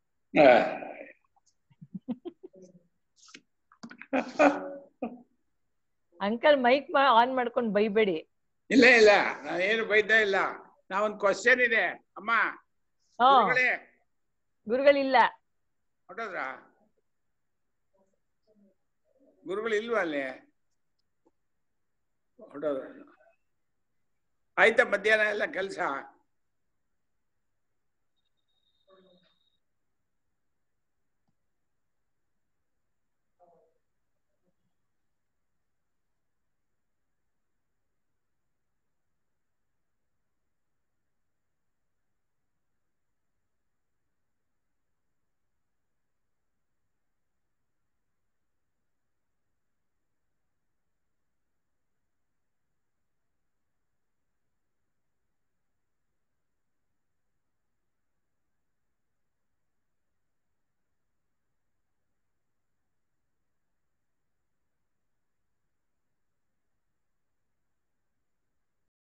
ಅಂಕಲ್ ಮೈಕ್ ಆನ್ ಮಾಡ್ಕೊಂಡ್ ಬೈಬೇಡಿ ಇಲ್ಲ ಇಲ್ಲ ನಾನೇನು ಬೈತಾ ಇಲ್ಲ ನಾವೊಂದ್ ಕ್ವಶನ್ ಇದೆ ಅಮ್ಮ ಹಾ ಗುರುಗಳೇ ಗುರುಗಳಿಲ್ಲ ಹೊಟ್ಟೋದ್ರ ಗುರುಗಳು ಇಲ್ವಾ ಅಲ್ಲಿ ಹೊಟ್ಟೋದ್ರ ಆಯ್ತಾ ಮಧ್ಯಾಹ್ನ ಎಲ್ಲ ಕೆಲಸ